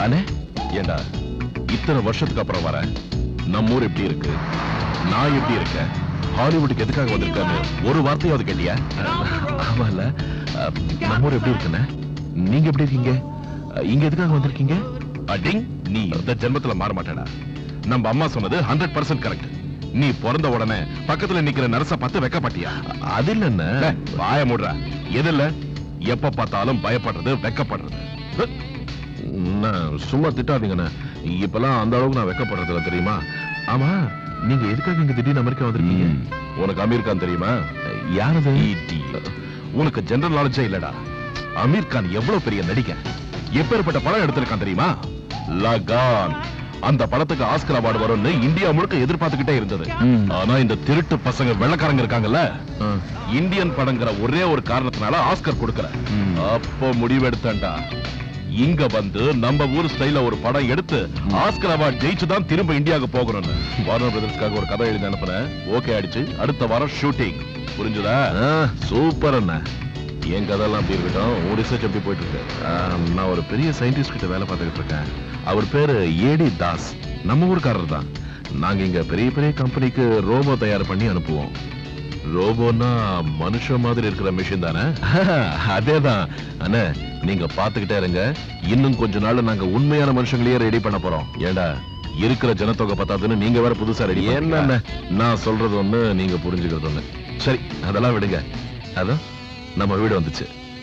அண்ணே ஏண்டா இத்தனை வருஷத்துக்கு அப்புறம் வர நம்ம ஊர் எப்படி இருக்கு நான் எப்படி இருக்கேன் ஹாலிவுட்டுக்கு எதுக்காக வந்திருக்கான்னு ஒரு வார்த்தையாவது கேட்டியா ஆமால நம்ம ஊர் எப்படி இருக்குண்ணே நீங்க எப்படி இருக்கீங்க அஹ், இங்க எதுக்காக வந்திருக்கீங்க அடிங் நீ இந்த ஜென்மத்துல மாற மாட்டேடா நம்ம அம்மா சொன்னது ஹண்ட்ரட் பர்சன்ட் கரெக்ட் நீ பிறந்த உடனே பக்கத்துல நிக்கிற நர்ஸ பார்த்து வெக்கப்பட்டியா அது இல்ல வாய மூடுறா எது இல்ல எப்ப பார்த்தாலும் பயப்படுறது வெக்கப்படுறது ஹ். நான் சும்மா திட்டாதீங்கண்ணே இப்பெல்லாம் அந்த அளவுக்கு நான் வெக்கப்படுறது இல்ல தெரியுமா ஆமா நீங்க எதுக்காக இங்க திடீர்னு அமெரிக்கா வந்திருக்கீங்க உனக்கு அமீர் கான் தெரியுமா யாரது உனக்கு ஜெனரல் நாலேஜே இல்லடா அமீர் கான் எவ்வளவு பெரிய நடிகர் எப்பேற்பட்ட படம் எடுத்திருக்கான் தெரியுமா லகான் அந்த படத்துக்கு ஆஸ்கர் அவார்டு வரும்னு இந்தியா முழுக்க எதிர்பார்த்துக்கிட்டே இருந்தது ஆனா இந்த திருட்டு பசங்க வெள்ளக்காரங்க இருக்காங்கல்ல இந்தியன் படங்கிற ஒரே ஒரு காரணத்தினால ஆஸ்கர் கொடுக்கல அப்போ முடிவெடுத்தேன்டா இங்க வந்து நம்ம ஊர் ஸ்டைல ஒரு படம் எடுத்து ஆஸ்கர் அவார்ட் ஜெயிச்சு தான் திரும்ப இந்தியாவுக்கு போகணும்னு வார்னர் பிரதர்ஸ்க்காக ஒரு கதை எழுதி அனுப்புனேன் ஓகே ஆயிடுச்சு அடுத்த வாரம் ஷூட்டிங் புரிஞ்சுதா சூப்பர் அண்ணா என் கதையெல்லாம் அப்படி இருக்கட்டும் உன் ரிசர்ச் எப்படி போயிட்டு இருக்கு ஆஹ், நான் ஒரு பெரிய சயின்டிஸ்ட் கிட்ட வேலை பார்த்துக்கிட்டு இருக்கேன் அவர் பேரு ஏடி தாஸ் நம்ம ஊர்க்காரர் தான் நாங்க இங்க பெரிய பெரிய கம்பெனிக்கு ரோபோ தயார் பண்ணி அனுப்புவோம் ரோபோனா மனுஷ மாதிரி இருக்கிற மிஷின் தானே அதேதான் அண்ணே நீங்க பாத்துக்கிட்டே இருங்க இன்னும் கொஞ்ச நாள்ல நாங்க உண்மையான மனுஷங்களையே ரெடி பண்ண போறோம் ஏண்டா இருக்கிற ஜனத்தொகை பத்தாதுன்னு நீங்க வேற புதுசா ரெடி என்ன நான் சொல்றது ஒண்ணு நீங்க புரிஞ்சுக்கிறது ஒண்ணு சரி அதெல்லாம் விடுங்க அதான் நம்ம வீடு வந்துச்சு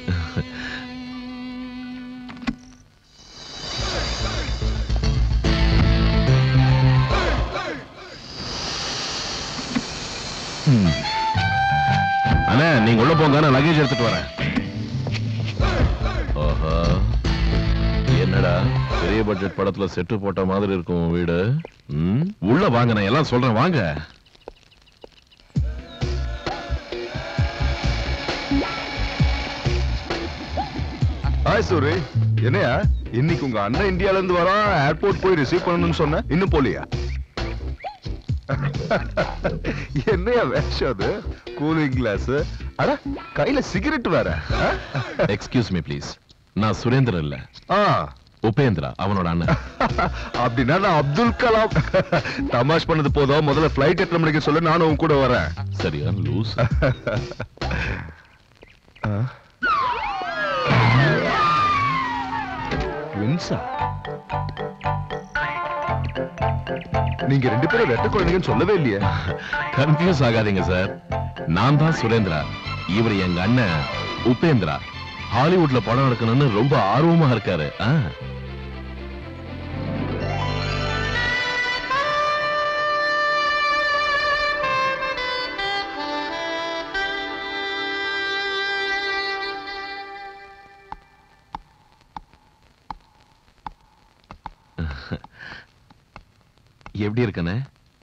ம். அண்ணா நீங்க உள்ள போங்க நான் லக்கேஜ் எடுத்துட்டு வரேன் ஆஹா என்னடா பெரிய பட்ஜெட் படத்துல செட்டு போட்ட மாதிரி இருக்கும் உன் வீடு ம்? உள்ள வாங்க நான் எல்லாம் சொல்றேன் வாங்க ஹாய் சூரி என்னையா இன்னைக்கு உங்க அண்ணன் இந்தியால இருந்து வரான் ஏர்போர்ட் போய் ரிசீவ் பண்ணணும்னு சொன்ன இன்னும் போலியா என்னையா வேஷம் அது கூலிங் கிளாஸ் அட கையில சிகரெட் வேற ஆ? எக்ஸ்கியூஸ் மீ ப்ளீஸ் நான் சுரேந்திரன் இல்ல ஆ உபேந்திரா அவனோட அண்ணன் அப்படின்னா நான் அப்துல் கலாம் தமாஷ் பண்ணது போதும் முதல்ல ஃபிளைட் எத்தனை மணிக்கு சொல்லு நானும் உன் கூட வரேன் சரியா லூஸ் ட்வின்ஸா நீங்க ரெண்டு பேரும் ரெட்ட குழந்தைங்கன்னு சொல்லவே இல்லையே கன்ஃபியூஸ் ஆகாதீங்க சார் நான் தான் சுரேந்திரா இவர் எங்க அண்ணன் உபேந்திரா ஹாலிவுட்ல படம் எடுக்கணும்னு ரொம்ப ஆர்வமா இருக்காரு ஆ. எப்படி இருக்கனே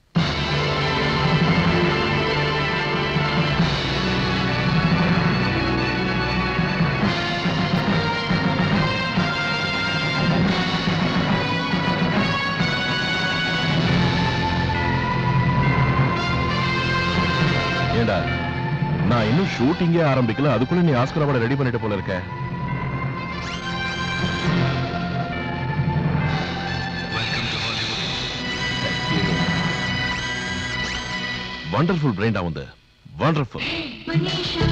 ஏண்டா நான் இன்னும் ஷூட்டிங்கே ஆரம்பிக்கல அதுக்குள்ள நீ ஆஸ்கர் அவார்டு ரெடி பண்ணிட்டு போல இருக்க வண்டர்ஃபுல் பிரைண்டா வந்து wonderful Manisha.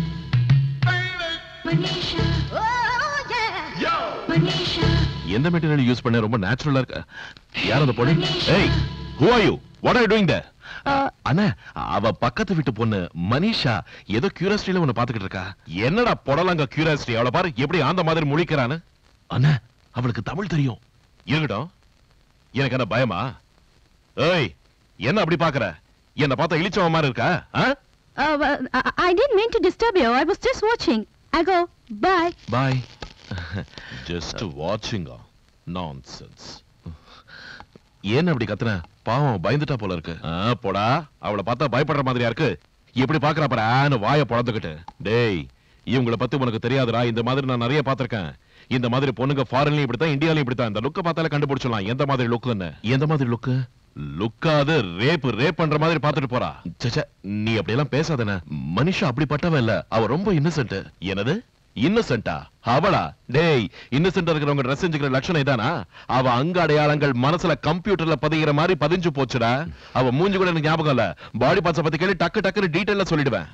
Manisha. Oh, yeah. Manisha. எந்த மெட்டீரியல் யூஸ் பண்ண ரொம்ப நேச்சுரலா இருக்கு யார் அந்த பொண்ணு ஏய் who are you what are you doing there அண்ணா அவ பக்கத்து வீட்டு பொண்ணு மனிஷா ஏதோ கியூரியாசிட்டில உன்னை பாத்துக்கிட்டு இருக்கா என்னடா புடலங்க கியூரியாசிட்டி அவளை பாரு எப்படி ஆந்த மாதிரி முழிக்கிறான்னு அண்ணா அவளுக்கு தமிழ் தெரியும் இருக்கட்டும் எனக்கு என்ன பயமா ஏய் என்ன அப்படி பாக்குற என்ன பார்த்தா இழிச்சவன் மாதிரி இருக்கா ஆ? Uh, well, I, I didn't mean to disturb you. I was just watching. I go. Bye. Bye just வாட்சிங் நான்சென்ஸ் ஏன் அப்படி கத்துன பாவம் பயந்துட்டா போல இருக்கு ஆ, போடா அவளை பார்த்தா பயப்படுற மாதிரியா இருக்கு எப்படி பாக்குறா பாரு ஆன்னு வாய பொழந்துக்கிட்டு டேய் இவங்கள பத்தி உனக்கு தெரியாதுடா இந்த மாதிரி நான் நிறைய பார்த்திருக்கேன் இந்த மாதிரி பொண்ணுங்க ஃபாரின்லயும் இப்படித்தான் இந்தியாலயும் இப்படித்தான் இந்த லுக்க பார்த்தாலே கண்டுபிடிச்சிடலாம் எந்த மாதிரி லுக்குன்னு எந்த மாதிரி லுக்கு லுக்காது ரேப் ரேப் பண்ற மாதிரி பார்த்துட்டு போறா ச்சே நீ அப்படியெல்லாம் பேசாதன மனுஷா அப்படிப்பட்டவன் இல்ல அவ ரொம்ப இன்னசென்ட் என்னது இன்னசென்ட்டா அவளா டேய் இன்னசென்ட் இருக்கிறவங்க ட்ரெஸ் செஞ்சுக்கிற லட்சணம் இதானா அவ அங்க அடையாளங்கள் மனசுல கம்ப்யூட்டர்ல பதிகிற மாதிரி பதிஞ்சு போச்சுடா அவ மூஞ்சி கூட எனக்கு ஞாபகம் இல்ல பாடி பார்ட்ஸ பத்தி கேளு டக்கு டக்குன்னு டீடைலா சொல்லிடுவேன்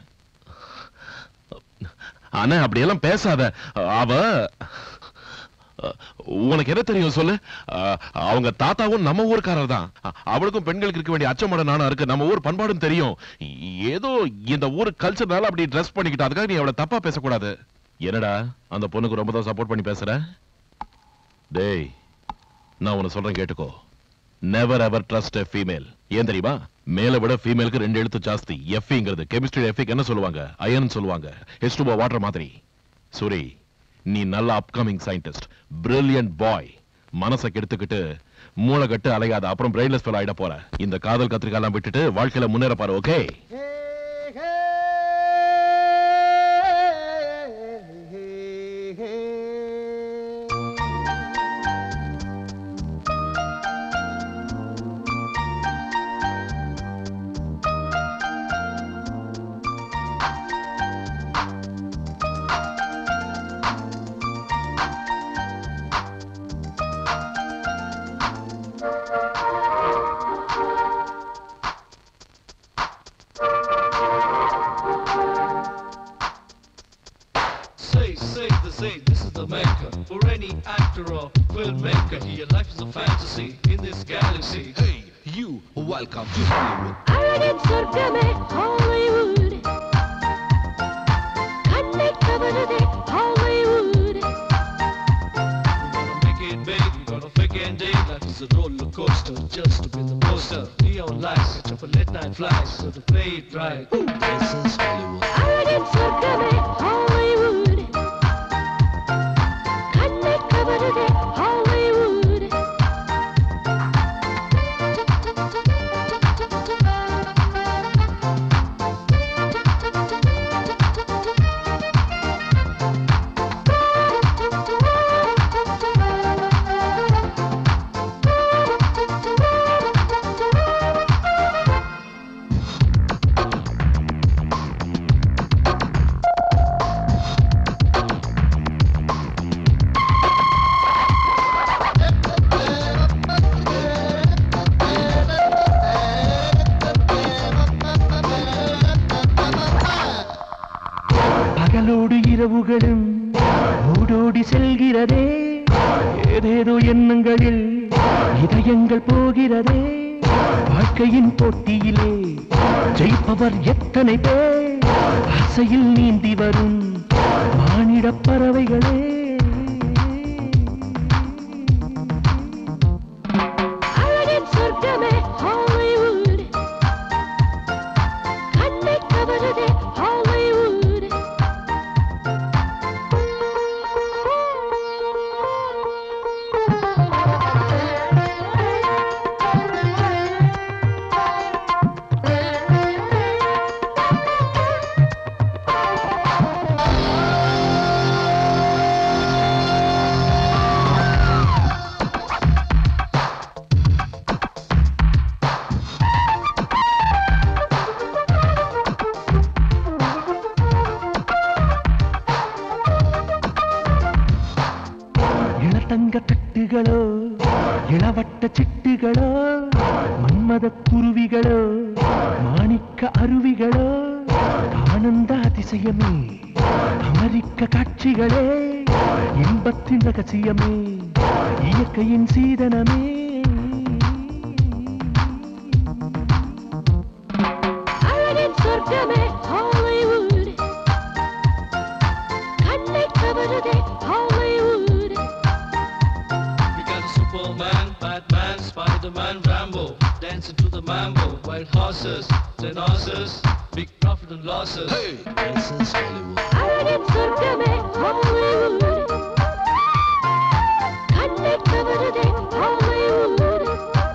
ஆனா அப்படியெல்லாம் பேசாத அவ அஹ், உனக்கு என்ன தெரியும் சொல்லு அஹ், அவங்க தாத்தாவும் நம்ம ஊர்க்காரர் தான் அ- அவளுக்கும் பெண்களுக்கு இருக்க வேண்டிய அச்சமட நானும் இருக்கு நம்ம ஊர் பண்பாடும் தெரியும் ஏதோ இந்த ஊர் கல்ச்சர்னால அப்படி ட்ரெஸ் பண்ணிக்கிட்டு அதுக்காக நீ அவளை தப்பா பேசக்கூடாது என்னடா அந்த பொண்ணுக்கு ரொம்ப தான் சப்போர்ட் பண்ணி பேசுற டேய் நான் உன்னை சொல்றேன் கேட்டுக்கோ never ever trust a female ஏன் தெரியுமா மேல விட ஃபீமேலுக்கு ரெண்டு எழுத்து ஜாஸ்தி எஃப்ங்கிறது கெமிஸ்ட்ரி எஃபிக் என்ன சொல்லுவாங்க அயன் சொல்லுவாங்க ஹெச் டூ வாட்டர் மாதிரி சூரி நீ நல்ல அப்கமிங் சயின்டிஸ்ட் பிரில்லியன்ட் பாய் மனசை கெடுத்துக்கிட்டு மூளை கட்டு அலையாத அப்புறம் பிரெயின்லெஸ் ஃபெல் ஆயிட போற இந்த காதல் கத்திரிக்காலாம் விட்டுட்டு வாழ்க்கையில முன்னேற பாரு okay Say, say, they say this is the maker for any actor or filmmaker. Your life is a fantasy in this galaxy. Hey, you, welcome to Hollywood. அழகின் சொர்க்கமே ஹாலிவுட் கண்ணை கவருதே Hollywood We're gonna make it big, we're gonna fake it day. Life is a roller coaster, just to be the poster. Neon lights, catch up a late night flight, so to play it right. This is Hollywood. அழகின் சொர்க்கமே Hollywood கண்ணை கவருதே Hollywood பகலோடு இரவுகளும் ஓடோடி செல்கிறதே ஏதேதோ எண்ணங்களில் இதயங்கள் போகிறதே வாழ்க்கையின் போட்டியிலே ஜெயிப்பவர் எத்தனை பேர் ஆசையில் நீந்தி வரும் மானிடப் பறவைகளே அழகின் சொர்க்கமே ஹாலிவுட் கண்ணை கவருதே ஹாலிவுட் இளத்தங்க தட்டுகளோ இளவட்ட சிட்டுகளோ மன்மத குருவிகளோ மாணிக்க அருவிகளோ ஆனந்த அதிசயமே அமெரிக்க காட்சிகளே இன்பத்தின் ரகசியமே இயற்கையின் சீதனமே அழகின் சொர்க்கமே ஹாலிவுட் கண்ணை கவருதே Hollywood We got a Superman, Batman, Spider-Man, Rambo, dancing to the mambo, white horses, then horses, big profit and losses. Hey, this is Hollywood. அழகின் சொர்க்கமே ஹாலிவுட் கண்ணை கவருதே ஹாலிவுட்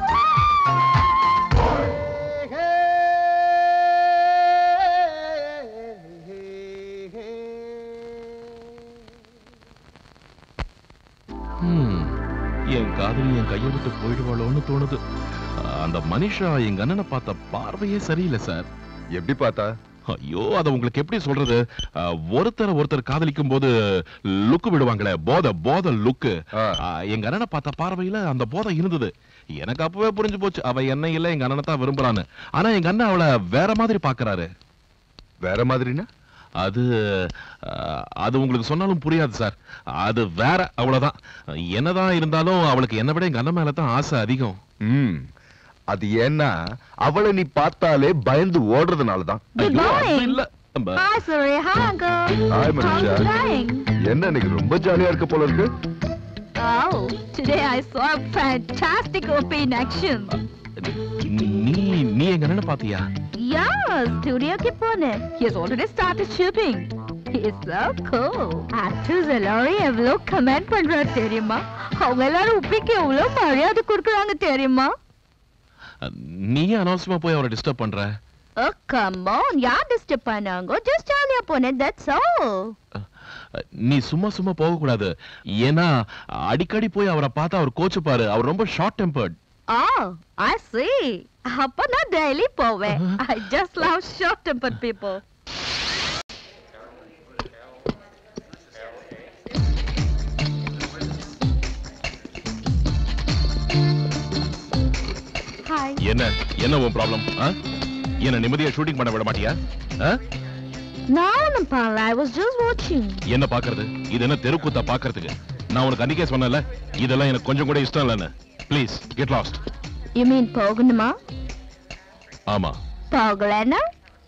ஹம், என் காதலி என் கையை விட்டு போயிடுவாளோன்னு தோணுது அந்த மனிஷா எங்க அண்ணனை பார்த்த பார்வையே சரியில்லை சார் எப்படி பார்த்தா ஐயோ அத உங்களுக்கு எப்படி சொல்றது அஹ், ஒருத்தரை ஒருத்தர் காதலிக்கும் போது லுக்கு விடுவாங்களே போத போத லுக்கு ஆ. எங்க அண்ணனை பார்த்த பார்வையில அந்த போதை இருந்தது எனக்கு அப்பவே புரிஞ்சு போச்சு அவ என்ன இல்ல எங்க அண்ணனை தான் விரும்புறான்னு ஆனா எங்க அண்ணன் அவளை வேற மாதிரி பாக்குறாரு வேற மாதிரினா அது அஹ், அது உங்களுக்கு சொன்னாலும் புரியாது சார் அது வேற அவ்வளவுதான் என்னதான் இருந்தாலும் அவளுக்கு என்ன விட எங்க அண்ணன் மேல தான் ஆசை அதிகம் ம் அது ஏன்னா அவளை நீ பார்த்தாலே பயந்து ஓடுறதுனாலதான் Good ஐயோ, அது morning. இல்ல நம்ம- Hi, sorry. Hi, uncle. Hi, How's Manisha. it going? என்ன இன்னைக்கு ரொம்ப ஜாலியா இருக்க போல இருக்கு Oh, today I saw a fantastic OP in action. நீ நீ எங்க அண்ணனை பாத்தியா Yeah, studio ke pone. He has already started shooting. He is so cool. Actors எல்லாரும் எவ்வளோ கமெண்ட் பண்றாரு தெரியுமா அவங்க எல்லாரும் உப்பிக்கு எவ்வளோ மரியாதை கொடுக்குறாங்க தெரியுமா நீ ஏன் அனாவசியமா போய் அவரை டிஸ்டர்ப் பண்ற Oh, come on. யார் டிஸ்டர்ப் பண்ணாங்க ஜஸ்ட் ஜாலியா போனேன் தட்ஸ் ஆல் நீ சும்மா சும்மா போக கூடாது ஏன்னா அடிக்கடி போய் அவரை பார்த்தா அவர் கோச்சுப்பாரு அவர் ரொம்ப short tempered Oh, I see. அப்ப நான் டெய்லி போவேன் I just love short tempered people. Hi. என்ன என்ன உன் ப்ராப்ளம் என்ன நிம்மதியா ஷூட்டிங் பண்ண விட மாட்டியா ஆ? நான் ஒண்ணும் பண்ணல I was just watching. என்ன பாக்குறது இது என்ன தெருக்கூத்தா பாக்குறதுக்கு நான் உனக்கு அன்னைக்கே சொன்னேன்ல இதெல்லாம் எனக்கு கொஞ்சம் கூட இஷ்டம் இல்லைன்னு please get lost You mean போகணுமா ஆமா போகலன்னா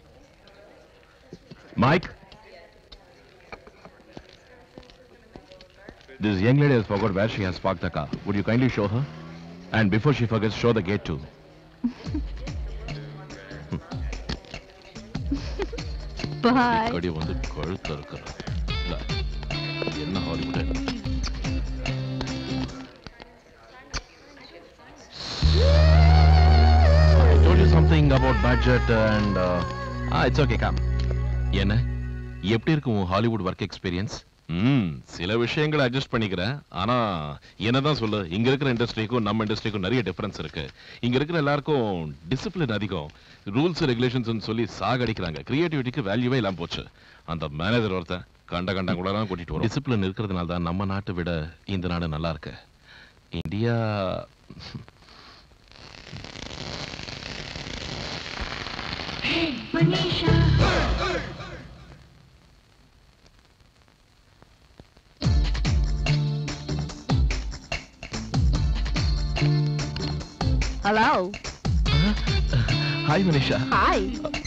Mike? This young lady has forgot where she has parked the car. Would you kindly show her? And before she forgets, show the gate too. Bye. கடி வந்து கழுத்து இருக்கிற என்ன Hollywood I told you something about budget and uh, ah, it's okay, come. என்ன எப்படி இருக்கு உன் Hollywood work experience ம் சில விஷயங்களை அட்ஜஸ்ட் பண்ணிக்கிறேன் ஆனா என்னதான் சொல்லு இங்க இருக்கிற இண்டஸ்ட்ரிக்கும் நம்ம இண்டஸ்ட்ரிக்கும் நிறைய டிஃபரன்ஸ் இருக்கு இங்க இருக்கிற எல்லாருக்கும் டிசிப்ளின் அதிகம் ரூல்ஸ் ரெகுலேஷன்ஸ் சொல்லி சாகடிக்கிறாங்க கிரியேட்டிவிட்டிக்கு வேல்யூவே இல்லாம போச்சு அந்த மேனேஜர் ஒருத்தன் கண்ட கண்ட கூட தான் கூட்டிட்டு வரும் டிசிப்ளின் இருக்கிறதுனால தான் நம்ம நாட்டை விட இந்த நாடு நல்லா இருக்கு India Hello. Hi Manisha Hi.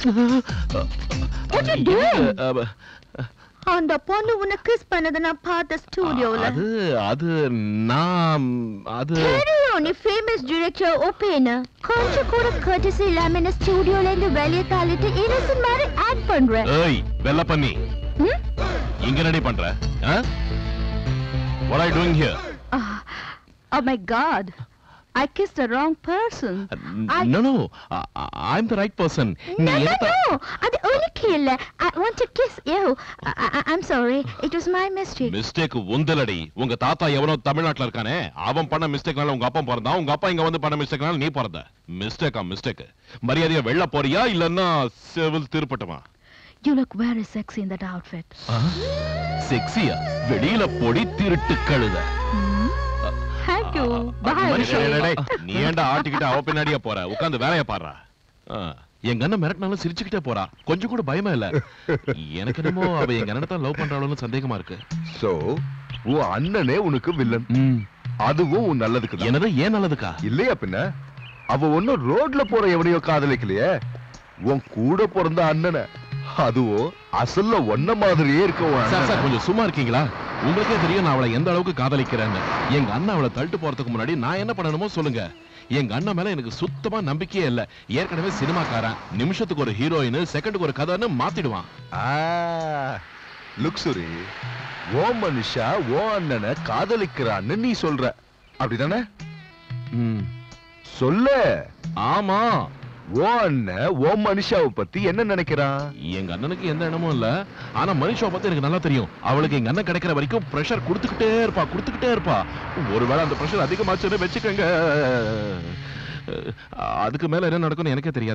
What you doing? அந்த பொண்ணு உன்னை கிஸ் பண்ணதை நான் பார்த்த ஸ்டுடியோல அது அது நான் அது தெரியும் நீ ஃபேமஸ் டிரெக்டர் ஓபேன கொஞ்சம் கூட கர்டசி இல்லாம என்ன ஸ்டுடியோல இருந்து வெளியே தாளிட்டு இன்னசென்ட் மாதிரி ஆக்ட் பண்ற ஏய் வெள்ள பண்ணி ம்? இங்க ரெடி பண்ற what are you doing here Oh my god. I kissed the wrong person. I- no no I- I- i'm the right person நீ No, no, என்ன த- no. அது உனக்கு இல்ல. I want to kiss you. I, I, I'm sorry. It was my mistake. Mistake உந்தலடி உங்க தாத்தா எவனோ தமிழ்நாட்டுல இருக்கானே அவன் பண்ண மிஸ்டேக்னால உங்க அப்பா பிறந்தான் உங்க அப்பா இங்க வந்து பண்ண மிஸ்டேக்னால நீ பிறந்த மிஸ்டேக்கா மிஸ்டேக் மரியாதையா வெள்ள போறியா இல்லன்னா செவில் திருப்பட்டுமா You look very sexy in that outfit. செக்ஸியா வெளியில பொடி திருட்டு கழுத Thank you. Bye. மனுஷா, டேய், டேய், டேய், நீ ஏன்டா ஆட்டிக்கிட்டு அவ பின்னாடியே போற உட்கார்ந்து வேலைய பாடுறா ஆ, எங்க அண்ணன் மிரட்டினாலும் சிரிச்சுக்கிட்டே போறா கொஞ்சம் கூட பயமா இல்ல எனக்கு என்னமோ அவ எங்க அண்ணனை தான் லவ் பண்றாளோன்னு சந்தேகமா இருக்கு சோ உன் அண்ணனே உனக்கு வில்லன் அதுவும் உன் நல்லதுக்கு தான் என்னது ஏன் நல்லதுக்கா இல்லையா பின்ன அவ ஒண்ணும் ரோட்ல போற எவனையோ காதலிக்கலையே உன் கூட பிறந்த அண்ணனை அதுவும் அசல்ல ஒன்ன மாதிரியே இருக்க உன் சார் சார் அண்ணனை. கொஞ்சம் சும்மா இருக்கீங்களா உங்களுக்கே தெரியும் நான் அவளை எந்த அளவுக்கு காதலிக்கிறேன்னு எங்க அண்ணன் அவளை தள்ளிட்டு போறதுக்கு முன்னாடி நான் என்ன பண்ணணுமோ சொல்லுங்க எங்க அண்ணன் மேல எனக்கு சுத்தமா நம்பிக்கையே இல்ல ஏற்கனவே சினிமாக்காரன் நிமிஷத்துக்கு ஒரு ஹீரோயின் செகண்டுக்கு ஒரு கதைன்னு மாத்திடுவான் ஆ, லுக்ஸுரி ஓ மனுஷா ஓ அண்ணனை காதலிக்கிறான்னு நீ சொல்ற அப்படிதானே ம், சொல்லு ஆமா ஓ அண்ணன் ஓ மனுஷாவை பத்தி என்ன நினைக்கிறான் எங்க அண்ணனுக்கு எந்த எண்ணமும் இல்ல ஆனா மனுஷாவை பத்தி எனக்கு நல்லா தெரியும் அவளுக்கு எங்க அண்ணன் கிடைக்கிற வரைக்கும் பிரஷர் கொடுத்துக்கிட்டே இருப்பா கொடுத்துக்கிட்டே இருப்பா ஒருவேளை அந்த பிரஷர் அதிகமாச்சுன்னு வச்சுக்கோங்க அதுக்கு மேல என்ன நடக்கும்னு எனக்கே தெரியாது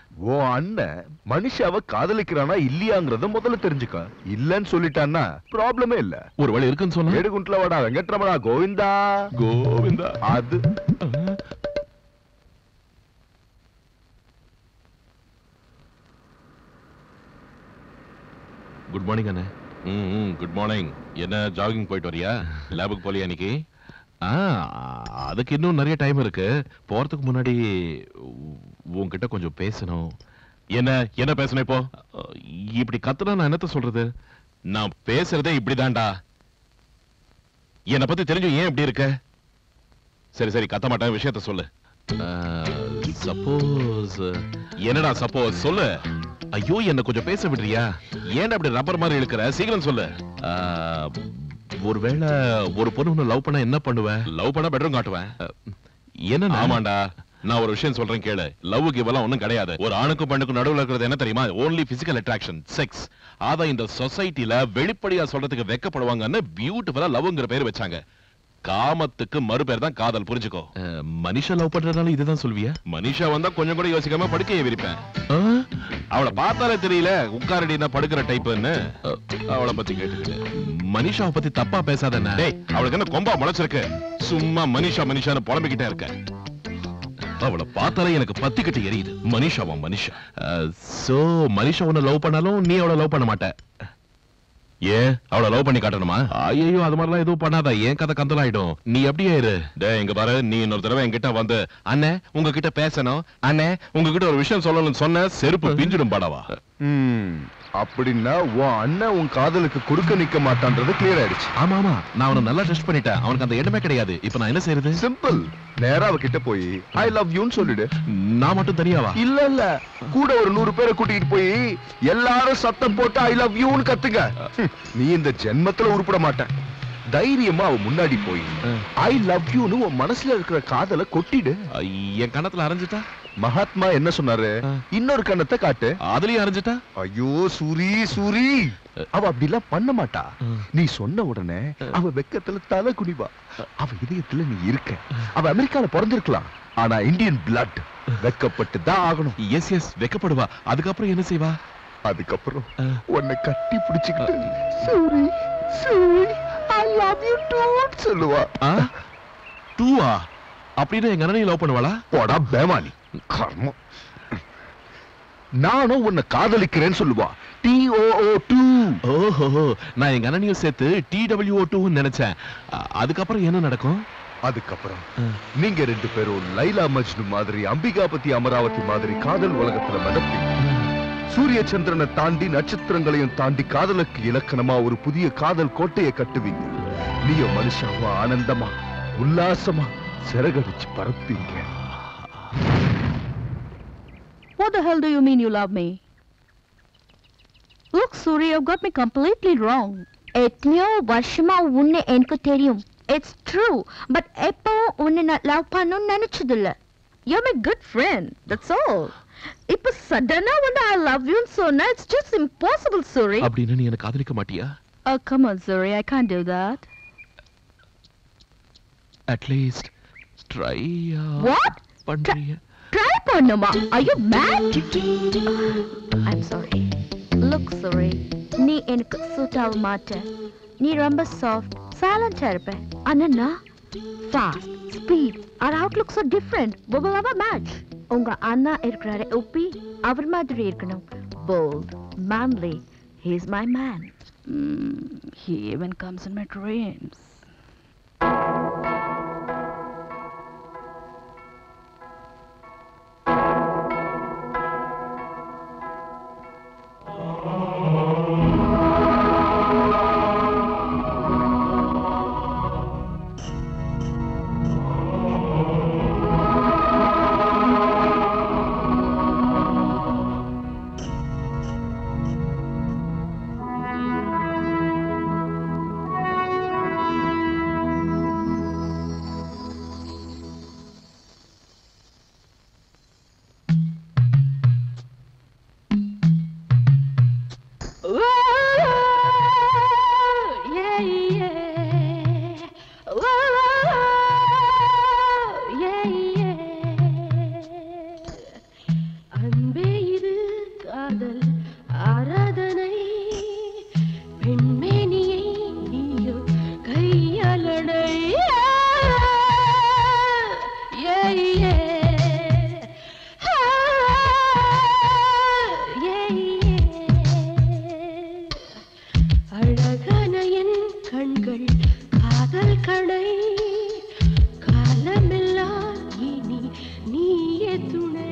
ஓ அண்ணன் மனுஷாவ காதலிக்கிறானா இல்லையாங்கிறத முதல்ல தெரிஞ்சுக்க இல்லன்னு சொல்லிட்டான்னா ப்ராப்ளமே இல்ல ஒரு வழி இருக்குன்னு சொன்னா ஏடுகுண்ட்ல வாடா வெங்கட்ரமணா கோவிந்தா கோவிந்தா அது குட் மார்னிங் அண்ணே ம் குட் மார்னிங் என்ன ஜாகிங் போயிட்டு வரியா லேபுக்கு போலியா இன்னைக்கு ஆ அதுக்கு இன்னும் நிறைய டைம் இருக்கு போறதுக்கு முன்னாடி உ- உன்கிட்ட கொஞ்சம் பேசணும் என்ன என்ன பேசணும் இப்போ அஹ், இப்படி கத்துனா நான் என்னத்த சொல்றது நான் பேசுறதே இப்படிதான்டா என்னை பத்தி தெரிஞ்சு ஏன் இப்படி இருக்க சரி சரி கத்த மாட்டேன் விஷயத்த சொல்லு சப்போஸ் என்னடா சப்போஸ் சொல்லு ஐயோ என்ன கொஞ்சம் பேச விடுறியா ஏன்டா அப்படி ரப்பர் மாதிரி இழுக்கிற சீக்கிரம் சொல்லு ஆஹ், ஒருவேளை ஒரு பொண்ணு உன்னை லவ் பண்ண என்ன பண்ணுவ லவ் பண்ண பெட்ரூம் காட்டுவேன் என்ன ஆமாண்டா நான் ஒரு விஷயம் சொல்றேன் கேளு லவ் கிவ் ஒண்ணும் கிடையாது ஒரு ஆணுக்கும் பெண்ணுக்கும் நடுவுல இருக்கிறது என்ன தெரியுமா ஓன்லி பிசிக்கல் அட்ராக்ஷன் செக்ஸ் அத இந்த சொசைட்டில வெளிப்படையா சொல்றதுக்கு வெக்கப்படுவாங்கன்னு பியூட்டிஃபுல்லா லவ்ங்கிற பேர் வச்சாங்க காமத்துக்கு மறுபேர் தான் காதல் புரிஞ்சுக்கோ மனிஷா லவ் பண்றதுனால இதுதான் சொல்வியா மனிஷா வந்தா கொஞ்சம் கூட யோசிக்காம படுக்கையை விரிப்பேன் அவளை பார்த்தாலே தெரியல உட்காரடினா படுக்கிற டைப்னு அவளை பத்தி கேட்டுக்கிட்டு மனிஷாவை பத்தி தப்பா பேசாதண்ணா டேய் அவளுக்கு என்ன கொம்பா முளைச்சிருக்கு சும்மா மனிஷா மனிஷான்னு புலம்பிக்கிட்டே இருக்க அவளை பார்த்தாலே எனக்கு பத்தி கட்டி எரியுது மனிஷாவா மனிஷா சோ மனிஷா உன்னை லவ் பண்ணாலும் நீ அவளை லவ் பண்ண மாட்ட ஏன் அவளை லவ் பண்ணி காட்டணுமா ஐயோ அது மாதிரிலாம் எதுவும் பண்ணாத ஏன் கதை கந்தலாயிடும் நீ அப்படியே இரு டேய் இங்க பாரு நீ இன்னொரு தடவை என்கிட்ட வந்து அண்ணே உங்ககிட்ட பேசணும் அண்ணே உங்ககிட்ட ஒரு விஷயம் சொல்லணும்னு சொன்ன செருப்பு பிஞ்சிடும் படவா ம், அப்படின்னா உன் அண்ணன் உன் காதலுக்கு குறுக்க நிக்க மாட்டான்றது கிளியர் ஆயிடுச்சு ஆமா ஆமா நான் அவனை நல்லா டெஸ்ட் பண்ணிட்டேன் அவனுக்கு அந்த எண்ணமே கிடையாது இப்ப நான் என்ன செய்யறது சிம்பிள் நேரா அவகிட்ட போய் ஐ லவ் யூன்னு சொல்லிடு நான் மட்டும் தனியாவா இல்ல இல்ல கூட ஒரு நூறு பேரை கூட்டிட்டு போய் எல்லாரும் சத்தம் போட்டு ஐ லவ் யூன்னு கத்துங்க ஹம், நீ இந்த ஜென்மத்துல உருப்பட மாட்ட தைரியமா அவ முன்னாடி போய் ஐ லவ் யூன்னு உன் மனசுல இருக்கிற காதலை கொட்டிடு ஐ, என் கணத்துல அரைஞ்சிட்டா மகாத்மா என்ன சொன்னாரு ஆ. இன்னொரு கண்ணத்தை காட்டு அதுலயும் அரைஞ்சிட்டா ஐயோ சூரி சூரி அவ அப்படிலாம் பண்ண மாட்டா நீ சொன்ன உடனே அவ வெக்கத்துல தலை குனிவா அவ இதயத்துல நீ இருக்க அவ அமெரிக்கால பிறந்திருக்கலாம் ஆனா இந்தியன் பிளட் வெக்கப்பட்டு தான் ஆகணும் எஸ் எஸ் வெக்கப்படுவா அதுக்கப்புறம் என்ன செய்வா அதுக்கப்புறம் ஆ. உன்னை கட்டி பிடிச்சுக்கிட்டு Suri Suri I love you too சொல்லுவா ஆ? டூவா அப்படின்னு எங்க அண்ணனையும் லவ் பண்ணுவாளா போடா பேமானி கர்மம் நானும் உன்னை காதலிக்கிறேன்னு சொல்லுவா டி ஓ ஓ டூ ஓஹோ நான் எங்க அண்ணனையும் சேர்த்து டி டபிள்யூ டூன்னு நினைச்சேன் அ- அதுக்கப்புறம் என்ன நடக்கும் அதுக்கப்புறம் நீங்க ரெண்டு பேரும் லைலா மஜ்னு மாதிரி அம்பிகாபதி அமராவதி மாதிரி காதல் உலகத்துல மிதப்பீங்க சூரிய சந்திரனை தாண்டி நட்சத்திரங்களையும் தாண்டி காதலுக்கு இலக்கணமா ஒரு புதிய காதல் கோட்டையை கட்டுவீங்க நீயோ மனுஷாவா ஆனந்தமா உல்லாசமா சிறகடிச்சு பறப்பீங்க What the hell do you mean you love me? Look, Suri, you've got me completely wrong. எத்தனையோ வருஷமா உன்னை எனக்கு தெரியும் இட்ஸ் ட்ரூ பட் எப்போ உன்னை நான் லவ் பண்ணணும்னு நினைச்சதில்ல you my good friend that's all இப்போ சடனா வந்து ஐ லவ் யூன்னு சொன்னா இட்ஸ் ஜஸ்ட் இம்பாசிபிள் சூரி அப்படின்னு நீ எனக்கு காதலிக்க மாட்டியா Oh, come on, Suri, I can't do that. At least try What? பண்றிய Try பண்ணுமா Are you mad? I'm sorry. Look, Suri, நீ எனக்கு சூட் ஆக மாட்ட நீ ரொம்ப சாஃப்ட் சைலண்டா இருப்ப ஆனா நான் fast speed our outlook so different we will have a match உங்க அண்ணா இருக்கிறாரு உப்பி அவர் மாதிரி இருக்கணும் bold manly he is my man mm, he even comes in my dreams காதல் கடை காலமெல்லாம் இனி நீயே துணை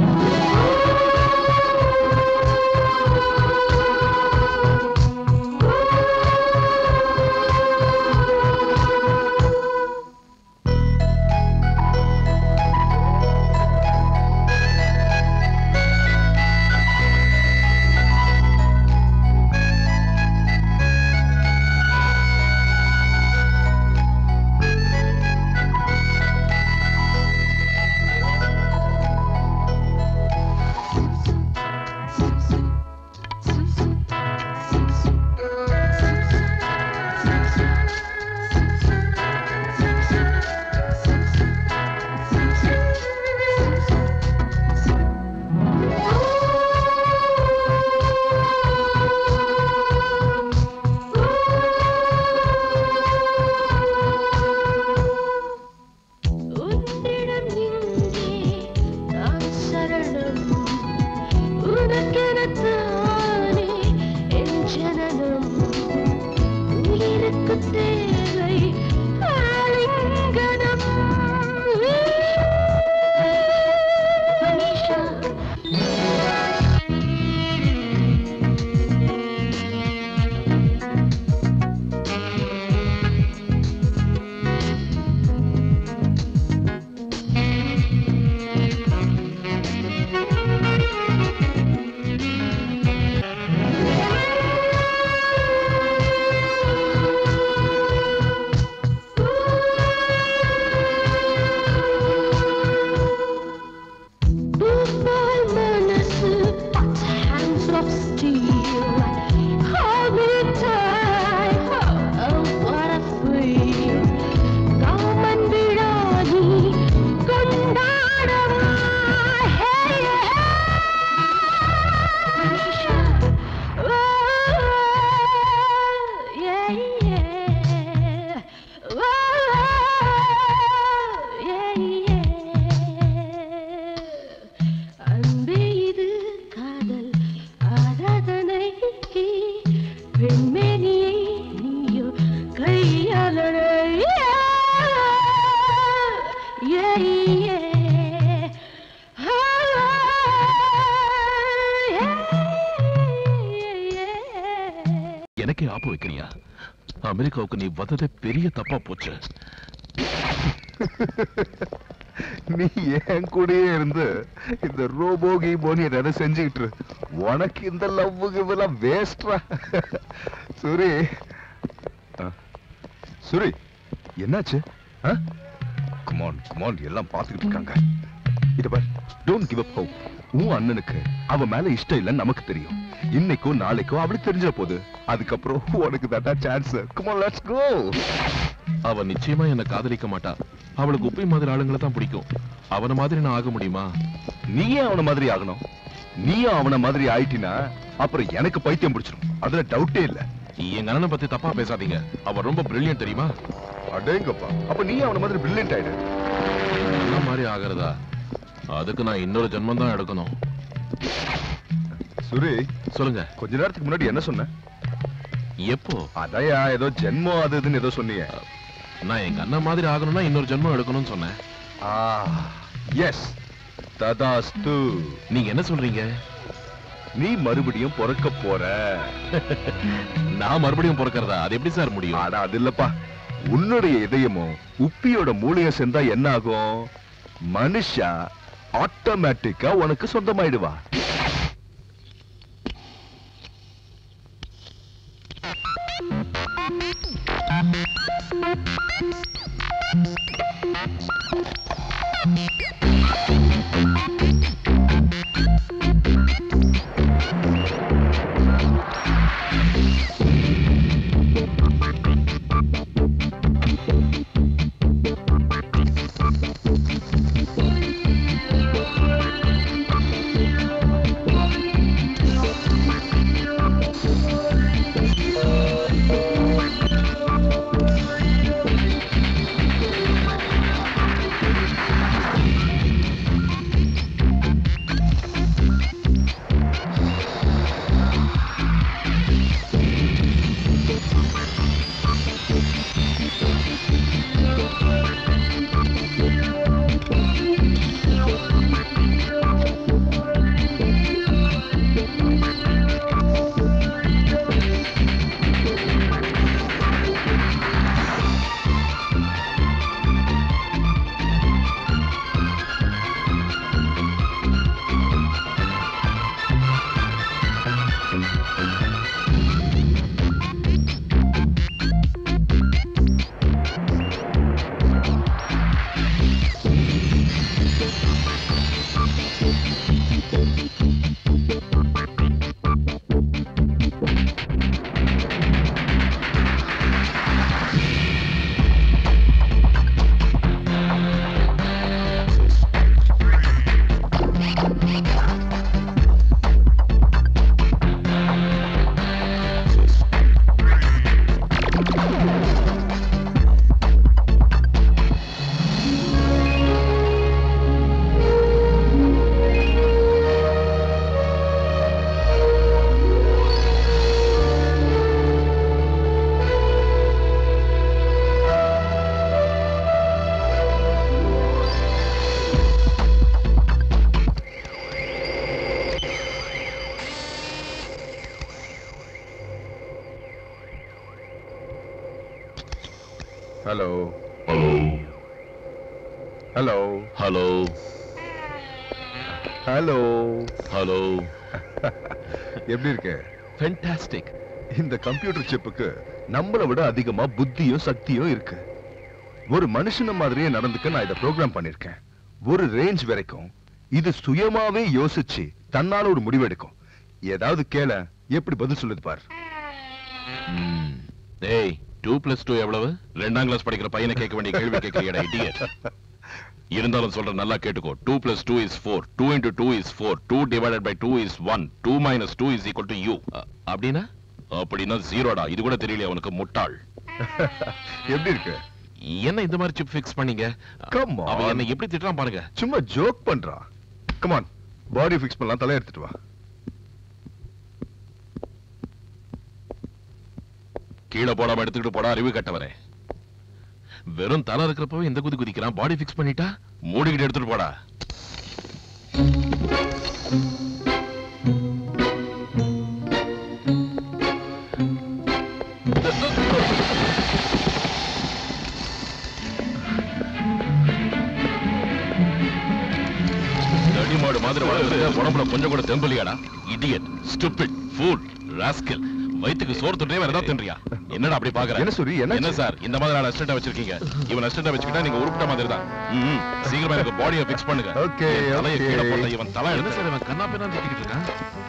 உன்னிடம் இங்கே நான் சரணம் உனக்கெனத்தானே என் ஜனனம் உயிருக்கு தேவை ஆலிங்கனம் மனிஷா Football மனசு hands of steel Hold me tight, oh what a thrill காமன் விழாதி கொண்டாடவா Hey, hey. Manisha. Oh, yeah, yeah. Oh, yeah, yeah. அன்பே இது காதல் ஆராதனை பெண்மேனியை நீயோ கையாளனை Yeah, yeah. Oh, yeah, yeah. எனக்கே ஆப்பு வைக்கிறியா அமெரிக்காவுக்கு நீ வந்ததே பெரிய தப்பா போச்சு நீ என் கூடயே இருந்து இந்த ரோபோ கீபோன்னு எதை செஞ்சுக்கிட்டு இரு. உனக்கு இந்த லவ் கிவெல்லாம் வேஸ்ட்ரா சுரி ஆ. சுரி என்னாச்சு குமான் குமான் எல்லாம் பார்த்துக்கிட்டு இருக்காங்க இத பார் டோன்ட் கிவ் அப் ஹோப் உன் அண்ணனுக்கு அவ மேல இஷ்டம் இல்லைன்னு நமக்கு தெரியும் இன்னைக்கோ நாளைக்கோ அவளுக்கு தெரிஞ்சிட போகுது அதுக்கப்புறம் உனக்கு தட்டா சான்ஸ் குமான் லெட்ஸ் கோ அவ நிச்சயமா என்ன காதலிக்க மாட்டா அவளுக்கு உப்பை மாதிரி ஆளுங்களை தான் பிடிக்கும் அவன மாதிரி நான் ஆக முடியுமா நீயே அவன மாதிரி ஆகணும் நீயும் அவன மாதிரி ஆயிட்டினா அப்புறம் எனக்கு பைத்தியம் பிடிச்சிடும் அதுல டவுட்டே இல்ல எங்க அண்ணனை பத்தி தப்பா பேசாதீங்க அவ ரொம்ப பிரில்லியன்ட் தெரியுமா அடேங்கப்பா அப்ப நீ அவன மாதிரி பிரில்லியன்ட் ஆயிடு எங்க அண்ணன் மாதிரி ஆகிறதா அதுக்கு நான் இன்னொரு ஜென்மம் தான் எடுக்கணும் சுரே சொல்லுங்க கொஞ்ச நேரத்துக்கு முன்னாடி என்ன சொன்ன எப்போ அதையா ஏதோ ஜென்மம் அது இதுன்னு ஏதோ சொன்னீங்க நான் எங்க அண்ணன் மாதிரி ஆகணும்னா இன்னொரு ஜென்மம் எடுக்கணும்னு சொன்னேன் ஆ எஸ் ததாஸ்து நீங்க என்ன சொல்றீங்க நீ மறுபடியும் பிறக்க போற நான் மறுபடியும் பிறக்கிறதா அது எப்படி சார் முடியும் ஆனா அது இல்லப்பா உன்னுடைய இதயமும் உப்பியோட மூளையும் சேர்ந்தா என்ன ஆகும் மனுஷா ஆட்டோமேட்டிக்கா உனக்கு சொந்தமாயிடுவா hello hello hello hello hello hello எப்படி இருக்க ஃபென்டாஸ்டிக் இந்த கம்ப்யூட்டர் சிப்புக்கு நம்மளை விட அதிகமா புத்தியும் சக்தியும் இருக்கு ஒரு மனுஷன மாதிரியே நடந்துக்க நான் இதை ப்ரோக்ராம் பண்ணிருக்கேன் ஒரு ரேஞ்ச் வரைக்கும் இது சுயமாவே யோசிச்சு தன்னால ஒரு முடிவெடுக்கும் ஏதாவது கேள எப்படி பதில் சொல்லுது பார் டேய் டூ பிளஸ் டூ எவ்வளவு ரெண்டாம் கிளாஸ் படிக்கிற பையனை கேட்க வேண்டிய கேள்வி கேட்கிறியடா இடியட் இருந்தாலும் சொல்ற நல்லா கேட்டுக்கோ two plus two is four two into two is four two divided by two is one two minus two is equal to you அப்படின்னா அப்படின்னா ஜீரோடா இது கூட தெரியல அவனுக்கு முட்டாள் எப்படி இருக்கு என்ன இந்த மாதிரி சிப் ஃபிக்ஸ் பண்ணீங்க Come on. அவன் என்ன எப்படி திட்டுறான் பாருங்க சும்மா ஜோக் பண்றான் கமான் பாடி ஃபிக்ஸ் பண்ணலாம் தலை எடுத்துட்டு வா கீழே போடாம எடுத்துக்கிட்டு போடா அறிவு கட்டவரே வெறும் தலை இருக்கிறப்பவே இந்த குதி குதிக்கிறான் பாடி ஃபிக்ஸ் பண்ணிட்டா மூடிக்கிட்டு எடுத்துட்டு போடா தடிமாடு மாதிரி வளர்ந்து உடம்புல கொஞ்சம் கூட தெம்பலியாடா இடியட் ஸ்டூபிட் ஃபூல் ராஸ்கல் வயித்துக்கு சோறு தொட்டே வேற ஏதாவது தின்றியா என்னடா அப்படி பாக்குற என்ன சூரி, என்னாச்சு? என்ன சார் இந்த மாதிரி ஆள் அசிஸ்டண்டா வச்சிருக்கீங்க இவன் அசிஸ்டண்டா வச்சுக்கிட்டா நீங்க உருப்பிட்ட மாதிரி தான் ம்ம். சீக்கிரமா எனக்கு பாடியை ஃபிக்ஸ் பண்ணுங்க Okay, என் தலையை okay. கீழே போட்ட இவன் தலை என்ன சார் இவன் கண்ணா பின்னா திட்டிக்கிட்டு இருக்கான்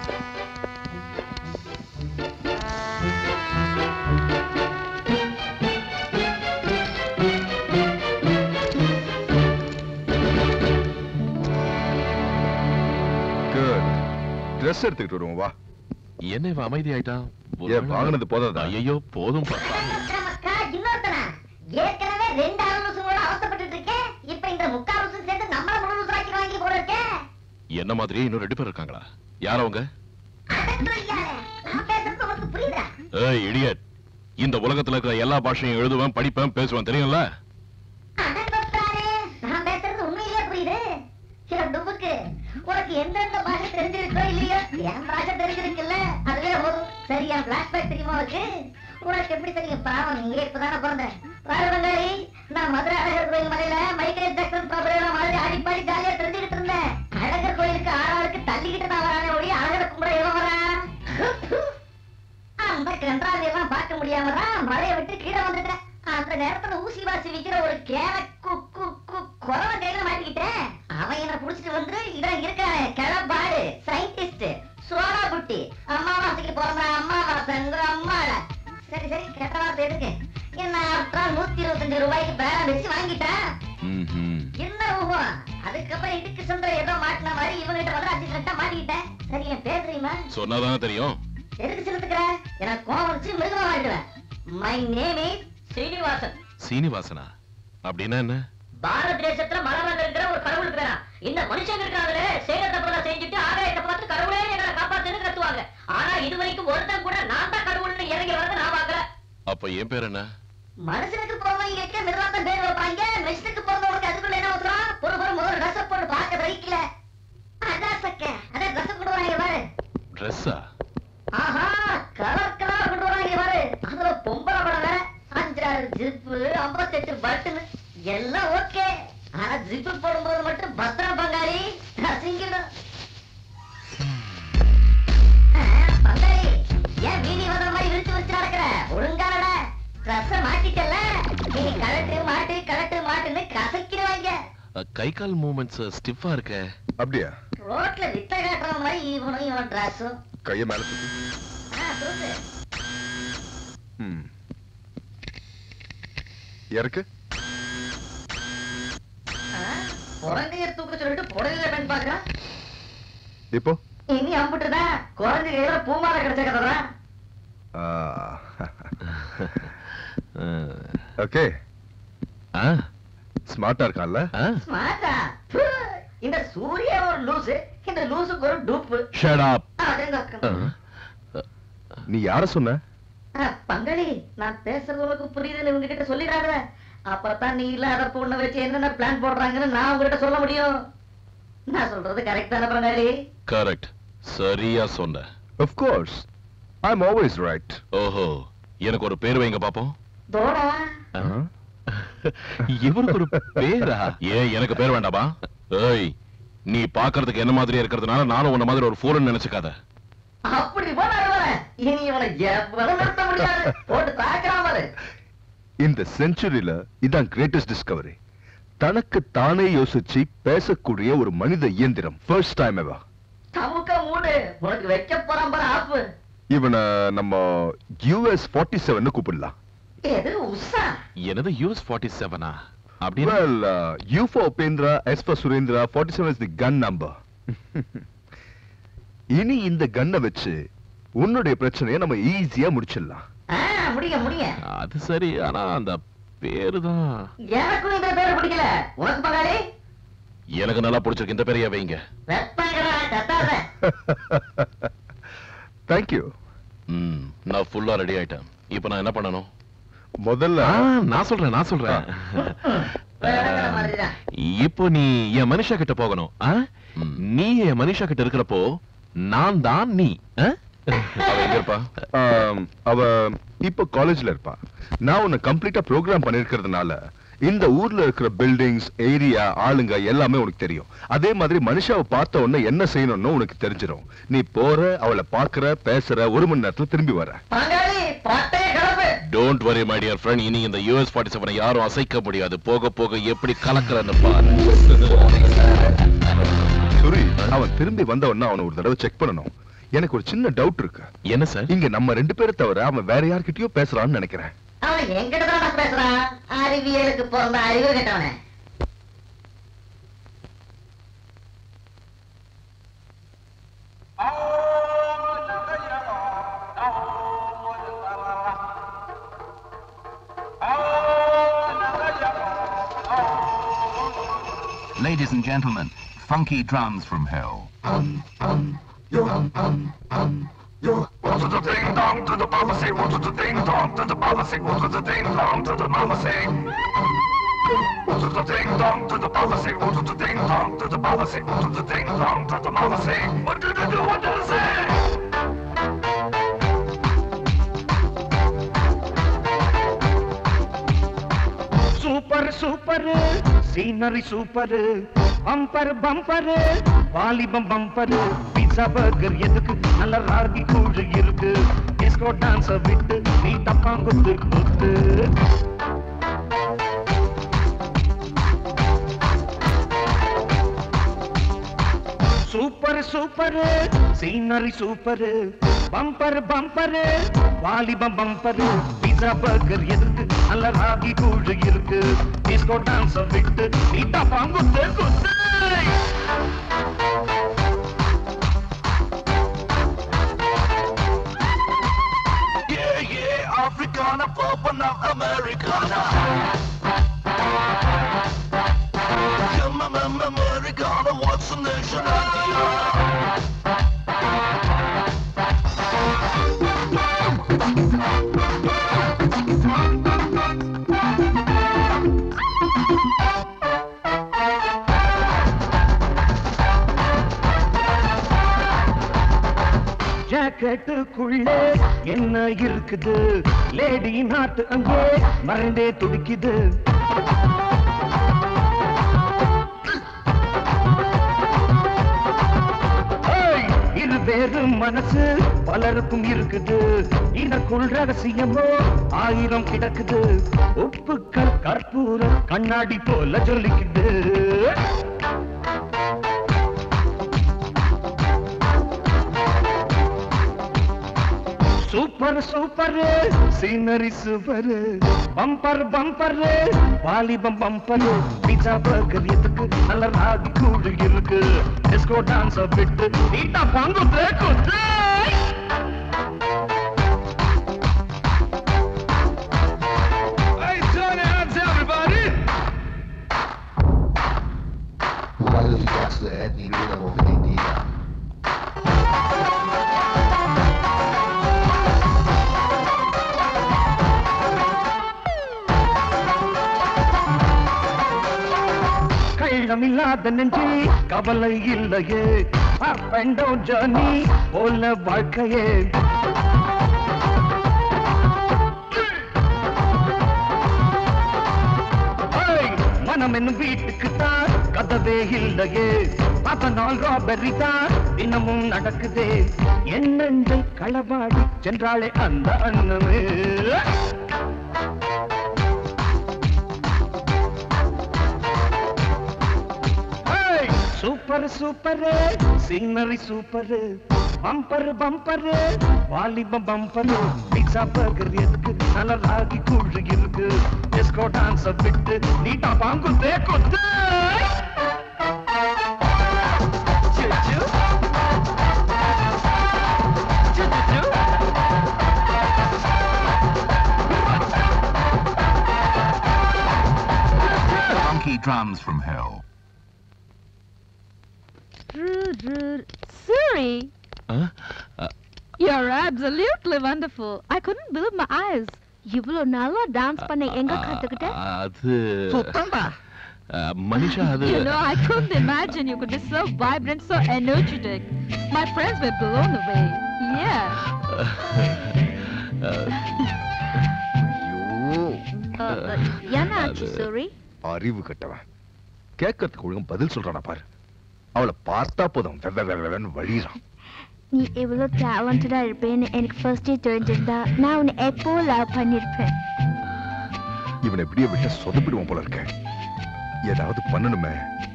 குட் ட்ரெஸ் எடுத்துக்கிட்டு வருவோம் வா என்ன இவன் அமைதி ஆயிட்டான் ஏன் வாங்கினது போதாதா ஐயோ போதும் பா. மக்கா இன்னொருத்தனா ஏற்கனவே ரெண்டு அலுவலசங்களோட அவசரப்பட்டு இருக்கேன் இப்ப இந்த முக்கா வருஷம் சேர்த்து நம்மள முழு வருஷம் வாங்கி போட இருக்கேன் என்ன மாதிரி இன்னும் ரெண்டு பேர் இருக்காங்களா யார் அவங்க நான் பேசுறது உனக்கு புரியுதா ஏய் இடியட் இந்த உலகத்துல இருக்கிற எல்லா பாஷையும் எழுதுவேன் படிப்பேன் பேசுவேன் தெரியும்ல அடங்கொட்டாரே நான் பேசுறது உண்மையிலேயே புரியுது சில டுபுக்கு உனக்கு எந்தெந்த பாஷை தெரிஞ்சிருக்கோ இல்லையோ என் பாஷை தெரிஞ்சிருக்குல்ல அதுவே போதும் சரியா பிளாஷ்பேக் தெரியுமா உனக்கு உனக்கு எப்படி தெரியும் பாவம் நீங்க இப்பதானே பிறந்த பாரு பங்காளி நான் மதுரை அழகர் கோயில் மலையில மைக்கேல் ஜாக்சன் பாபுரேவா மாதிரி ஆடி பாடி ஜாலியா தெரிஞ்சுக்கிட்டு இருந்தேன் அழகர் கோயிலுக்கு ஆறாளுக்கு தள்ளிக்கிட்டு நான் வரானே ஒழி அழகரை கும்பிட எவன் வரான் அந்த கன்றாவை எல்லாம் பார்க்க முடியாம தான் மலையை விட்டு கீழே வந்துட்டேன் அந்த நேரத்துல ஊசி வாசி விக்கிற ஒரு கேன குக்கு குறவ கையில மாட்டிக்கிட்டேன் அவன் என்ன புடிச்சிட்டு வந்து இதான் இருக்கானே கிளப்பாடு சயின்டிஸ்ட் சோடா புட்டி அம்மாவாசைக்கு பிறந்த அம்மாவாசைங்கிற அம்மாட சரி சரி கெட்ட வார்த்தை எதுக்கு என்ன அப்புறம் நூத்தி இருபத்தஞ்சு ரூபாய்க்கு பேரம் வச்சு வாங்கிட்டேன் ம்ஹும். என்ன ஊகம் அதுக்கப்புறம் இதுக்கு சந்திர ஏதோ மாட்டின மாதிரி இவங்கிட்ட வந்து அஞ்சு கட்டா மாட்டிக்கிட்டேன் சரி என் பேர் தெரியுமா சொன்னாதானே தெரியும் எதுக்கு செலுத்துக்கிற எனக்கு கோவம் வச்சு மிருகமா மாட்டுவேன் மை நேம் இஸ் ஸ்ரீனிவாசன் சீனிவாசனா அப்படின்னா என்ன பாரத தேசத்துல மலர்ந்து இருக்கிற ஒரு கடவுளுக்கு வேணாம் இந்த மனுஷங்க இருக்காங்களே செய்யற தப்புலாம் செஞ்சுட்டு ஆகாயத்தை பார்த்து கடவுளே எங்களை காப்பாத்துன்னு கத்துவாங்க ஆனா இது வரைக்கும் ஒருத்தன் கூட நான் தான் கடவுள்னு இறங்கி வரத நான் பாக்கல அப்ப என் பேர் என்ன மனுஷனுக்கு பிறந்தவங்களுக்கு மிருகம் பேர் வைப்பாங்க மெஷினுக்கு பிறந்தவங்களுக்கு அதுக்குள்ள என்ன ஊத்துறான் பொறு பொறு முதல் ட்ரெஸ் போட்டு பார்க்க சகிக்கல அதான் சக்க அதான் ட்ரெஸ் கொண்டு வராங்க பாரு ட்ரெஸ்ஸா ஆஹா கலர் கலர் கொண்டு வராங்க பாரு அதுல பொம்பளை படம் வேற அஞ்சாறு ஜிப்பு ஐம்பத்தெட்டு பட்டுன்னு எல்லாம் ஓகே ஆனா ஜிப்பு போடும்போது மட்டும் பத்திரம் பங்காளி நசிங்கிடும் ஆ, பங்காளி ஏன் வீதி வந்த மாதிரி விரிச்சு விரிச்சு நடக்கிற ஒழுங்கானட ட்ரெஸ் மாட்டிட்டல நீ கலட்டு மாட்டு கலட்டு மாட்டுன்னு கசக்கிடுவாங்க அஹ், கை கால் மூமெண்ட்ஸ் ஸ்டிஃபா இருக்க அப்படியா ரோட்ல வித்த காட்டுற மாதிரி இவனும் இவன் ட்ரெஸ்ஸும் கைய மேல தூக்கு. ஆ தூக்கு ம். இறக்கு குழந்தைய தூக்க சொல்லிட்டு புடவையில பெண் பாக்குறான் இப்போ இனி அம்புட்டுதான் குழந்தை கையில பூமாலை கிடைச்ச கதைதான் ஓகே ஆ, ஸ்மார்ட்டா இருக்கான்ல ஆ. ஸ்மார்ட்டா பு, இந்த சூரிய ஒரு லூசு இந்த லூசுக்கு ஒரு டூப்பு Shut up. அதெங்க அஹ், நீ யார சொன்ன பங்காளி நான் பேசுறது உனக்கு புரியுதுன்னு இவங்க கிட்ட சொல்லிடாத அப்பதான் நீ இல்லாத பொண்ணை வச்சு என்னென்ன பிளான் போடுறாங்கன்னு நான் உங்ககிட்ட சொல்ல முடியும் நான் சொல்றது கரெக்ட் தானே பங்காளி correct. சரியா சொன்ன of course I am always right ஓஹோ எனக்கு ஒரு பேர் வைங்க பாப்போம் தோடா இவருக்கு ஒரு பேரா ஏன் எனக்கு பேர் வேண்டாமா ஏய் நீ பாக்குறதுக்கு என்ன மாதிரி இருக்கிறதுனால நானும் உன்ன மாதிரி ஒரு ஃபோன் நினைச்சுக்காத அப்படி போனாரு இனி இவனை எவ்வளவு நிறுத்த முடியாது போட்டு தாக்காம இந்த செஞ்சுரியில இதான் கிரேட்டஸ்ட் டிஸ்கவரி தனக்கு தானே யோசிச்சு பேசக்கூடிய ஒரு மனித இயந்திரம் ஃபர்ஸ்ட் டைம் எவா தமுக்க மூடு உனக்கு வைக்க போறான் பாரு ஆப்பு இவனை நம்ம யூஎஸ் ஃபார்ட்டி செவன் கூப்பிடலாம் எது உஷா என்னது யூஎஸ் ஃபார்ட்டி செவனா அப்படின்னு Well, uh, U for Upendra, S for Surendra, 47 is the gun number. இனி இந்த கன்னை வச்சு உன்னுடைய பிரச்சனையை நம்ம ஈஸியா முடிச்சிடலாம் ஆ, முடிங்க முடிங்க அது சரி ஆனா அந்த பேரு தான் எனக்கும் இந்த பேரு பிடிக்கல உனக்கு பங்காளி எனக்கு நல்லா பிடிச்சிருக்கு இந்த பேரையா வைங்க வெப்பங்கிறா கத்தாத தேங்க்யூ ம் நான் ஃபுல்லா ரெடி ஆயிட்டேன் இப்போ நான் என்ன பண்ணணும் முதல்ல ஆ, நான் சொல்றேன் நான் சொல்றேன் வேற மாதிரிதான் இப்போ நீ என் மனுஷா கிட்ட போகணும் ஆ? ம். நீ என் மனுஷா கிட்ட இருக்கிறப்போ நான் தான் நீ ஆ? அவ எங்க இருப்பா ஆம், அவ இப்ப காலேஜ்ல இருப்பா நான் உன்னை கம்ப்ளீட்டா ப்ரோக்ராம் பண்ணிருக்கிறதுனால இந்த ஊர்ல இருக்கிற பில்டிங்ஸ் ஏரியா ஆளுங்க எல்லாமே உனக்கு தெரியும் அதே மாதிரி மனுஷாவை பார்த்த உடனே என்ன செய்யணும்னு உனக்கு தெரிஞ்சிடும் நீ போற அவளை பாக்குற பேசுற ஒரு மணி நேரத்துல திரும்பி வர பங்காளி பட்டைய கிளப்பு don't worry my dear friend இனி இந்த யூஎஸ் ஃபார்ட்டி செவனை யாரும் அசைக்க முடியாது போக போக எப்படி கலக்குறன்னு பாரு சுரி அவன் திரும்பி வந்த உடனே அவனை ஒரு தடவை செக் பண்ணணும் எனக்கு ஒரு சின்ன டவுட் இருக்கு என்ன சார் இங்க நம்ம ரெண்டு பேரை தவிர அவன் வேற யார்கிட்டயோ பேசுறான்னு நினைக்கிறேன் அவன் என்கிட்ட தான் பேசுறான் அறிவியலுக்கு பிறந்த அறிவு கேட்டவனே Ladies and gentlemen, funky drums from hell. Super super scenery super bumper bumper வாலிபம் பம்பர் பீட்சா பர்கர் எதுக்கு நல்ல ராகி கூழ் இருக்கு டிஸ்கோ டான்ஸ விட்டு நீ தப்பாங்குத்து குத்து super super scenery super bumper bumper வாலிபம் பம்பர் பீட்சா பர்கர் எதுக்கு நல்ல ராகி கூழ் இருக்கு டிஸ்கோ டான்ஸ் விட்டு நீட்டா பாங்குத்து குத்து Yeah, yeah, Africana, Popana, Americana. Come on, I'm Americana, what's the nation idea? ஜாக்கெட்டுக்குள்ளே என்ன இருக்குது லேடி நாட்டு அங்கே மறந்தே துடிக்குது ஏய், இரு வேறு மனசு பலருக்கும் இருக்குது இதற்குள் ரகசியமோ ஆயிரம் கிடக்குது உப்புக்கள் கற்பூரம் கண்ணாடி போல ஜொலிக்குது super super scenery super bumper bumper வாலிபம் பம்பர் பீட்சா பர்கர் எதுக்கு நல்ல ராகி கூழ் இருக்கு டிஸ்கோ டான்ஸ் விட்டு நீட்டா பாங்குத்து குத்து Why does he got the ethnic rhythm of India? கள்ளமில்லாத நெஞ்சு கவலை இல்லையே அப் அண்ட் டவுன் ஜர்னி போல வாழ்க்கையே மனம் என்னும் வீட்டுக்கு தான் கதவே இல்லையே அதனால் ராபரி தான் தினமும் நடக்குதே என்னென்றை களவாடி சென்றாளே அந்த அண்ணமே super super scenery super bumper bumper வாலிபம் பம்பர் பிஸா பர்கர் எதுக்கு நல்ல ராகி கூழ் இருக்கு டிஸ்கோ டான்ஸ் விட்டு நீட்டா பாங்குதே கொத்து சு, சு. சு, சு, சு. Funky drums from hell. Suri, Huh? Uh, you're absolutely wonderful. I couldn't believe my eyes. இவ்வளோ நல்லா டான்ஸ் பண்ண எங்க கத்துக்கிட்ட அது சுத்தம்டா uh, மனிஷா அது You know, I couldn't imagine you could be so vibrant, so energetic. My friends were blown away. Yeah. ஐயோ Uh, என்னாச்சு சூரி அறிவு கட்டவன் கேட்கறதுக்கு ஒழுங்கும் பதில் சொல்றானா பாரு அவளை பார்த்தா போதும் வெ- வெ- வெ- வென்னு வழிறான் நீ இவ்வளோ டேலண்டடா இருப்பேன்னு எனக்கு ஃபர்ஸ்டே தெரிஞ்சிருந்தா நான் உன்னை எப்போ லவ் பண்ணிருப்பேன் இவனை எப்படியே விட்ட சொதப்பிடுவான் போல இருக்க ஏதாவது பண்ணணுமே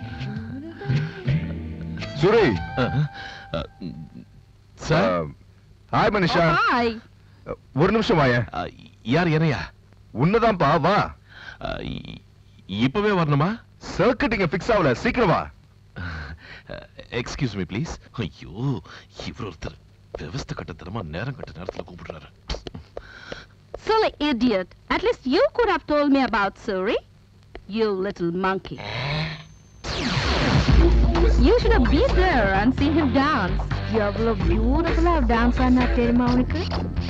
சுரே Uh, uh, sir hi Manisha hi ஒரு நிமிஷம் வாயேன் uh, யார் என்னையா உன்னதான்ப்பா வா Uh, இ- இப்பவே வரணுமா சர்க்கிட் இங்க ஃபிக்ஸ் ஆகல சீக்கிரம் வா எக்ஸ்கியூஸ் மீ ப்ளீஸ் ஐயோ இவர் ஒருத்தர் விவஸ்த கட்டத்தனமா நேரம் கட்ட நேரத்துல கூப்பிடுறாரு Silly idiot. At least you could have told me about Suri. You little monkey. You should have been there and seen him dance. எவ்வளோ பியூட்டிஃபுல்லா டான்ஸ் ஆனா தெரியுமா உனக்கு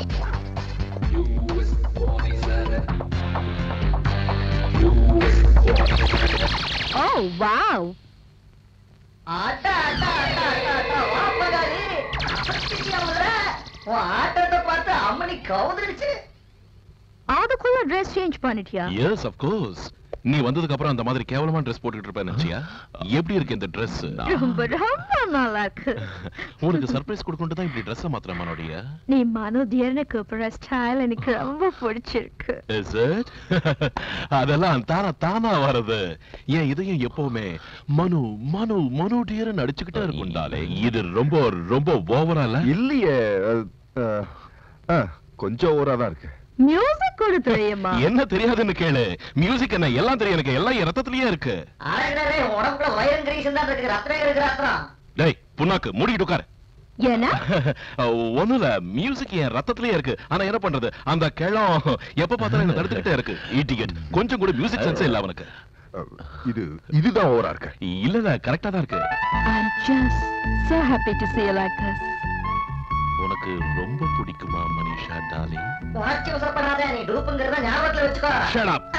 ஓ வாவ் ஆட்டா ஆட்டா ஆட்டா ஆட்டா ஆட்டா வா பகாரி அசத்திட்டியா முதல்ல உன் ஆட்டத்தை பார்த்து அம்மனி கவுந்துருச்சு அதுக்குள்ள ட்ரெஸ் சேஞ்ச் பண்ணிட்டியா எஸ் ஆஃப் கோர்ஸ் நீ வந்ததுக்கு அப்புறம் அந்த மாதிரி கேவலமான ட்ரெஸ் போட்டுட்டு இருப்பேன் நினைச்சியா எப்படி இருக்கு இந்த Dress ரொம்ப ரொம்ப நல்லா இருக்கு உனக்கு சர்ப்ரைஸ் கொடுக்கணும் தான் இப்படி ட்ரெஸ் மாத்திரம் மனோடைய நீ மனோதியர்னு கூப்பிடுற ஸ்டைல் எனக்கு ரொம்ப பிடிச்சிருக்கு இஸ் இட் அதெல்லாம் தானா தானா வர்றது என் இதயம் எப்பவுமே மனு மனு மனு டியர்னு அடிச்சுக்கிட்டே இருக்கும்டாலே இது ரொம்ப ரொம்ப ஓவரா இல்ல இல்லையே அஹ், அஹ், அஹ், கொஞ்சம் ஓவரா தான் இருக்கு மியூசிக் கூட தெரியுமா என்ன தெரியாதுன்னு கேளு மியூசிக் என்ன எல்லாம் தெரியும் எனக்கு எல்லாம் என் ரத்தத்திலேயே இருக்கு ஆளுநரே உடம்புல வயிறு கிரீஸ் தான் இருக்கு ரத்னம் இருக்கு ரத்னம் டேய் புண்ணாக்கு மூடிட்டு உட்காரு ஏன்னா ஒண்ணும் இல்ல மியூசிக் என் ரத்தத்திலேயே இருக்கு ஆனா என்ன பண்றது அந்த கிழம் எப்ப பார்த்தாலும் என்ன தடுத்துக்கிட்டே இருக்கு இடியட் கொஞ்சம் கூட மியூசிக் சென்ஸே இல்ல அவனுக்கு அஹ், இது இதுதான் ஓவரா இருக்கு இல்ல இல்ல கரெக்டா தான் இருக்கு I'm just so happy to see you like this. உனக்கு ரொம்ப பிடிக்குமா மனிஷா டார்லிங் உணர்ச்சி வசப்படாத நீ டூப்புங்கிறத ஞாபகத்துல வச்சுக்கோ Shut up.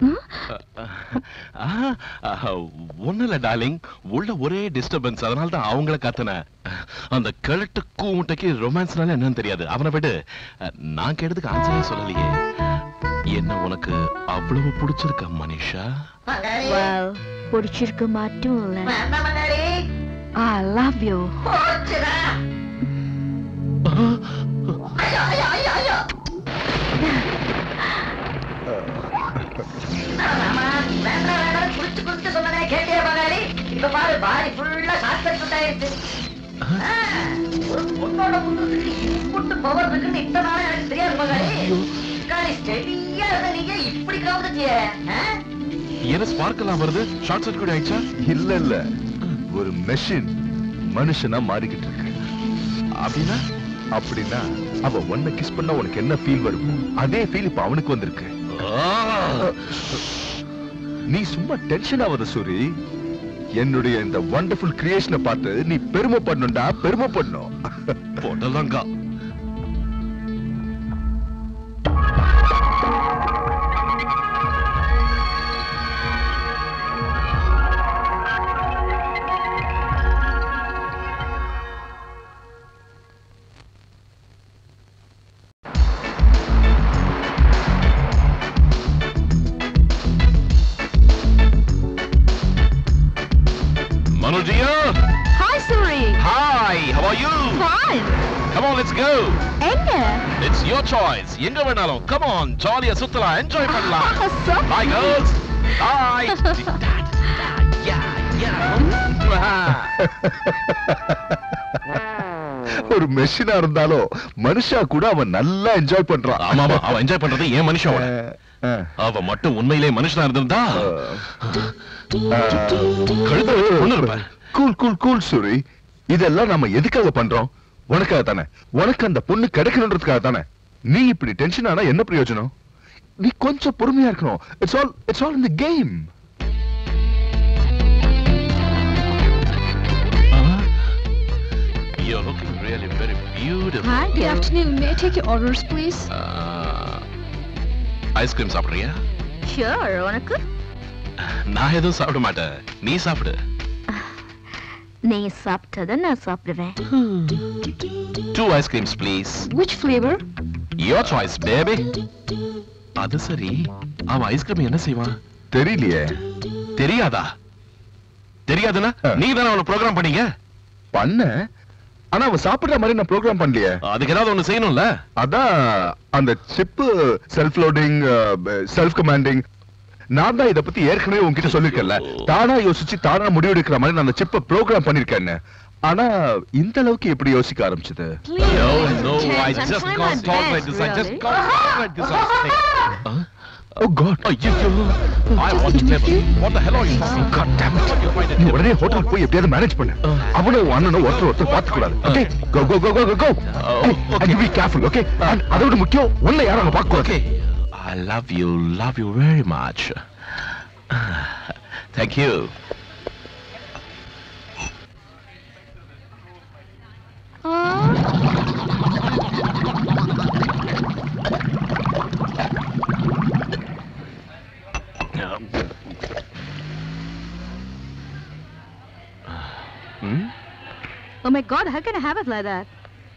ஒண்ணு இல்ல டார்லிங் உள்ள ஒரே டிஸ்டர்பன்ஸ் அதனால தான் அவங்கள கத்துனேன் அந்த கிழட்டு கூமுட்டைக்கு ரொமான்ஸ்னால என்னன்னு தெரியாது அவனை விடு நான் கேட்டதுக்கு ஆன்சரே சொல்லலையே என்ன உனக்கு அவ்வளவு பிடிச்சிருக்கா மனிஷா மகாரி Well, பிடிச்சிருக்க மட்டும் இல்ல வேண்டாம் மகாரி I love you. போச்சுடா ஐயோ ஐயோ ஐயோ ஐயோ ஆமா, வேண்டாம் வேண்டாம் குளிச்சு குளிச்சு சொன்னதே கேட்டியா மகாரி இப்ப பாரு பாடி ஃபுல்லா ஷார்ட் சர்க்யூட் ஆயிருச்சு ஆ, ஒரு பொண்ணோட முன்னுக்கு இம்புட்டு பவர் இருக்குன்னு இத்தனை நாளா எனக்கு தெரியாது மகாரி மகாரி ஸ்டெடியா இருந்த நீங்க இப்படி கவுந்துட்டியே ஆ? என்ன ஸ்பார்க் எல்லாம் வருது ஷார்ட் சர்க்யூட் ஆயிடுச்சா இல்ல இல்ல ஒரு மெஷின் மனுஷனா மாறிக்கிட்டு இருக்கு அப்படின்னா அப்படின்னா அவ ஒன்ன கிஸ் பண்ணா உனக்கு என்ன ஃபீல் வரும் அதே ஃபீல் இப்ப அவனுக்கு வந்திருக்கு நீ சும்மா டென்ஷன் ஆகாத சூரி என்னுடைய இந்த வண்டர்ஃபுல் கிரியேஷனை பார்த்து நீ பெருமைப்படணும்டா பெருமைப்படணும் போட்டலங்கா dear. Hi, Suri. Hi, how are you? Fine. Come on, let's go. எங்க It's your choice. எங்க வேணாலும். Come on, ஜாலியா சுத்தலாம், என்ஜாய் பண்ணலாம். So Bye, girls. Bye. yeah, yeah. ஒரு மெஷினா இருந்தாலும் மனுஷா கூட அவன் நல்லா என்ஜாய் பண்றான் ஆமா ஆமா அவன் என்ஜாய் பண்றது ஏன் மனுஷன் அவன். அஹ், அவ மட்டும் உண்மையிலே மனுஷனா இருந்திருந்தா அஹ், கழுத்தை ஒண்ணு இருப்பேன் கூல் கூல் கூல் சூரி இதெல்லாம் நம்ம எதுக்காக பண்றோம் உனக்காக தானே உனக்கு அந்த பொண்ணு கிடைக்கணுன்றதுக்காக தானே நீ இப்படி டென்ஷன் ஆனா என்ன பிரயோஜனம் நீ கொஞ்சம் பொறுமையா இருக்கணும் it's all it's all in the game You're looking really very beautiful. Hi, Good dear. afternoon. May I take your orders, please? Ice cream சாப்பிடுறியா Sure, உனக்கு நான் எதுவும் சாப்பிட மாட்டேன் நீ சாப்பிடு நீ சாப்பிட்டத நான் சாப்பிடுவேன் two ice creams please Which flavor? Your choice baby அது சரி அவன் ஐஸ்கிரீம் என்ன செய்வான் தெரியலையே தெரியாதா தெரியாதுன்னா ஆ. நீ தானே அவனை ப்ரோக்ராம் பண்ணீங்க பண்ண ஆனா அவன் சாப்பிடுற மாதிரி நான் ப்ரோக்ராம் பண்ணலையே அதுக்கு ஏதாவது ஒண்ணு செய்யணும்ல அதான் அந்த chip self loading self commanding நான் தான் இத பத்தி ஏற்கனவே உன்கிட்ட சொல்லிருக்கேன்ல தானா யோசிச்சு தானா முடிவெடுக்கிற மாதிரி நான் அந்த சிப்பை ப்ரோக்ராம் பண்ணிருக்கேன்னு ஆனா இந்த அளவுக்கு எப்படி யோசிக்க ஆரம்பிச்சது Please. No, Mr. no, Chance, I I'm just trying can't my talk best, like this. I just really. can't talk like this. I Huh? Oh god ஐயோ I want to play. What the hell are you talking? God damn it. You find it நீ உடனே ஹோட்டலுக்கு போய் எப்படியாவது manage பண்ணு அவனும் உன் அண்ணனும் ஒருத்தர் ஒருத்தர் பார்த்து கூடாது okay go go go go go Oh, and be careful okay அதோட முக்கியம் உன்னை யாரும் அங்க பார்க்க கூடாது Okay. I love you, love you very much. Thank you. Hmm? Oh my god, how can I have it like that?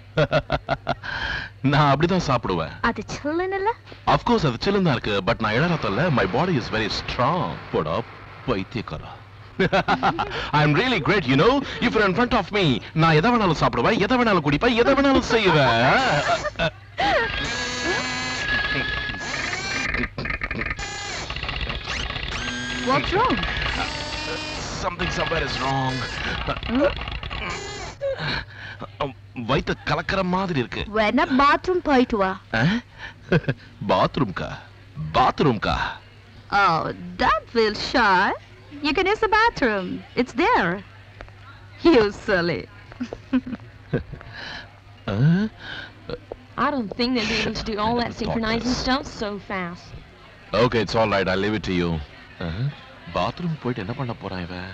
நான் அப்படிதான் சாப்பிடுவேன் அது சில்லுன்னு இல்ல அஃப்கோர்ஸ் அது சில்லுன்னு தான் இருக்கு பட் நான் இழறதில்ல my body is very strong போடா பைத்தியக்காரா I am really great you know if you in front of me நான் எதை வேணாலும் சாப்பிடுவேன் எதை வேணாலும் குடிப்பேன் எதை வேணாலும் செய்வேன் What's wrong? something somewhere is wrong வயிற்று கலக்கிற மாதிரி இருக்கு வேணா பாத்ரூம் போயிட்டு வா பாத்ரூம்கா பாத்ரூம்கா Oh, that will shy. You can use the bathroom. It's there. You silly. I don't think they'll be able to do all that synchronizing stuff so fast. Okay it's all right I leave it to you bathroom போயிட்டு என்ன பண்ண போறான் இவன்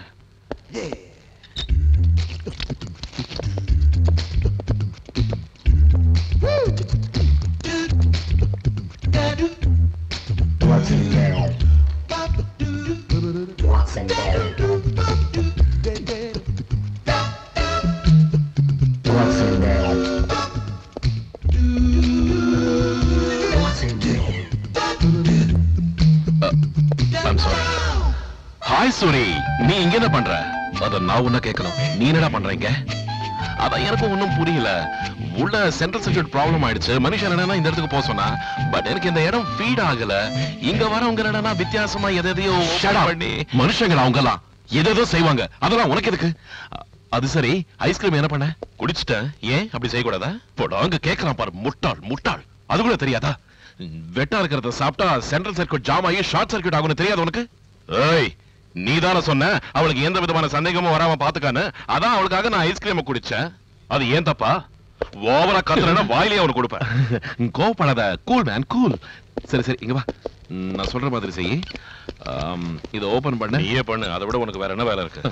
I'm sorry hi Suri நீ இங்க என்ன பண்ற அத நான் உன்ன கேட்கணும் நீ என்னடா பண்ற இங்க அதான் எனக்கும் ஒண்ணும் புரியல உள்ள சென்ட்ரல் சர்க்யூட் ப்ராப்ளம் ஆயிடுச்சு மனுஷன் என்னன்னா இந்த இடத்துக்கு போக சொன்னா பட் எனக்கு இந்த இடம் ஃபீட் ஆகல இங்க வரவங்க என்னன்னா வித்தியாசமா எதை எதையோ பண்ணி மனுஷங்களா அவங்க எல்லாம் எதேதோ செய்வாங்க அதெல்லாம் உனக்கு எதுக்கு அ- அது சரி ஐஸ்கிரீம் என்ன பண்ண குடிச்சிட்டேன் ஏன் அப்படி செய்யக்கூடாதா போடா அங்க கேட்கலாம் பாரு முட்டாள் முட்டாள் அது கூட தெரியாதா ம், வெட்டா இருக்கிறத சாப்பிட்டா சென்ட்ரல் சர்க்யூட் ஜாம் ஆகி ஷார்ட் சர்க்யூட் ஆகும்னு தெரியாது உனக்கு ஏய் நீ தானே சொன்ன அவளுக்கு எந்த விதமான சந்தேகமும் வராம பாத்துக்கான்னு அதான் அவளுக்காக நான் ஐஸ்கிரீம் குடிச்சேன் அது ஏன் தப்பா ஓவரா கத்துறேன்னா வாயிலே அவனுக்கு கொடுப்பேன் கோவப்படாத கூல் மேன் கூல் சரி சரி இங்க வா ம், நான் சொல்ற மாதிரி செய் ஆம், இதை ஓபன் பண்ண நீயே பண்ணு அதை விட உனக்கு வேற என்ன வேலை இருக்கு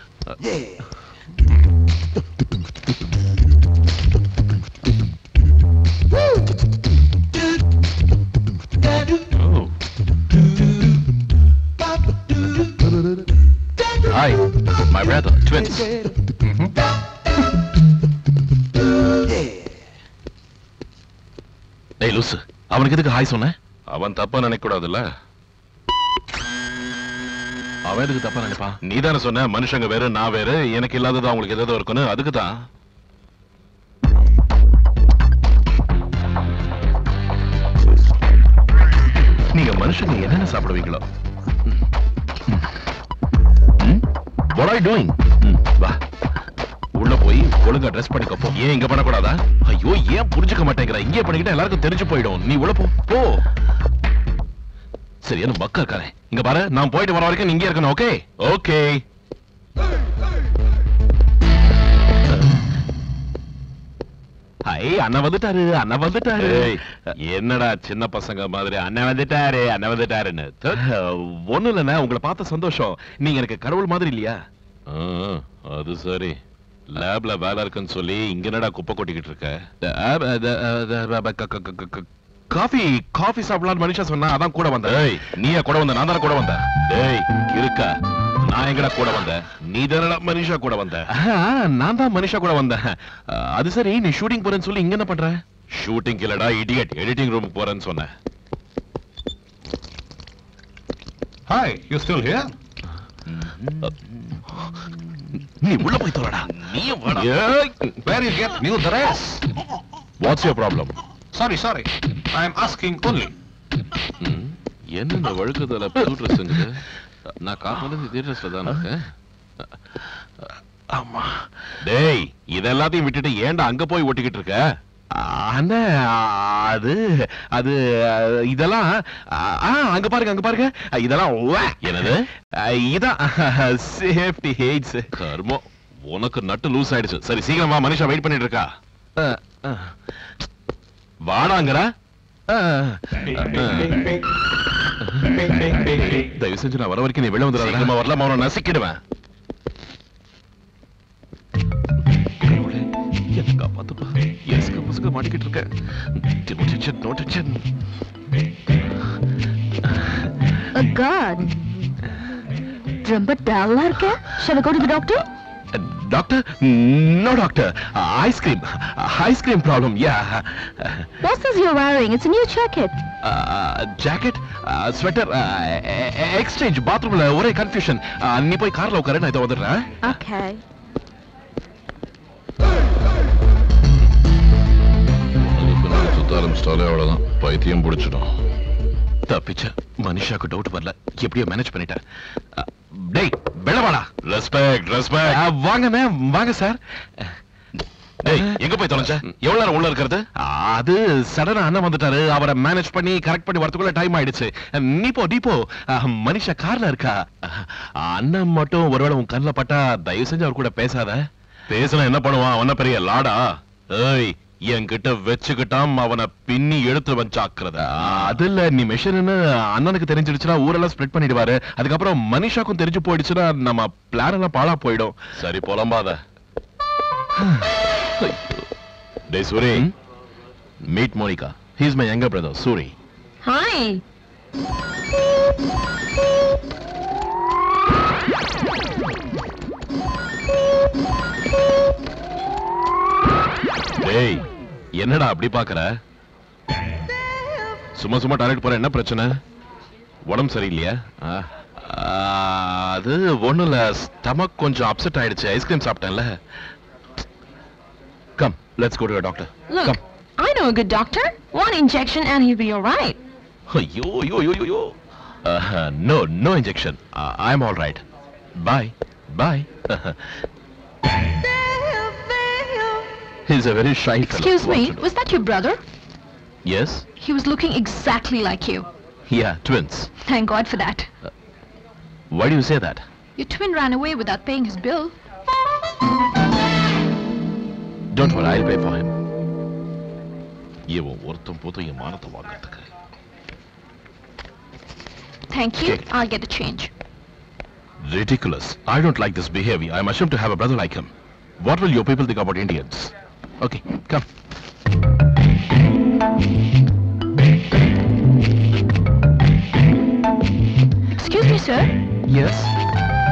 Oh. Hi, my brother, twins. டேய் லூசு அவனுக்கு எதுக்கு ஹாய் சொன்ன அவன் தப்பா நினைக்க கூடாதுல்ல அவன் எதுக்கு தப்பா நினைப்பான் நீ தானே சொன்ன மனுஷங்க வேற நான் வேற எனக்கு இல்லாதது அவங்களுக்கு ஏதாவது இருக்குன்னு அதுக்கு தான் நீங்க மனுஷங்க என்னென்ன சாப்பிடுவீங்களோ what are you doing ம், வா உள்ள போய் ஒழுங்கா ட்ரெஸ் பண்ணிக்கப்போ ஏன் இங்க பண்ணக்கூடாதா ஐயோ ஏன் புரிஞ்சுக்க மாட்டேங்கிற இங்கே பண்ணிக்கிட்டா எல்லாருக்கும் தெரிஞ்சு போயிடும் நீ உள்ள போ போ சரி என்ன பக்கா இருக்காரே இங்க பாரு நான் போயிட்டு வர வரைக்கும் நீ இங்கே இருக்கணும் ஓகே ஓகே ஐ அண்ணன் வந்துட்டாரு அண்ணன் வந்துட்டாரு என்னடா சின்ன பசங்க மாதிரி அண்ணன் வந்துட்டாரு அண்ணன் வந்துட்டாருன்னு ஒண்ணும் இல்லைண்ணே உங்களை பார்த்த சந்தோஷம் நீங்க எனக்கு கடவுள் மாதிரி இல்லையா அது சரி லேப்ல வேலை இருக்குன்னு சொல்லி இங்க என்னடா குப்பை கொட்டிக்கிட்டு இருக்க காஃபி காஃபி சாப்பிடலாம்னு மனுஷா சொன்னா அதான் கூட வந்தேன் டேய் நீயா கூட வந்த நான் தானே கூட வந்தேன் டேய் இருக்கா நான் எங்கடா கூட வந்தேன் நீ தானடா மனுஷா கூட வந்த நான் தான் மனுஷா கூட வந்தேன் அஹ், அது சரி நீ ஷூட்டிங் போறேன்னு சொல்லி இங்க என்ன பண்ற ஷூட்டிங் இல்லடா இடியட் எடிட்டிங் ரூமுக்கு போறேன்னு சொன்னேன் Hi, you still here? நீ உள்ள போய் தொலைடா நீ வாடா Where you get new dress? What's your problem Sorry, sorry. I'm asking only. என்ன வழுக்குதல புது ட்ரெஸ்ஸுங்குது நான் காலையில இதே ட்ரெஸ்ல தான் இருக்கேன் ஆமா டேய் இதெல்லாத்தையும் விட்டுட்டு ஏன்டா அங்க போய் ஒட்டிக்கிட்டு இருக்க அண்ணா அது அது அஹ், இதெல்லாம் அஹ், ஆ, அங்க பாருங்க அங்க பாருங்க அஹ், இதெல்லாம் உவ்வே. என்னது அஹ், இதான் சேஃப்டி ஹெய்ட்ஸ் கர்மம் உனக்கு நட்டு லூஸ் ஆயிடுச்சு சரி சீக்கிரம் வா மனுஷா வெயிட் பண்ணிட்டு இருக்கா அஹ், அஹ். வாடாங்கடா அஹ், அஹ். தயவு செஞ்சு நான் வர வரைக்கும் நீ வெளில வந்துடாத சீக்கிரமா வரலாம் அவனை நசுக்கிடுவேன் கடவுளே, என்னை காப்பாத்துப்பா. எஸ்க புஸ்க மாட்டிக்கிட்டு இருக்கேன். No tension, no tension. Oh God. ரொம்ப டல்லா இருக்க Shall I go to the doctor? Doctor no doctor ice cream ice cream problem யா What's this you're wearing? It's a new jacket. Jacket sweater exchange பாத்ரூம்ல ஒரே கன்ஃபியூஷன் நீ போய் கார்ல உட்காரு நான் இதை வந்துடுறேன் Okay. சுத்த ஆரம்பிச்சிட்டாலே அவ்வளவுதான் பைத்தியம் பிடிச்சிடும் தப்பிச்ச மனுஷாக்கு டவுட் வரல எப்படியோ மேனேஜ் பண்ணிட்டேன் அஹ், டேய் வெள்ளவாடா ரெஸ்பெக்ட் ரெஸ்பெக்ட் வாங்க மேம் வாங்க சார் டேய் எங்க போய் தொலைஞ்ச எவ்வளவு நேரம் உள்ள இருக்கிறது அது சடனா அண்ணன் வந்துட்டாரு அவரை மேனேஜ் பண்ணி கரெக்ட் பண்ணி வரதுக்குள்ள டைம் ஆயிடுச்சு நீ போ நீ போ அஹ், மனிஷா கார்ல இருக்கா அஹ், அண்ணன் மட்டும் ஒருவேளை உன் கண்ணுல பட்டா தயவு செஞ்சு அவர் கூட பேசாத பேசினா என்ன பண்ணுவான் அவன பெரிய லாடா ஏய் என்கிட்ட வச்சுக்கிட்டாம் அவனை பின்னி எடுத்து வச்சாக்குறத அதுல நீ மெஷின்னு அண்ணனுக்கு தெரிஞ்சிடுச்சுன்னா ஊரெல்லாம் ஸ்ப்ரெட் பண்ணிடுவாரு அதுக்கப்புறம் மனிஷாக்கும் தெரிஞ்சு போயிடுச்சுன்னா நம்ம பிளான் எல்லாம் பாழா போயிடும் சரி புலம்பாத டேய் Suri meet Monica he's my younger brother Suri Hi. டேய் என்னடா அப்படி பாக்குற சும்மா சும்மா டாய்லெட் போற என்ன பிரச்சனை உடம்பு சரியில்லையா ஆ, ஆ, அது ஒண்ணும் இல்ல ஸ்டமக் கொஞ்சம் அப்செட் ஆயிடுச்சு ஐஸ்கிரீம் சாப்பிட்டேன்ல come let's go to doctor Look, come I know a good doctor. One injection and he'll be all right. ஐயோ ஐயோ ஐயோ ஐயோ no no injection I am all right bye bye He's a very shy fellow. Excuse me, What to do? was that your brother? Yes? He was looking exactly like you. Yeah, twins. Thank God for that. Why do you say that? Your twin ran away without paying his bill. Don't worry, I'll pay for him. இவன் ஒருத்தன் போதும் என் மானத்தை வாங்குறதுக்கு Thank you. I'll get the change. Ridiculous. I don't like this behavior. I'm ashamed to have a brother like him. What will your people think about Indians? Okay, come. Excuse me, sir. Yes?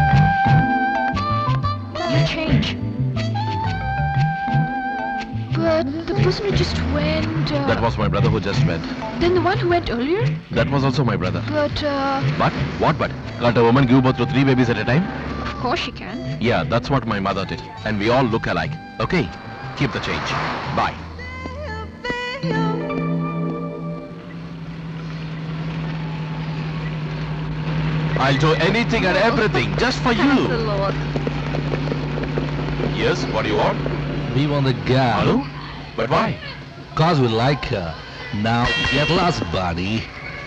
Your change. But But the person who just went. Uh, That was my brother who just went. Then the one who went earlier? That was also my brother. But, uh, But what but? Can't a woman give birth to three babies at a time? of course she can. Yeah, that's what my mother did. And we all look alike. Okay, keep the change. Bye. I'll do anything and everything just for you. Yes, what do you want? We want a girl. Hello? But why? Cause we like her. Now get lost, buddy.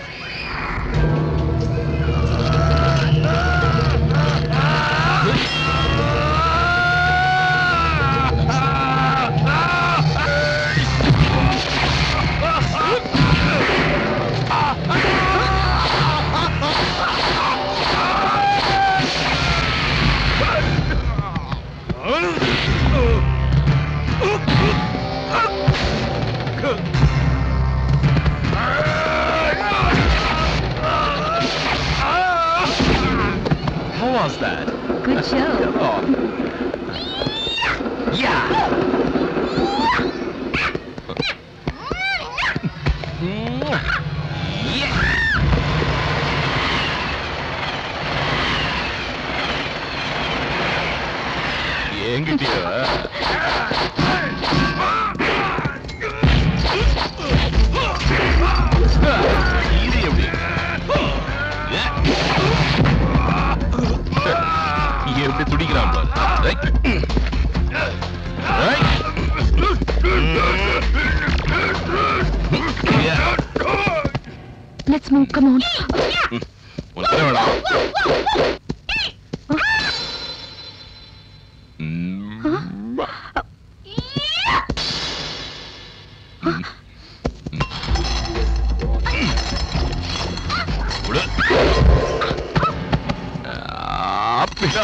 How was that? Good show. Come on. Yeah. என்கிட்டயா இது எப்படி எப்படி துடிக்கிறான் பாரு right Let's move, come on. உனக்கு வேணாம் ம். விடு. அப்படியா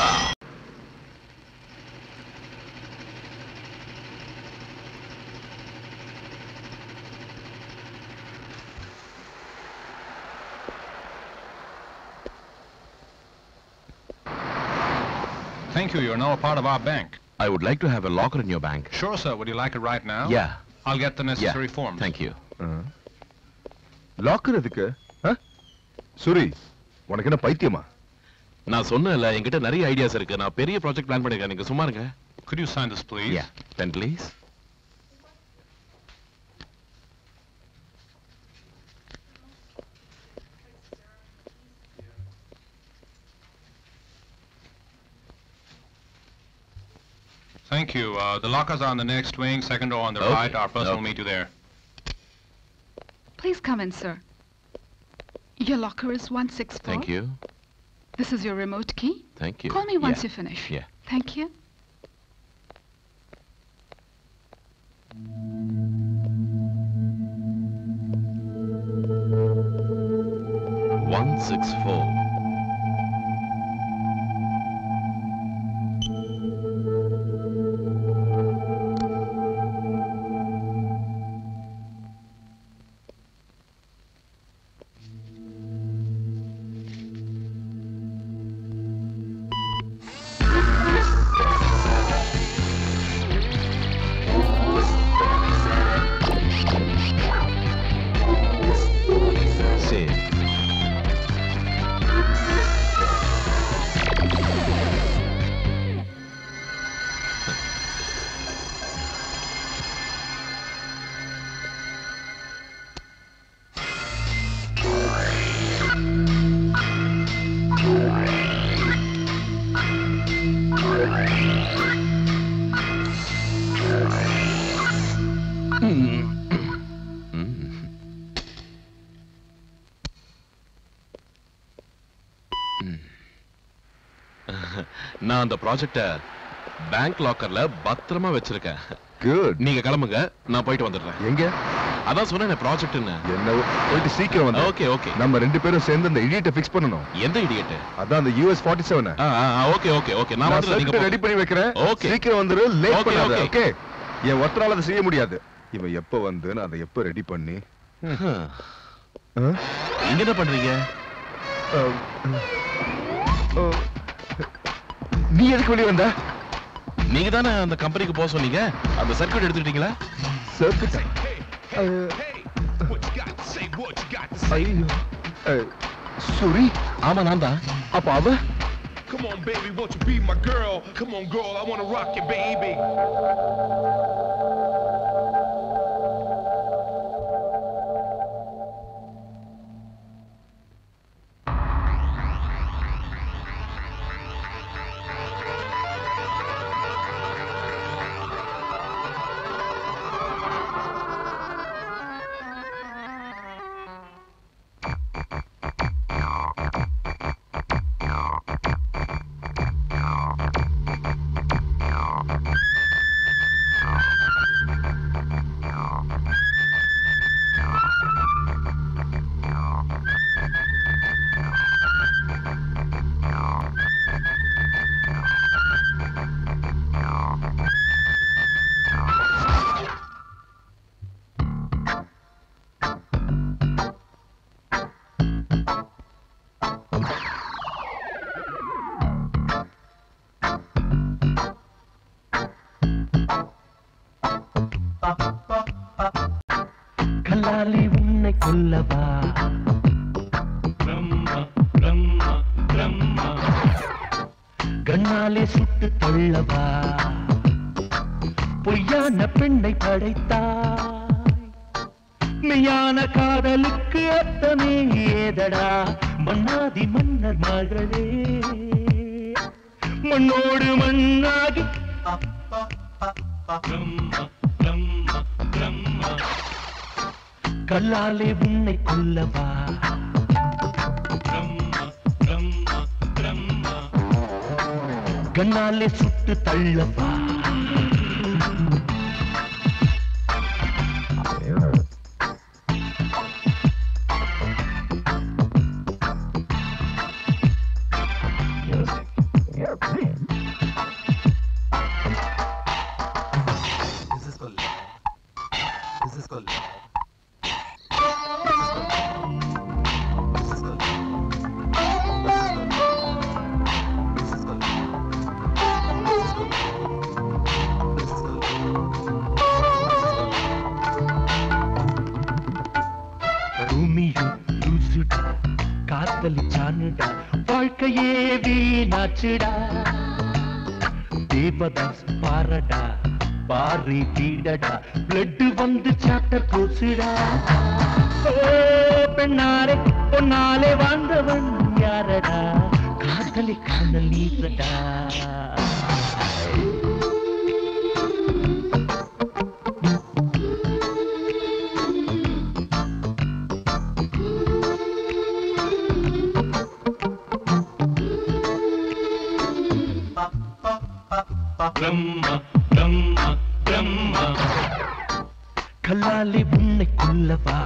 Thank you. You're now a part of our bank. I would like to have a locker in your bank. Sure, sir. Would you like it right now? Yeah. I'll get the necessary Yeah. forms. Thank you. Locker எதுக்கு ஆ? சுரி உனக்கு என்ன பைத்தியமா நான் சொன்னேன்ல என்கிட்ட நிறைய ideas இருக்கு நான் பெரிய ப்ராஜெக்ட் பிளான் பண்ணிருக்கேன் நீங்க சும்மா இருங்க Could you sign this, please? Yeah. Pen, please. Thank you. Uh, the lockers are on the next wing, second door on the Okay. right. Our person will Okay. meet you there. Please come in, sir. Your locker is 164. Thank you. This is your remote key. Thank you. Call me once Yeah. you finish. Yeah. Thank you. One six four. Save. நான் அந்த ப்ராஜெக்ட bank லாக்கர்ல பத்திரமா வச்சிருக்கேன் good நீங்க கிளம்புங்க நான் போயிட்டு வந்துடுறேன் எங்க அதான் சொன்னேன் ப்ராஜெக்ட்னு என்ன போயிட்டு சீக்கிரம் வந்து ஓகே ஓகே நம்ம ரெண்டு பேரும் சேர்ந்து அந்த இடியட்டை ஃபிக்ஸ் பண்ணணும் எந்த இடியட் அதான் அந்த US 47 seven okay okay okay நான் நான் வந்துடுறேன் நீங்க ரெடி பண்ணி வைக்கிறேன் ஓகே சீக்கிரம் வந்துரு லேட் Okay, பண்ணாத okay. ஓகே என் ஒத்தனால அதை செய்ய முடியாது இவன் எப்ப வந்து நான் அதை எப்ப ரெடி பண்ணி ஆ? நீங்க என்ன பண்றீங்க ஆ, ஆ. நீ எதுக்கு வெளிய வந்த நீங்க தானே அந்த கம்பெனிக்கு போக சொன்னீங்க அந்த சர்க்கியூட் எடுத்துக்கிட்டீங்களா சேர்த்துட்டேன் ஐயோ அஹ், சுரி ஆமா நான் தான் அப்ப அவ Come on, baby, won't you be my girl? Come on, girl, I wanna rock you, baby. கல்லாலி உன்னை கொல்லவா கண்ணாலே சுட்டு தள்ளவா பொய்யான பெண்ணை படைத்தாய் மெய்யான காதலுக்கு அர்த்தமே ஏதடா மன்னாதி மன்னர் மகளே மண்ணோடு மண்ணாகி கல்லாலே உன்னை கொல்லவா கண்ணாலே சுட்டு தள்ளவா This is for love. This is for love. This is for love. This is for love. This is for love. This is for love. பூமியும் லூசுடா காத்தலிச்சானுடா வாழ்க்கையே வீணாச்சுடா தேவதாஸ் பாரடா பாரி வீடடா பிளட் வந்து சாப்டர் போச்சுடா ஓ பெண்ணாரே பொன்னாலே வாழ்ந்தவன் யாரடா காதலி காதல் நீரடா பிரம்மா பிரம்மா பிரம்மா கல்லாலி உன்னை கொல்லவா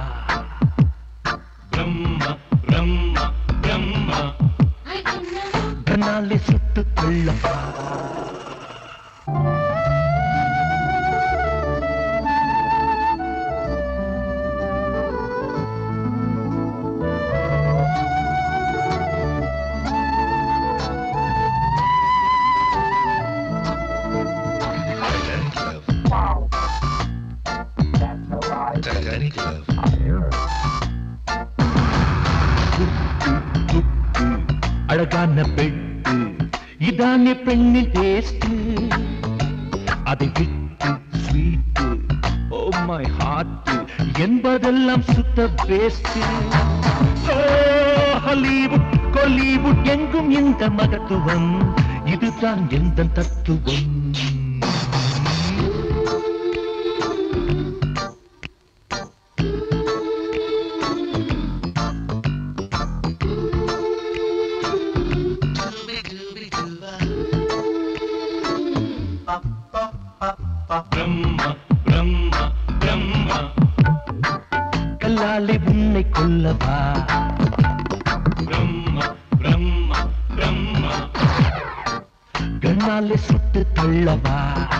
பிரம்மா பிரம்மா பிரம்மா கண்ணாலே சுட்டு கொள்ளவா Titanic love. அழகான பெட்டு இதானே பெண்ணின் டேஸ்ட் அதை விட்டு ஸ்வீட் ஓ மை ஹார்ட் என்பதெல்லாம் சுத்த வேஸ்ட் ஹாலிவுட் கொலிவுட் எங்கும் இந்த மகத்துவம் இதுதான் எந்த தத்துவம் பிரம்மா பிரம்மா பிரம்மா கல்லாலே உன்னை கொல்லவா பிரம்மா பிரம்மா பிரம்மா கண்ணாலே சுட்டு தள்ளவா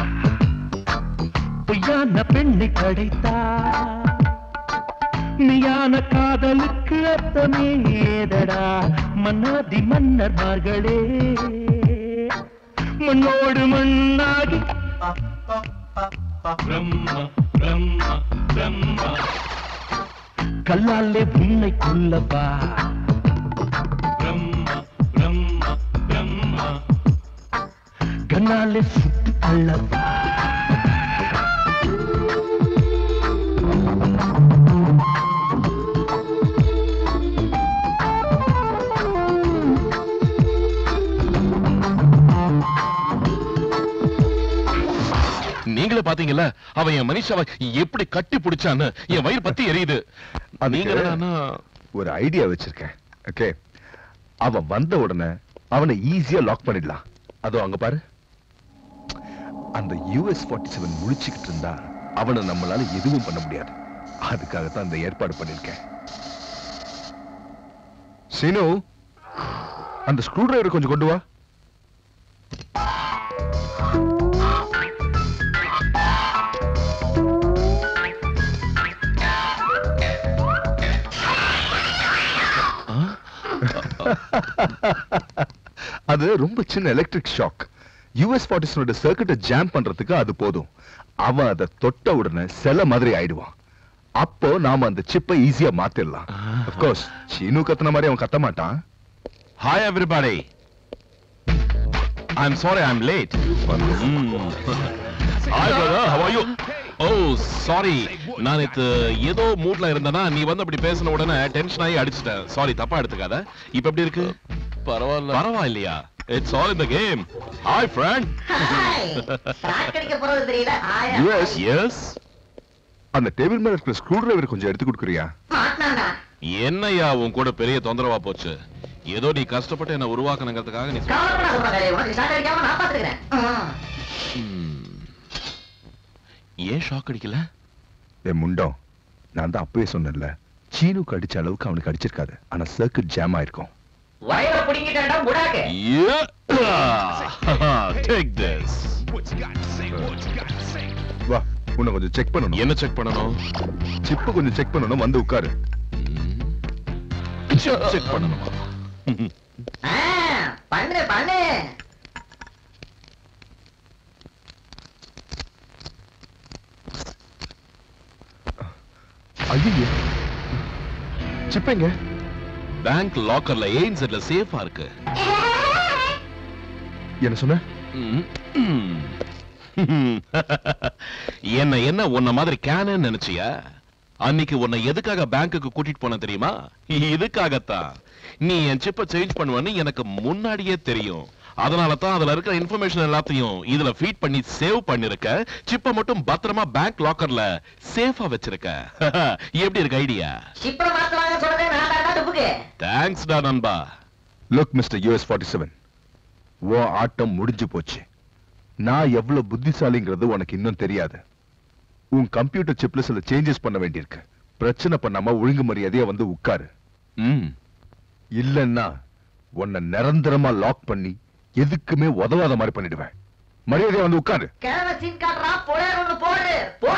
பொய்யான பெண்ணை படைத்தா மெய்யான காதலுக்கு அர்த்தமே ஏதடா மன்னாதி மன்னர்மார்களே மண்ணோடு மண்ணாகி பிரம்மா பிரம்மா பிரம்மா கல்லாலே உன்னை கொல்லவா பிரம்மா பிரம்மா பிரம்மா கண்ணாலே சுட்டு அள்ளவா நீங்களே பாத்தீங்கல்ல அவன் என் மனுஷாவை எப்படி கட்டி பிடிச்சான்னு என் வயிறு பத்தி எரியுது நீங்க என்னடான்னா ஒரு ஐடியா வச்சிருக்கேன் ஓகே அவன் வந்த உடனே அவனை ஈஸியா லாக் பண்ணிடலாம் அதோ அங்க பாரு அந்த யூஎஸ் ஃபார்ட்டி செவன் முழிச்சுக்கிட்டு இருந்தா அவனை நம்மளால எதுவும் பண்ண முடியாது அதுக்காகத்தான் இந்த ஏற்பாடு பண்ணிருக்கேன் சீனு அந்த ஸ்க்ரூ டிரைவர் கொஞ்சம் கொண்டு வா அது ரொம்ப சின்ன எலக்ட்ரிக் ஷாக் யூஎஸ் ஃபார்ட்டிஸனோட சர்க்கிட்டை ஜாம் பண்றதுக்கு அது போதும் அவன் அதை தொட்ட உடனே சில மாதிரி ஆயிடுவான் அப்போ நாம அந்த சிப்பை ஈஸியா மாத்திடலாம் கோர்ஸ் சீனு கத்துன மாதிரி அவன் கத்த மாட்டான் hi everybody I am sorry I am late hi brother how are you oh sorry நான் நேத்து ஏதோ மூட்ல இருந்தேனா நீ வந்து அப்படி பேசின உடனே டென்ஷன் ஆகி அடிச்சிட்டேன் சாரி தப்பா எடுத்துக்காத இப்ப எப்படி இருக்கு பரவாயில்ல பரவாயில்லையா it's all in the game hi friend அடிக்க போறது தெரியல ஆயா யூஎஸ் எஸ் அந்த டேபிள் மேல இருக்கிற ஸ்க்ரூ டிரைவர் கொஞ்சம் எடுத்து கொடுக்குறியா மாட்டினாண்டா என்னய்யா உன் கூட பெரிய தொந்தரவா போச்சு ஏதோ நீ கஷ்டப்பட்டு என்ன உருவாக்கணுங்கிறதுக்காக நீ கவலைப்படாத மகளே உனக்கு ஷாக் அடிக்காம நான் பாத்துக்கிறேன் ஏன் ஷாக் அடிக்கல என் முண்டம் நான் தான் அப்பவே சொன்னேன்ல சீனுக்கு அடிச்ச அளவுக்கு அவனுக்கு அடிச்சிருக்காது ஆனா சர்க்கிட் ஜாம் ஆயிருக்கும் வயல புடிங்கிட்டாண்டா முடாக்கு டேக் திஸ் வா உன்னை கொஞ்சம் செக் பண்ணணும் என்ன செக் பண்ணணும் சிப்பு கொஞ்சம் செக் பண்ணணும் வந்து உட்காரு செக் பண்ணணுமா ஆ, பண்ணு பண்ணு ஐயோ சிப்பைங்க பேங்க் லாக்கர்ல ஏன்செட்ல சேஃபா இருக்கு என்ன சொன்ன ம், ம். என்ன என்ன உன்ன மாதிரி கேனன்னு நினைச்சியா அன்னைக்கு உன்னை எதுக்காக பேங்க்குக்கு கூட்டிட்டு போன தெரியுமா இதுக்காகத்தான் நீ என் சிப்ப சேஞ்ச் பண்ணுவன்னு எனக்கு முன்னாடியே தெரியும் அதனால தான் அதுல இருக்கிற இன்ஃபர்மேஷன் எல்லாத்தையும் இதுல ஃபீட் பண்ணி சேவ் பண்ணிருக்க சிப்ப மட்டும் பத்திரமா பேங்க் லாக்கர்ல சேஃபா வச்சிருக்க எப்படி இருக்கு ஐடியா ஷிப்ப மாத்துவாங்க சொல்றதே நான் தாண்டா டுப்புக்கு தேங்க்ஸ் டா நண்பா look mister US forty seven ஓ ஆட்டம் முடிஞ்சு போச்சு நான் எவ்வளவு புத்திசாலிங்கிறது உனக்கு இன்னும் தெரியாது உன் கம்ப்யூட்டர் சிப்ல சில சேஞ்சஸ் பண்ண வேண்டியிருக்கு பிரச்சனை பண்ணாம ஒழுங்கு மரியாதையா வந்து உட்காரு ம் இல்லன்னா உன்னை நிரந்தரமா லாக் பண்ணி எதுக்குமே உதவாத மாதிரி பண்ணிடுவேன் மரியாதையா வந்து உட்காரு கிழமை சீன் காட்டுறா போடே ஒண்ணு போடு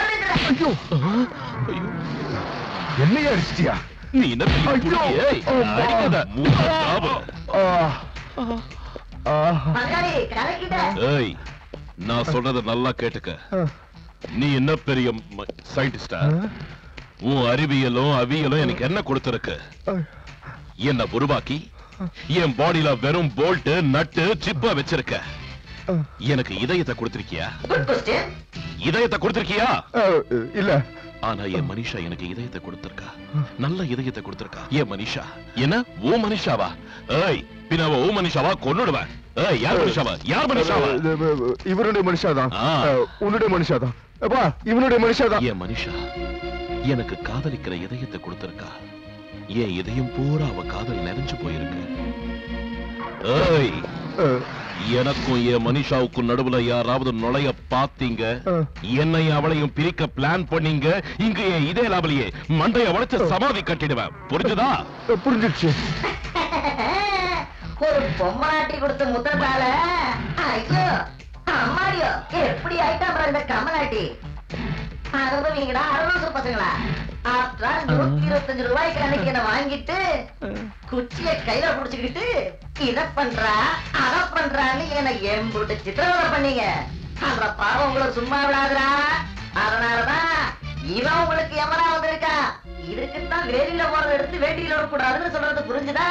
போடு என்னையா அடிச்சிட்டியா நீ என்ன பெரிய புலி? ஏய், அடிக்காத. மூணா சாவு. பங்காளி கலக்கிட்ட ஏய் நான் சொல்றத நல்லா கேட்டுக்க நீ என்ன பெரிய சயின்டிஸ்டா உன் அறிவியலும் அவியலும் எனக்கு என்ன கொடுத்திருக்கு என்ன உருவாக்கி என் பாடியில வெறும் போல்ட் நட்டு சிப்ப வச்சிருக்க எனக்கு இதயத்தை கொடுத்திருக்கியா குட் கொஸ்டின் இதயத்தை கொடுத்திருக்கியா இல்ல ஆனா என் மனிஷா எனக்கு இதயத்தை கொடுத்திருக்கா நல்ல இதயத்தை கொடுத்திருக்கா என் மனிஷா என்ன ஓ மனிஷாவா ஏய் பின்ன அவ ஓ மனிஷாவா கொன்னுடுவேன் ஏய் யார் மனிஷாவா யார் மனிஷாவா இவனுடைய மனுஷாதான் ஆ. அஹ், உன்னுடைய மனுஷாதான் அப்பா இவனுடைய மனுஷாதான் என் மனிஷா எனக்கு காதலிக்கிற இதயத்தை கொடுத்திருக்கா என் இதயம் பூரா அவ காதல் நிறைஞ்சு போயிருக்கு ஏய் எனக்கும் என் மனிஷாவுக்கும் நடுவுல யாராவது நுழைய பாத்தீங்க என்னை அவளையும் பிரிக்க பிளான் பண்ணீங்க இங்க என் இதே லாபலியே மண்டைய உடைச்சு சமாதி கட்டிடுவேன் புரிஞ்சுதா புரிஞ்சிடுச்சு ஒரு பொம்மநாட்டி கொடுத்த முத்தத்தால ஐயோ அம்மாடியோ எப்படி ஆயிட்டா இந்த கமலாட்டி அறுபவீங்கடா அறுபது பசங்களா ஆஃப்டர் நூத்தி இருபத்தஞ்சு ரூபாய்க்கு அன்னைக்கு என்ன வாங்கிட்டு குச்சிய கையில புடிச்சுக்கிட்டு இத பண்றா அத பண்றான்னு என்ன எம்புட்டு சித்திரவதை பண்ணீங்க அந்த பாவம் உங்களை சும்மா விடாதுடா அதனாலதான் இவன் உங்களுக்கு எவனா வந்திருக்கா இதுக்குத்தான் வேலியில போறத எடுத்து வேட்டியில வரக்கூடாதுன்னு சொல்றது புரிஞ்சுதா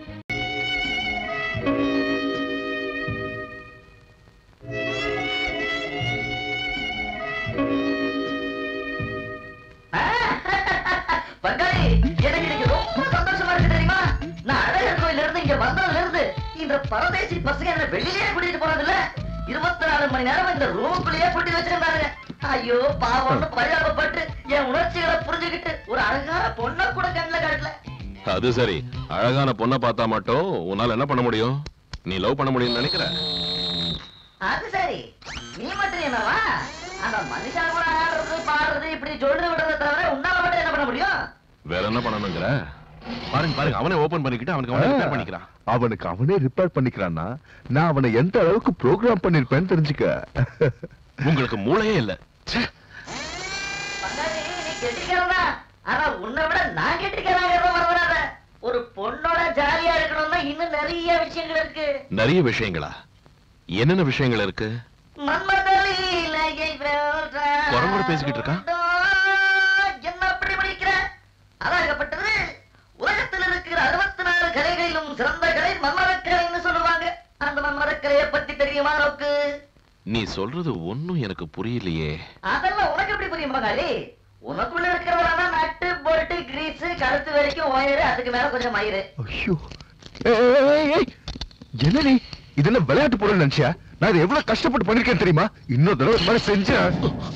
பங்காளி எனக்கு இன்னைக்கு ரொம்ப சந்தோஷமா இருக்கு தெரியுமா நான் அழகர் கோயில்ல இருந்து இங்க வந்ததுல இருந்து இந்த பரதேசி பசங்க என்ன வெளியிலே கூட்டிட்டு போனது இல்ல இருபத்தி நாலு மணி நேரம் இந்த ரூமுக்குள்ளேயே பூட்டி வச்சிருந்தாங்க ஐயோ பாவம்னு பரிதாபப்பட்டு என் உணர்ச்சிகளை புரிஞ்சுக்கிட்டு ஒரு அழகான பொண்ணை கூட கண்ணுல காட்டல அது சரி அழகான பொண்ணை பார்த்தா மட்டும் உன்னால என்ன பண்ண முடியும் நீ லவ் பண்ண முடியும்னு நினைக்கிற அது சரி நீ மட்டும் என்னவா அந்த மனுஷன் கூட ஆடுறது பாடுறது இப்படி சொல்றது விடுறத தவிர உன்னால மட்டும் என்ன பண்ண முடியும் வேற என்ன பண்ணணுங்கிற பாருங்க பாருங்க அவனே ஓபன் பண்ணிக்கிட்டு அவனுக்கு அவனே ரிப்பேர் பண்ணிக்கிறான் அவனுக்கு அவனே ரிப்பேர் பண்ணிக்கிறான்னா நான் அவனை எந்த அளவுக்கு ப்ரோக்ராம் பண்ணிருப்பேன்னு தெரிஞ்சுக்க உங்களுக்கு மூளையே இல்ல பங்காளி நீ கெட்டிக்கிறதா ஆனா உன்னை விட நான் கெட்டிக்கிறாங்க வரவிடாத ஒரு பொண்ணோட ஜாலியா இருக்கணும்னா இன்னும் நிறைய விஷயங்கள் இருக்கு நிறைய விஷயங்களா என்னென்ன விஷயங்கள் இருக்கு மன்மதலீலையை வெல்றான். குரங்கோட பேசிக்கிட்டு இருக்கான் என்ன அப்படி படிக்கிற அதாகப்பட்டது உலகத்தில் இருக்கிற அறுபத்தி நாலு கலைகளிலும் சிறந்த கலை மன்மதக்கலைன்னு சொல்லுவாங்க அந்த மன்மதக்கலையை பத்தி தெரியுமா நோக்கு நீ சொல்றது ஒண்ணும் எனக்கு புரியலையே அதெல்லாம் உனக்கு எப்படி புரியும் பங்காளி உனக்குள்ள இருக்கிறவரான நட்டு போல்ட்டு கிரீஸ் கழுத்து வரைக்கும் ஒயரு அதுக்கு மேல கொஞ்சம் மயிறு ஐயோ ஏய், ஏய், ஏய், ஏய். என்ன நீ இதெல்லாம் விளையாட்டு பொருள் நினைச்சியா நான் இதை எவ்வளவு கஷ்டப்பட்டு பண்ணிருக்கேன் தெரியுமா இன்னொரு தடவை இது மாதிரி செஞ்சேன்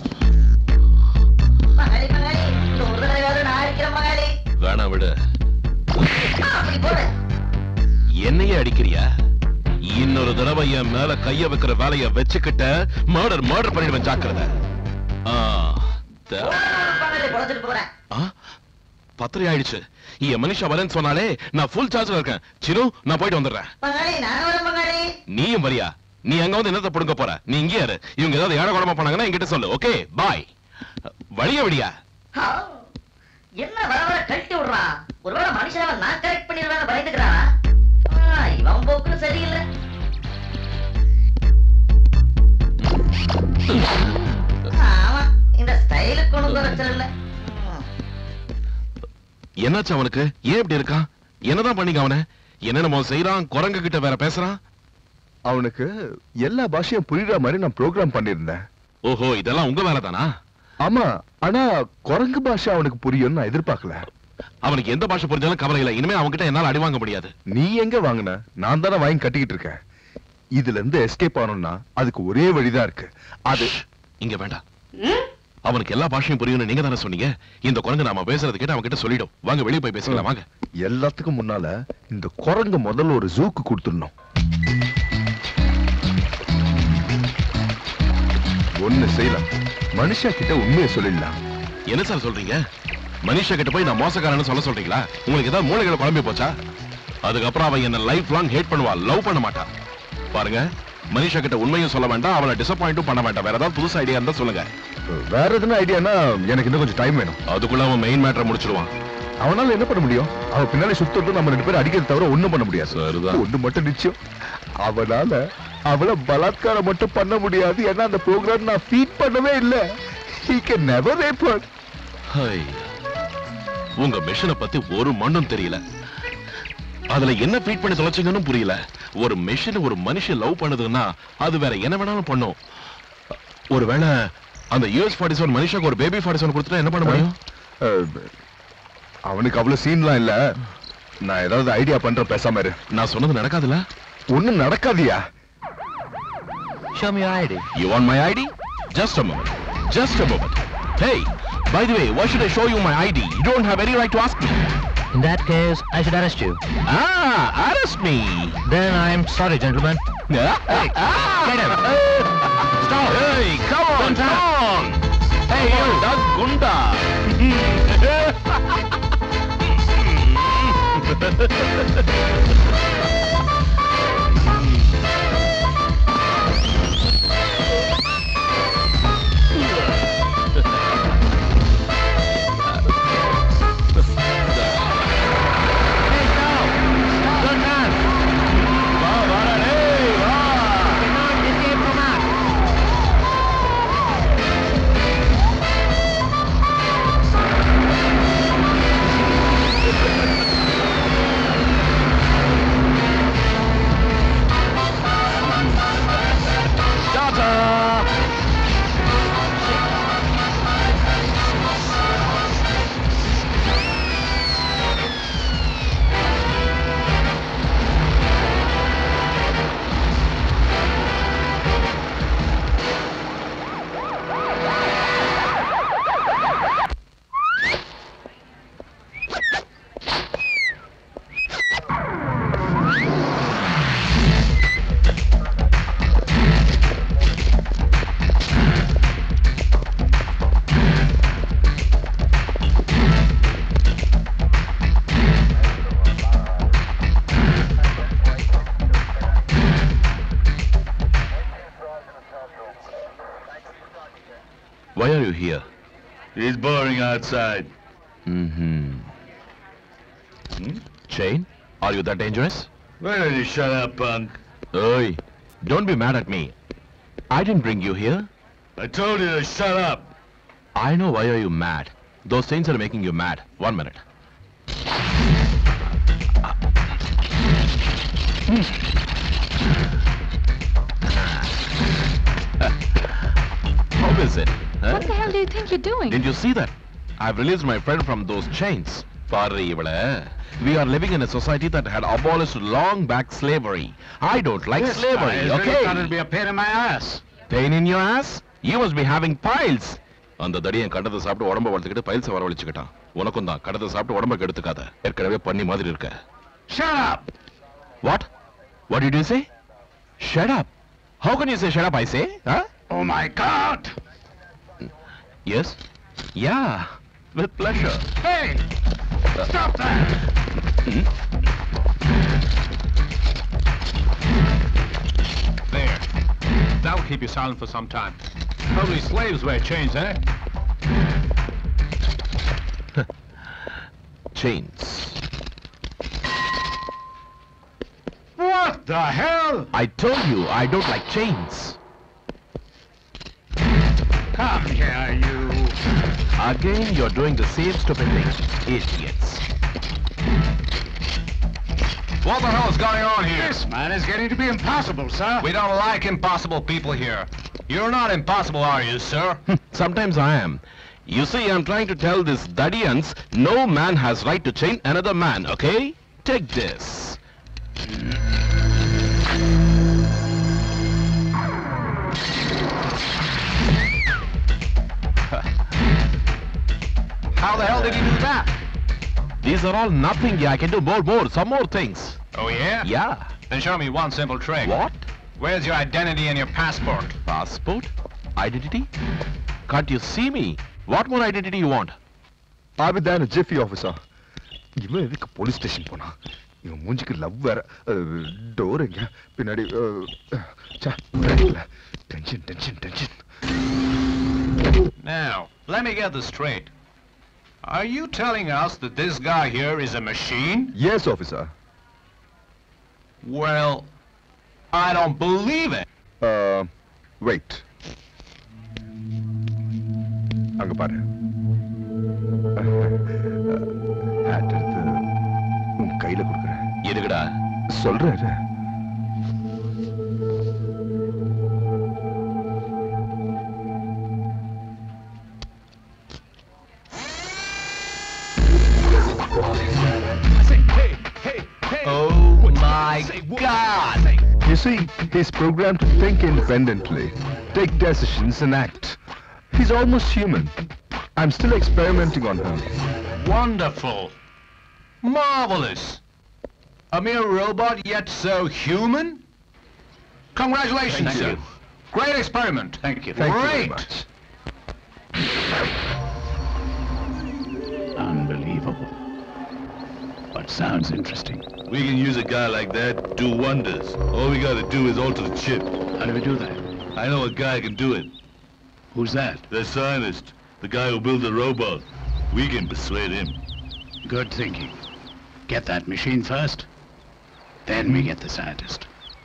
பங்காளி பங்காளி இந்த ஒரு தடவையாவது நான் இருக்கிறேன் பங்காளி வேணாம் விடு ஆ, அப்படி போடு என்னையே அடிக்கிறியா இன்னொரு தடவை என் மேல கைய வைக்கிற வேலைய வச்சுக்கிட்ட மர்டர் மர்டர் பண்ணிடுவேன் ஜாக்கிரதை ஆ, த- பங்காளி பொழைச்சிட்டு போறேன் ஆ, பத்திரை ஆயிடுச்சு என் மனுஷா வரேன்னு சொன்னாலே நான் ஃபுல் சார்ஜ்ல இருக்கேன் சிரு நான் போயிட்டு வந்துடுறேன் பங்காளி நான் வரேன் பங்காளி நீயும் வரியா நீ அங்க வந்து என்னத்தை புடுங்க போற நீ இங்கே இரு இவங்க ஏதாவது ஏழை குழம்பு பண்ணாங்கன்னா என்கிட்ட சொல்லு ஓகே பாய் வழிய விடியா ஆ, என்ன வர வர கழட்டி விடுறான் ஒருவேளை மனுஷன் நான் கரெக்ட் பண்ணிடுவேன் பயந்துக்கிறானா ஆ, இவன் போக்கு சரியில்லை ஆமா இந்த ஸ்டைலுக்கு ஒண்ணும் குறைச்சல் இல்ல என்னாச்சு அவனுக்கு ஏன் இப்படி இருக்கான் என்னதான் பண்ணிக்க அவன என்னென்னமோ செய்யறான் குரங்கு கிட்ட வேற பேசுறான் அவனுக்கு எல்லா பாஷையும் புரியுற மாதிரி நான் ப்ரோக்ராம் பண்ணிருந்தேன் ஓஹோ இதெல்லாம் உங்க வேலை தானா ஆமா ஆனா குரங்கு பாஷை அவனுக்கு புரியும்னு நான் எதிர்பார்க்கல அவனுக்கு எந்த பாஷை புரிஞ்சாலும் கவலை இல்ல இனிமே அவன்கிட்ட என்னால அடி வாங்க முடியாது நீ எங்க வாங்கின நான் தானே வாங்கி கட்டிக்கிட்டு இருக்கேன் இதுல இருந்து எஸ்கேப் ஆகணும்னா அதுக்கு ஒரே வழிதான் இருக்கு அது இங்க வேண்டாம் அவனுக்கு எல்லா பாஷையும் புரியும்னு நீங்க தானே சொன்னீங்க இந்த குரங்கு நாம பேசுறது கேட்டு அவன் கிட்ட சொல்லிடும் வாங்க வெளிய போய் பேசலாம் வாங்க எல்லாத்துக்கும் முன்னால இந்த குரங்கு முதல்ல ஒரு ஜூக்கு கொடுத்துடணும் ஒண்ணு செய்யலாம் மனுஷா கிட்ட உண்மையை சொல்லிடலாம் என்ன சார் சொல்றீங்க மனுஷா கிட்ட போய் நான் மோசக்காரன்னு சொல்ல சொல்றீங்களா உங்களுக்கு ஏதாவது மூளைகளை குழம்பி போச்சா அதுக்கப்புறம் அவன் என்ன லைஃப் லாங் ஹேட் பண்ணுவா லவ் பண்ண மாட்டா பாருங்க மனிஷா கிட்ட உண்மையும் சொல்ல வேண்டாம் அவளை டிசப்பாயிண்டும் பண்ண வேண்டாம் வேற ஏதாவது புதுசு ஐடியா இருந்தா சொல்லுங்க வேற எதுனா ஐடியானா எனக்கு இன்னும் கொஞ்சம் டைம் வேணும் அதுக்குள்ள அவன் மெயின் மேட்டரை முடிச்சிடுவான் அவனால என்ன பண்ண முடியும் அவன் பின்னாடி சுத்தட்டும் நம்ம ரெண்டு பேரும் அடிக்கிறது தவிர ஒண்ணும் பண்ண முடியாது சரிதான். ஒண்ணு மட்டும் நிச்சயம் அவனால அவளை பலாத்காரம் மட்டும் பண்ண முடியாது ஏன்னா அந்த ப்ரோக்ராம் நான் ஃபீட் பண்ணவே இல்ல he can never rape her hi. உங்க மிஷனை பத்தி ஒரு மண்ணும் தெரியல அதுல என்ன ஃபீட் பண்ணி தொலைச்சிங்கன்னு புரியல ஒரு மிஷின் ஒரு மனுஷன் லவ் பண்ணுதுன்னா அது வேற என்ன வேணாலும் பண்ணும் ஒருவேளை அந்த யூஎஸ் ஃபார்ட்டி செவன் மனுஷாக்கு ஒரு பேபி ஃபார்ட்டி செவன் கொடுத்துட்டா என்ன பண்ண முடியும் அஹ், அவனுக்கு அவ்வளவு சீன்லாம் இல்ல நான் ஏதாவது ஐடியா பண்றேன் பேசாம இரு நான் சொன்னது நடக்காதுல்ல ஒண்ணும் நடக்காதியா Show me your ID. You want my ID? Just a moment. Just a moment. Hey, by the way, why should I show you my ID? You don't have any right to ask me. In that case, I should arrest you. Ah, arrest me. Then I'm sorry, gentlemen. Yeah? Hey, get him. Stop. Hey, come on, Don't come on. Hey, you, that gunda. Why are you here? It's boring outside. Mm-hmm. Chain? Are you that dangerous? Why don't you shut up, punk? Oi, don't be mad at me. I didn't bring you here. I told you to shut up. I know why are you mad. Those chains are making you mad. One minute. How is it? huh? What the hell do you think you're doing? Didn't you see that? I've released my friend from those chains. பாரு இவள we are living in a society that had abolished long back slavery. I don't like This slavery, guy is really okay? starting to be a pain in my ass. Pain in your ass? You must be having piles. அந்த தடியன் கண்டதை சாப்பிட்டு உடம்ப வளர்த்துக்கிட்டு files வரவழைச்சுக்கிட்டான் உனக்கும் தான் கடத்தை சாப்பிட்டு உடம்ப கெடுத்துக்காத ஏற்கனவே பண்ணி மாதிரி இருக்க Shut up! What what did you say shut up how can you say shut up i say huh Oh my God! yes yeah with pleasure Hey! Stop that! There. That'll keep you silent for some time. Probably slaves wear chains, eh? chains What the hell? i told you i don't like chains Come here, you. again you're doing the same stupid thing idiots What the hell is going on here? This man is getting to be impossible, sir. We don't like impossible people here. You're not impossible, are you, sir? Sometimes I am. You see, I'm trying to tell this Dadians, no man has right to chain another man, okay? Take this. How the hell did he do that? These are all nothing. Yeah, I can do more, more, some more things. Oh, yeah? Yeah. Then show me one simple trick. What? Where's your identity and your passport? Passport? Identity? Can't you see me? What more identity you want? ஆபிதான ஜெஃபி officer இவன் எதுக்கு police station போனா இவன் மூஞ்சிக்கு love வேற door எங்க பின்னாடி tension tension tension Now, let me get this straight. Are you telling us that this guy here is a machine? Yes officer Well, I don't believe it. Wait அங்க பாரு hat எடுத்து உன் கையில கொடுக்குறேன் எதுக்குடா சொல்றாரு Oh my God! You see, he's programmed to think independently, take decisions and act. He's almost human. I'm still experimenting on him. Wonderful. Marvelous. A mere robot, yet so human? Congratulations, Thank sir. you. Great experiment. Thank you. Thank you Great. very much. Unbelievable. But sounds interesting. We can use a guy like that, do wonders. All we gotta do is alter the chip. How do we do that? I know a guy can do it. Who's that? The scientist, the guy who built the robot. We can persuade him. Good thinking. Get that machine first, then we get the scientist.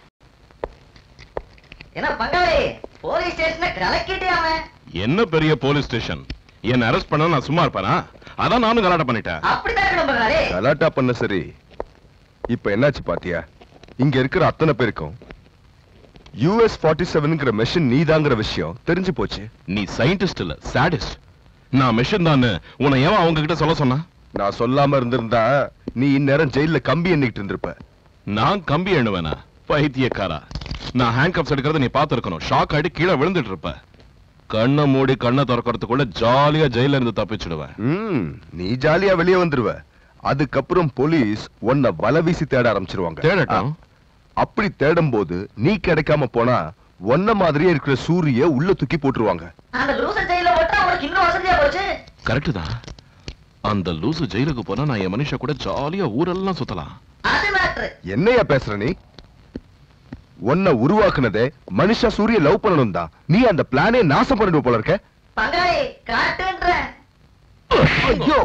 என்ன பங்காளி police ஸ்டேஷனை கலக்கிட்டியாம என்ன பெரிய police station என்ன arrest பண்ண நான் சும்மா இருப்பானா அதான் நானும் கலாட்டம் பண்ணிட்டேன் அப்படிதான் இருக்கணும் பங்காளி கலாட்டா பண்ண சரி இப்ப என்னாச்சு பாத்தியா இங்க இருக்கிற அத்தனை பேருக்கும் யூஎஸ் ஃபார்ட்டி செவன்ங்கிற மெஷின் நீதாங்கிற விஷயம் தெரிஞ்சு போச்சு நீ சயின்டிஸ்ட் இல்ல சாடிஸ்ட் நான் மெஷின் தான் உன்னை ஏன் அவங்க கிட்ட சொல்ல சொன்னா நான் சொல்லாம இருந்திருந்தா நீ இந்நேரம் ஜெயில கம்பி எண்ணிக்கிட்டு இருந்திருப்ப நான் கம்பி எண்ணுவேனா பைத்தியக்காரா நான் ஹேண்ட் கப்ஸ் எடுக்கிறத நீ பார்த்திருக்கணும் ஷாக் ஆயிட்டு கீழே விழுந்துட்டு இருப்ப கண்ணை மூடி கண்ணை திறக்கறதுக்குள்ள ஜாலியா ஜெயில இருந்து தப்பிச்சிடுவேன் ம் நீ ஜாலியா வெளியே வந்துருவ அதுக்கப்புறம் போலீஸ் உன்னை வலை வீசி தேட ஆரம்பிச்சிருவாங்க தேடட்டும். அ- அப்படி தேடும் போது நீ கிடைக்காம போனா ஒன்ன மாதிரியே இருக்கிற சூரிய உள்ள தூக்கி போட்டுருவாங்க அந்த லூச ஜெயில போட்டா உனக்கு இன்னும் வசதியா போச்சு கரெக்ட் தான் அந்த லூசு ஜெயிலுக்கு போனா நான் என் மனுஷ கூட ஜாலியா ஊரெல்லாம் சுத்தலாம் அது மேட்ரு என்னையா பேசுற நீ உன்னை உருவாக்குனதே மனுஷா சூரிய லவ் பண்ணணும் தான் நீ அந்த பிளானே நாசம் பண்ணிடுவ போல இருக்க பங்காளி காட்டுன்றேன் ஐயோ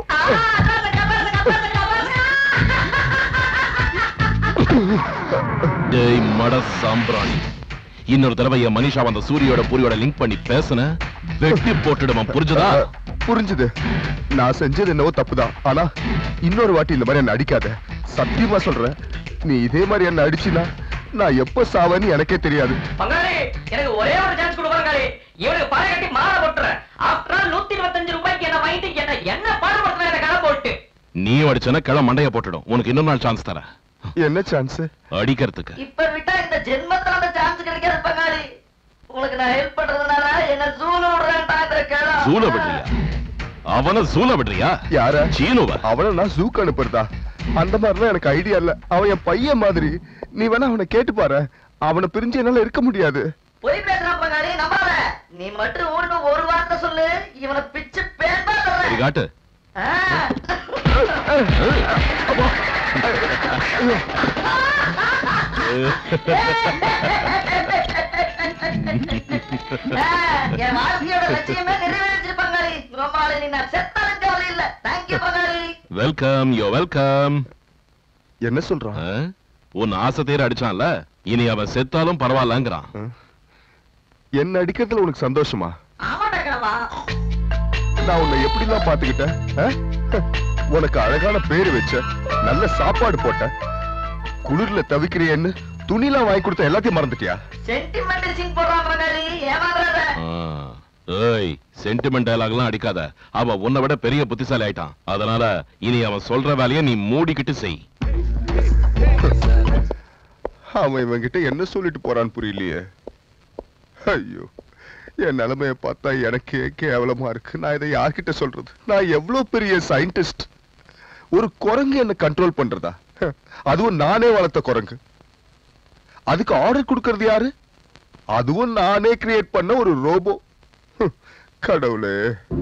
டேய் மட சாம்பிராணி இன்னொரு தடவை என் மனிஷா அந்த சூரியோட பூரியோட லிங்க் பண்ணி பேசுன வெட்டி போட்டுடுவான் புரிஞ்சதா புரிஞ்சுது நான் செஞ்சது என்னவோ தப்புதான் ஆனா இன்னொரு வாட்டி இந்த மாதிரி என்ன அடிக்காத சத்தியமா சொல்றேன் நீ இதே மாதிரி என்ன அடிச்சினா நான் எப்ப சாவேன்னு எனக்கே தெரியாது பங்காளி எனக்கு ஒரே ஒரு சான்ஸ் கொடு பங்காளி இவனுக்கு பழைய கட்டி மாலை போட்டுறேன் ஆஃப்டர் ஆல் நூத்தி இருபத்தஞ்சு ரூபாய்க்கு என்ன வாங்கிட்டு என்ன என்ன பாடுபடுத்துற என்ன கடை போட்டு நீ அடிச்சனா கிள மண்டைய போட்டுடும் உனக்கு இன்னொரு நாள் சான்ஸ் தரேன் என்ன சான்ஸ் அடிக்கிறதுக்கு இப்ப விட்டா இந்த ஜென்மத்துல அந்த சான்ஸ் கிடைக்காது பங்காளி உங்களுக்கு நான் ஹெல்ப் பண்றதுனால என்ன சூழ விடுறேன்டா இந்த கேளா சூழ விடுறியா அவன சூழ விடுறியா யார சீனுவ அவனை நான் ஜூக்கு அனுப்புறதா அந்த மாதிரிலாம் எனக்கு ஐடியா இல்ல அவன் என் பையன் மாதிரி நீ வேணா அவனை கேட்டு பாரு அவனை பிரிஞ்சு என்னால இருக்க முடியாது பொய் பேசுறான் பங்காளி நம்பாத நீ மட்டும் ஒண்ணு ஒரு வார்த்தை சொல்லு இவனை பிச்சு பேன்பா சரி காட்டு என் வாழ்க்கையோட லட்சியமே நிறைவேறிச்சு பங்காளி ரொம்ப ஆளு நீ நான் செத்தாலும் கவலை இல்ல தேங்க்யூ பங்காளி வெல்கம் யோ வெல்கம் என்ன சொல்றான் உன் ஆசை தேர அடிச்சான்ல இனி அவன் செத்தாலும் பரவாயில்லங்கிறான் என்ன அடிக்கிறதுல உனக்கு சந்தோஷமா ஆமாடா கணவா நான் உன்னை எப்படிலாம் பாத்துக்கிட்டேன் ஆ? உனக்கு அழகான பேரு வச்ச நல்ல சாப்பாடு போட்ட குளிர்ல தவிக்கிறியன்னு துணிலாம் வாங்கி கொடுத்த எல்லாத்தையும் மறந்துட்டியா சென்டிமெண்டல் சிங் போடுறான் பங்காளி ஏமாறாத ஆ. ஏய் சென்டிமெண்ட் டயலாக்லாம் அடிக்காத அவன் உன்னை விட பெரிய புத்திசாலி ஆயிட்டான் அதனால இனி அவன் சொல்ற வேலையை நீ மூடிக்கிட்டு செய் அவன் இவன்கிட்ட என்ன சொல்லிட்டு போறான்னு புரியலையே ஐயோ என் நிலைமைய பார்த்தா எனக்கே கேவலமா இருக்கு நான் இதை யார்கிட்ட சொல்றது நான் எவ்வளவு பெரிய சயின்டிஸ்ட் ஒரு குரங்கு என்ன கண்ட்ரோல் பண்றதா ஹ, அதுவும் நானே வளர்த்த குரங்கு அதுக்கு ஆர்டர் கொடுக்கறது யாரு அதுவும் நானே கிரியேட் பண்ண ஒரு ரோபோ ஹ், கடவுளே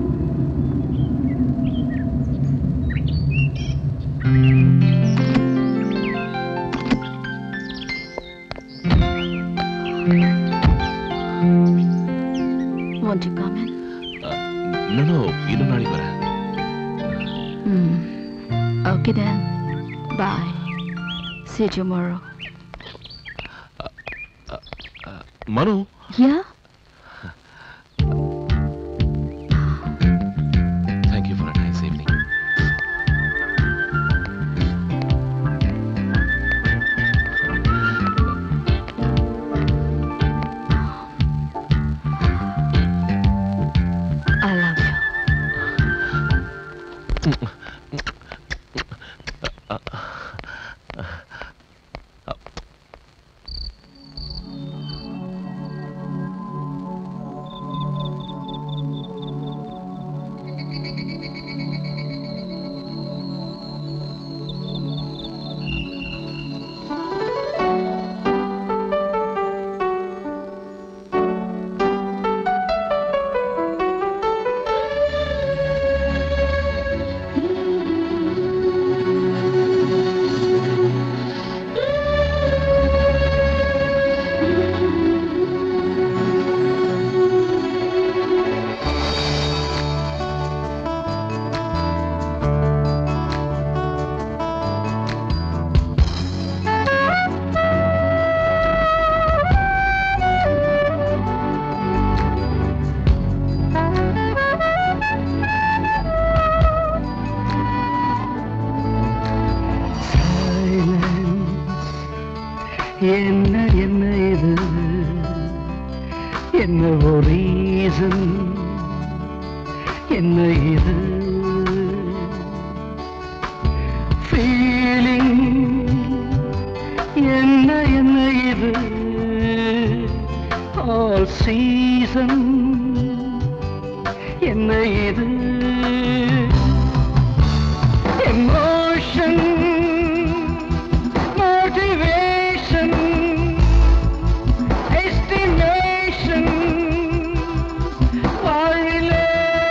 Want to come in? இன்னும் இன்னும் நாளைக்கு வரேன் Hmm. Okay then. Bye. See you tomorrow. மனு Yeah? Thank you for a nice evening. I love you. என்ன என்ன இது என்ன ஒரு ரீசன் என்ன இது ஃபீலிங் என்ன என்ன இது ஆல் சீசன் என்ன இது எமோஷன் motivation, estimation, வாழ்விலே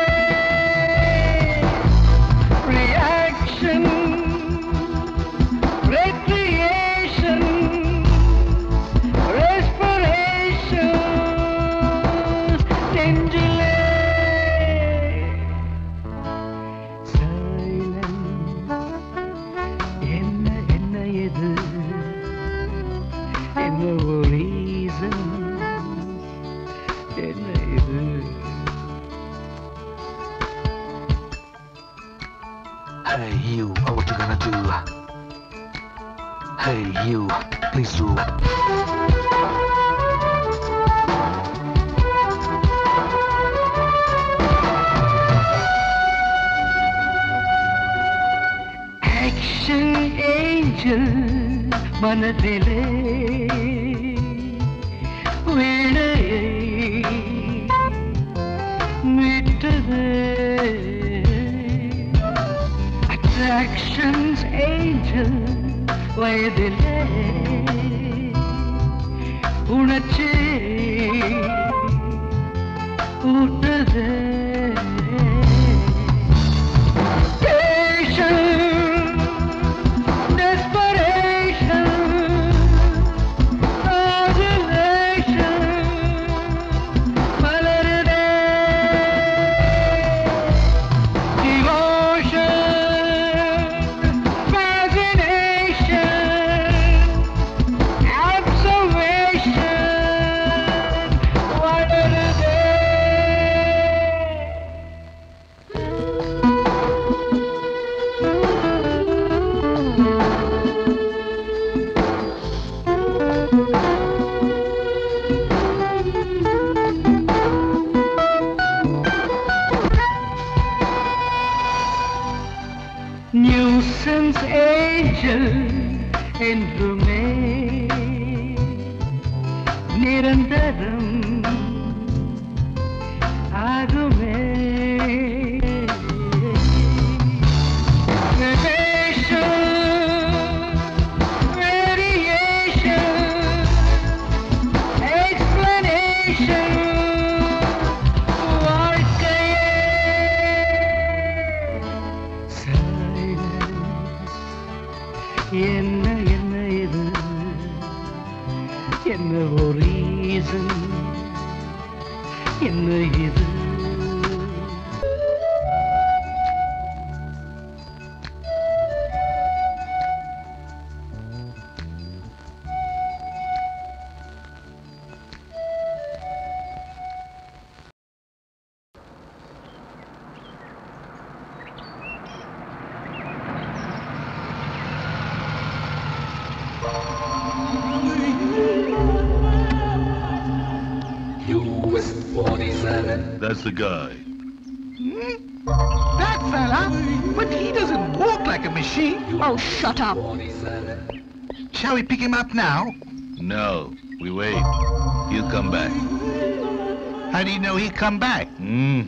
reaction, recreation, respiration, நெஞ்சிலே please do. ஆக்ஷன் ஏஞ்சல் மனதிலே வீணையை மீட்டது அட்ராக்ஷன்ஸ் ஏஞ்சல் வயதிலே உணர்ச்சி ஊட்டது Patient desperation, adulation, மலருதே. Devotion, fascination, observation, வளருதே. நியூசன்ஸ் ஏஞ்சல் என்றுமே நிரந்தரம் ஆகுமே Variation, variation, explanation, வாழ்க்கையே என்ன என்ன இது என்ன ஒரு reason என்ன இது US 47. That's the guy. That fella? But he doesn't walk like a machine. Oh, shut up. Shall we pick him up now? No, we wait. He'll come back. How do you know he'll come back? Hmm.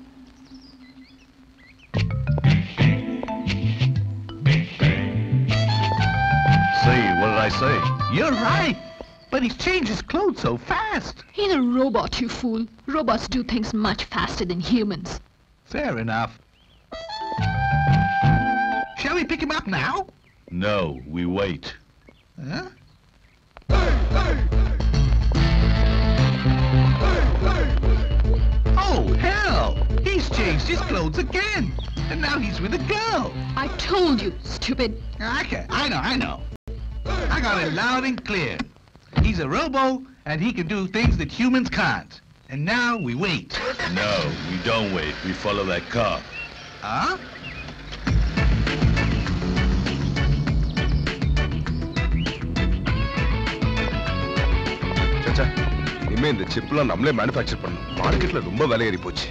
Say, what did I say? You're right. But he's changed his clothes so fast. He's a robot, you fool. Robots do things much faster than humans. Fair enough. Shall we pick him up now? No, we wait. Huh? Oh, hell! He's changed his clothes again. And now he's with a girl. I told you, stupid. Okay, I know, I know. I got it loud and clear. He's a robo, and he can do things that humans can't. And now we wait. No, we don't wait. We follow that car. Huh? சச்சா இனிமே இந்த சிப்லாம் நம்மளே manufacture பண்ணணும் மார்க்கெட்ல ரொம்ப விலை ஏறி போச்சு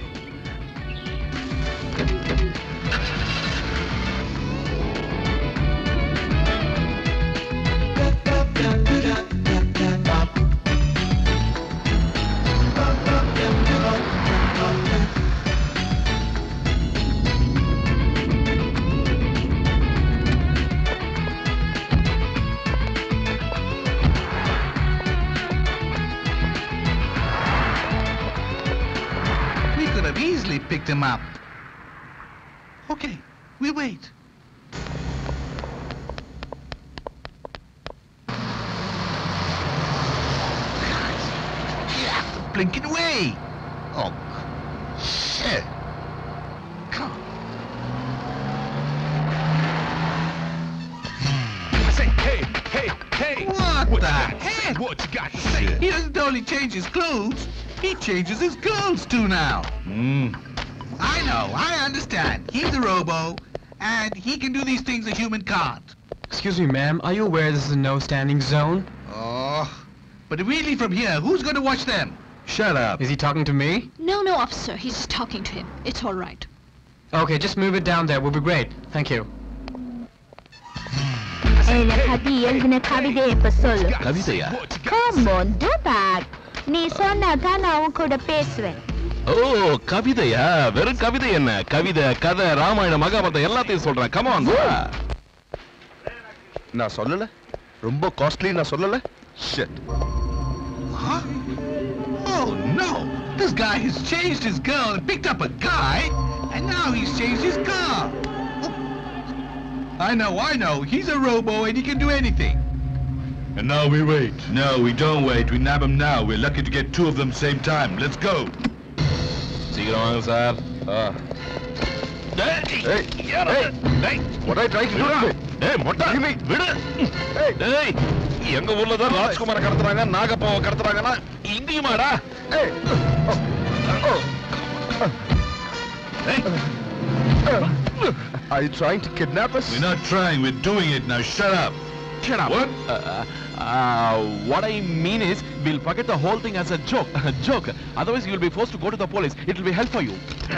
We could have easily picked him up. Okay, we wait. Yeah, blinking away. Oh, shit. Come on. I say, hey, hey, hey. What, What the you got to say? heck? What you got to say? He doesn't only change his clothes, he changes his girls too now. Hmm. I know, I understand. He's a robo, and he can do these things a human can't. Excuse me, ma'am. Are you aware this is a no standing zone? Oh, but really from here, who's going to watch them? Shut up. Is he talking to me? No, no, officer. He's just talking to him. It's all right. Okay, just move it down there. We'll be great. Thank you. என்ன கதி எழுதின கவிதை இப்ப சொல்லு கவிதையா Come on, do that. நீ சொன்னா தான் நான் உன் கூட பேசுவேன் ஓ கவிதையா வெறும் கவிதை என்ன கவிதை கதை ராமாயணம் மகாபாரதம் எல்லாத்தையும் சொல்றேன் கமான் நான் சொல்லல ரொம்ப காஸ்ட்லி நான் சொல்லல shit Huh? Oh no! This guy has changed his girl and picked up a guy, and now he's changed his car. Oh. I know, I know. He's a robo and he can do anything. And now we wait. No, we don't wait. We nab him now. We're lucky to get two of them same time. Let's go. சீக்கிரம் வாங்க sir What are you trying to do to me? டேய் மொட்டை விடு டேய் எங்க ஊர்ல தான் ராஜ்குமார கடத்துறாங்க நாகப்பாவை கடத்துறாங்கன்னா இங்கேயுமாடா Are you trying to kidnap us? We're not trying. We're doing it now. Shut up. Shut up. What? Uh, uh, what I mean is, we'll forget the whole thing as a joke. A joke. Otherwise, you'll be forced to go to the police. It will be hell for you.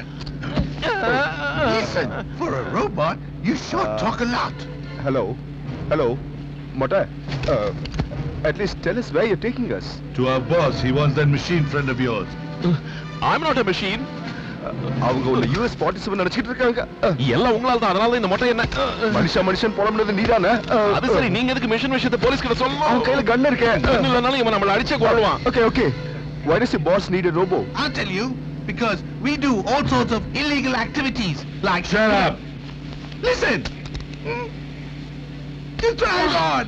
Listen, for a robot, you sure talk a lot. Hello? Hello? Mota, uh, at least tell us where you're taking us. To our boss. He wants that machine friend of yours. I'm not a machine. அவங்க உன்னை US forty seven நினைச்சிட்டு இருக்காங்க எல்லாம் உங்களால தான் அதனால இந்த மொட்டை என்ன மனுஷன் மனுஷன் புலம்புனது நீதானே அது சரி நீங்க எதுக்கு மிஷன் விஷயத்தை போலீஸ் கிட்ட சொல்லணும் அவன் கையில கன் இருக்கேன் கன் இல்லனாலும் இவன் நம்மள அடிச்சே கொள்வான் okay okay why does your boss need a robo I'll tell you, because we do all sorts of illegal activities, like... Shut up! Listen! Hmm? Just drive on!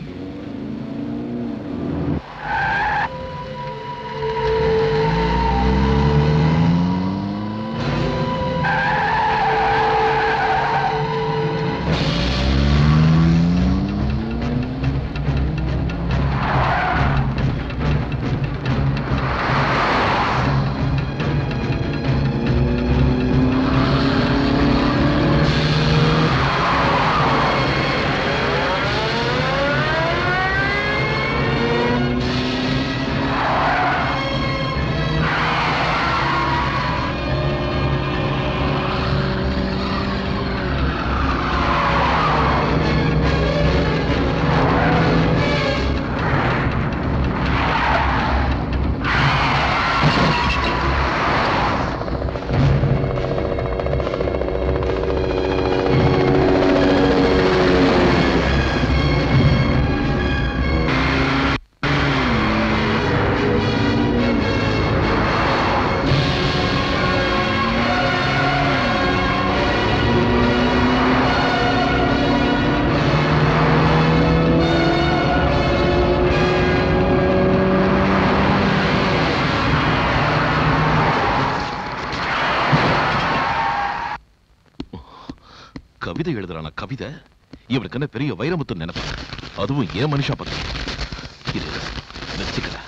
கவிதை எழுதுறான கவிதை இவனுக்கு என்ன பெரிய வைரமுத்து நினைப்பு அதுவும் ஏன் மனுஷா பத்தி இது நிறுத்திக்கிறேன்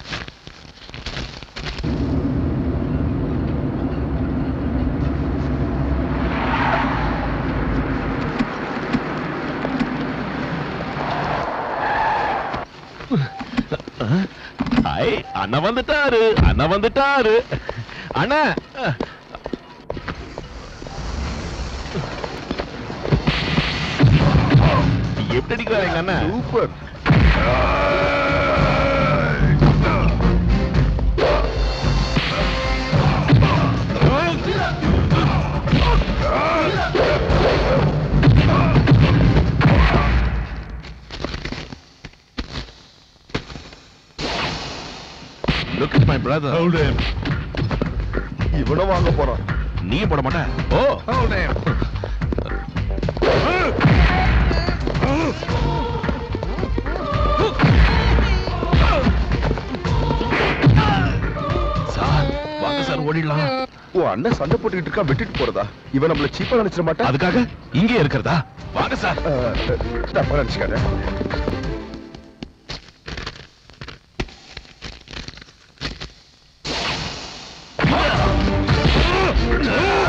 ஐ அண்ணா வந்துட்டாரு அண்ணா வந்துட்டாரு அண்ணா எப்படி அடிக்கிறாரு எங்க அண்ணன் super Look at my brother. Hold him. இவனை வாங்க போறான் நீ போட மாட்ட ஓ Hold him. சார் வாங்க சார் ஓடிடலாம் ஓ அண்ணன் சண்டை போட்டுக்கிட்டு இருக்கா விட்டுட்டு போறதா இவன் நம்மள சீப்பா நினைச்சிட மாட்டா அதுக்காக இங்கே இருக்கிறதா வாங்க சார் தப்பா நினைச்சுக்காத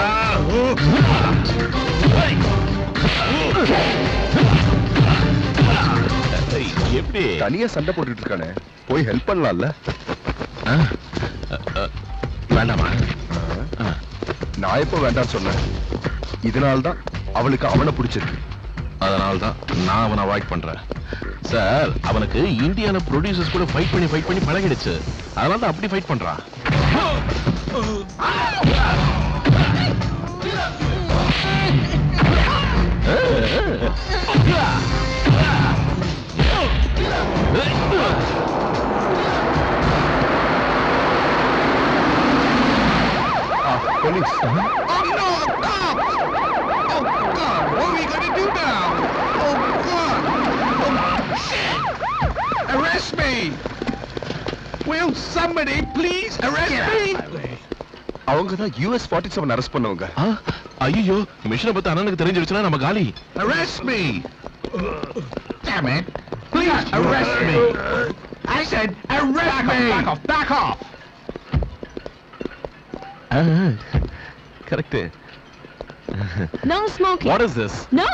Hey! எப்படி தனியா சண்டை போட்டுட்டு இருக்கானே போய் ஹெல்ப் பண்ணலாம்ல வேண்டாமா நான் எப்போ வேண்டாம் சொன்னேன் இதனால தான் அவளுக்கு அவனை பிடிச்சிருக்கு அதனால தான் நான் அவனை அவாய்ட் பண்றேன் சார் அவனுக்கு இந்தியால ப்ரொடியூசர்ஸ் கூட ஃபைட் பண்ணி ஃபைட் பண்ணி பழகிடுச்சு அதனால தான் அப்படி ஃபைட் பண்றான் police Oh no, the cops! Oh God, what are we gonna do now? Oh God! Oh shit! Arrest me! Will somebody please arrest me? அவங்க தான் யூஎஸ் ஃபார்ட்டி செவன் அரெஸ்ட் பண்ணவங்க ஐயோ மிஷினை பத்தி அண்ணனுக்கு தெரிஞ்சிருச்சுன்னா நம்ம காலி Arrest me! Damn it! Please arrest me! I said arrest me! Back off! Back off! Correct No smoking. What is this No.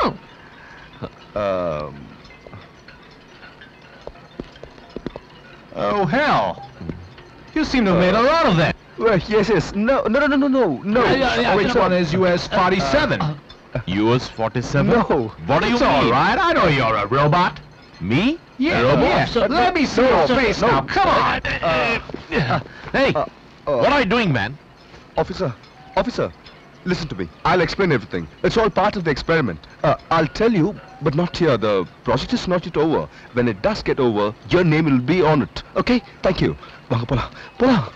Oh, hell. You seem to have made a lot of that. Well, yes, yes. No, no, no, no, no, no. no. Yeah, yeah, yeah. Wait, Which sir. one is US 47? US 47 No. what do you It's all mean right. I know you're a robot. me Yeah, A robot? yeah. Sir, Let no, me see no, your sir, face no. now. Come on. hey Uh, uh, what are you doing man Officer, officer, listen to me. I'll explain everything. It's all part of the experiment. Uh, I'll tell you, but not here. The project is not yet over. When it does get over, your name will be on it. Okay? Thank you. வாங்க போலாம் போலாம்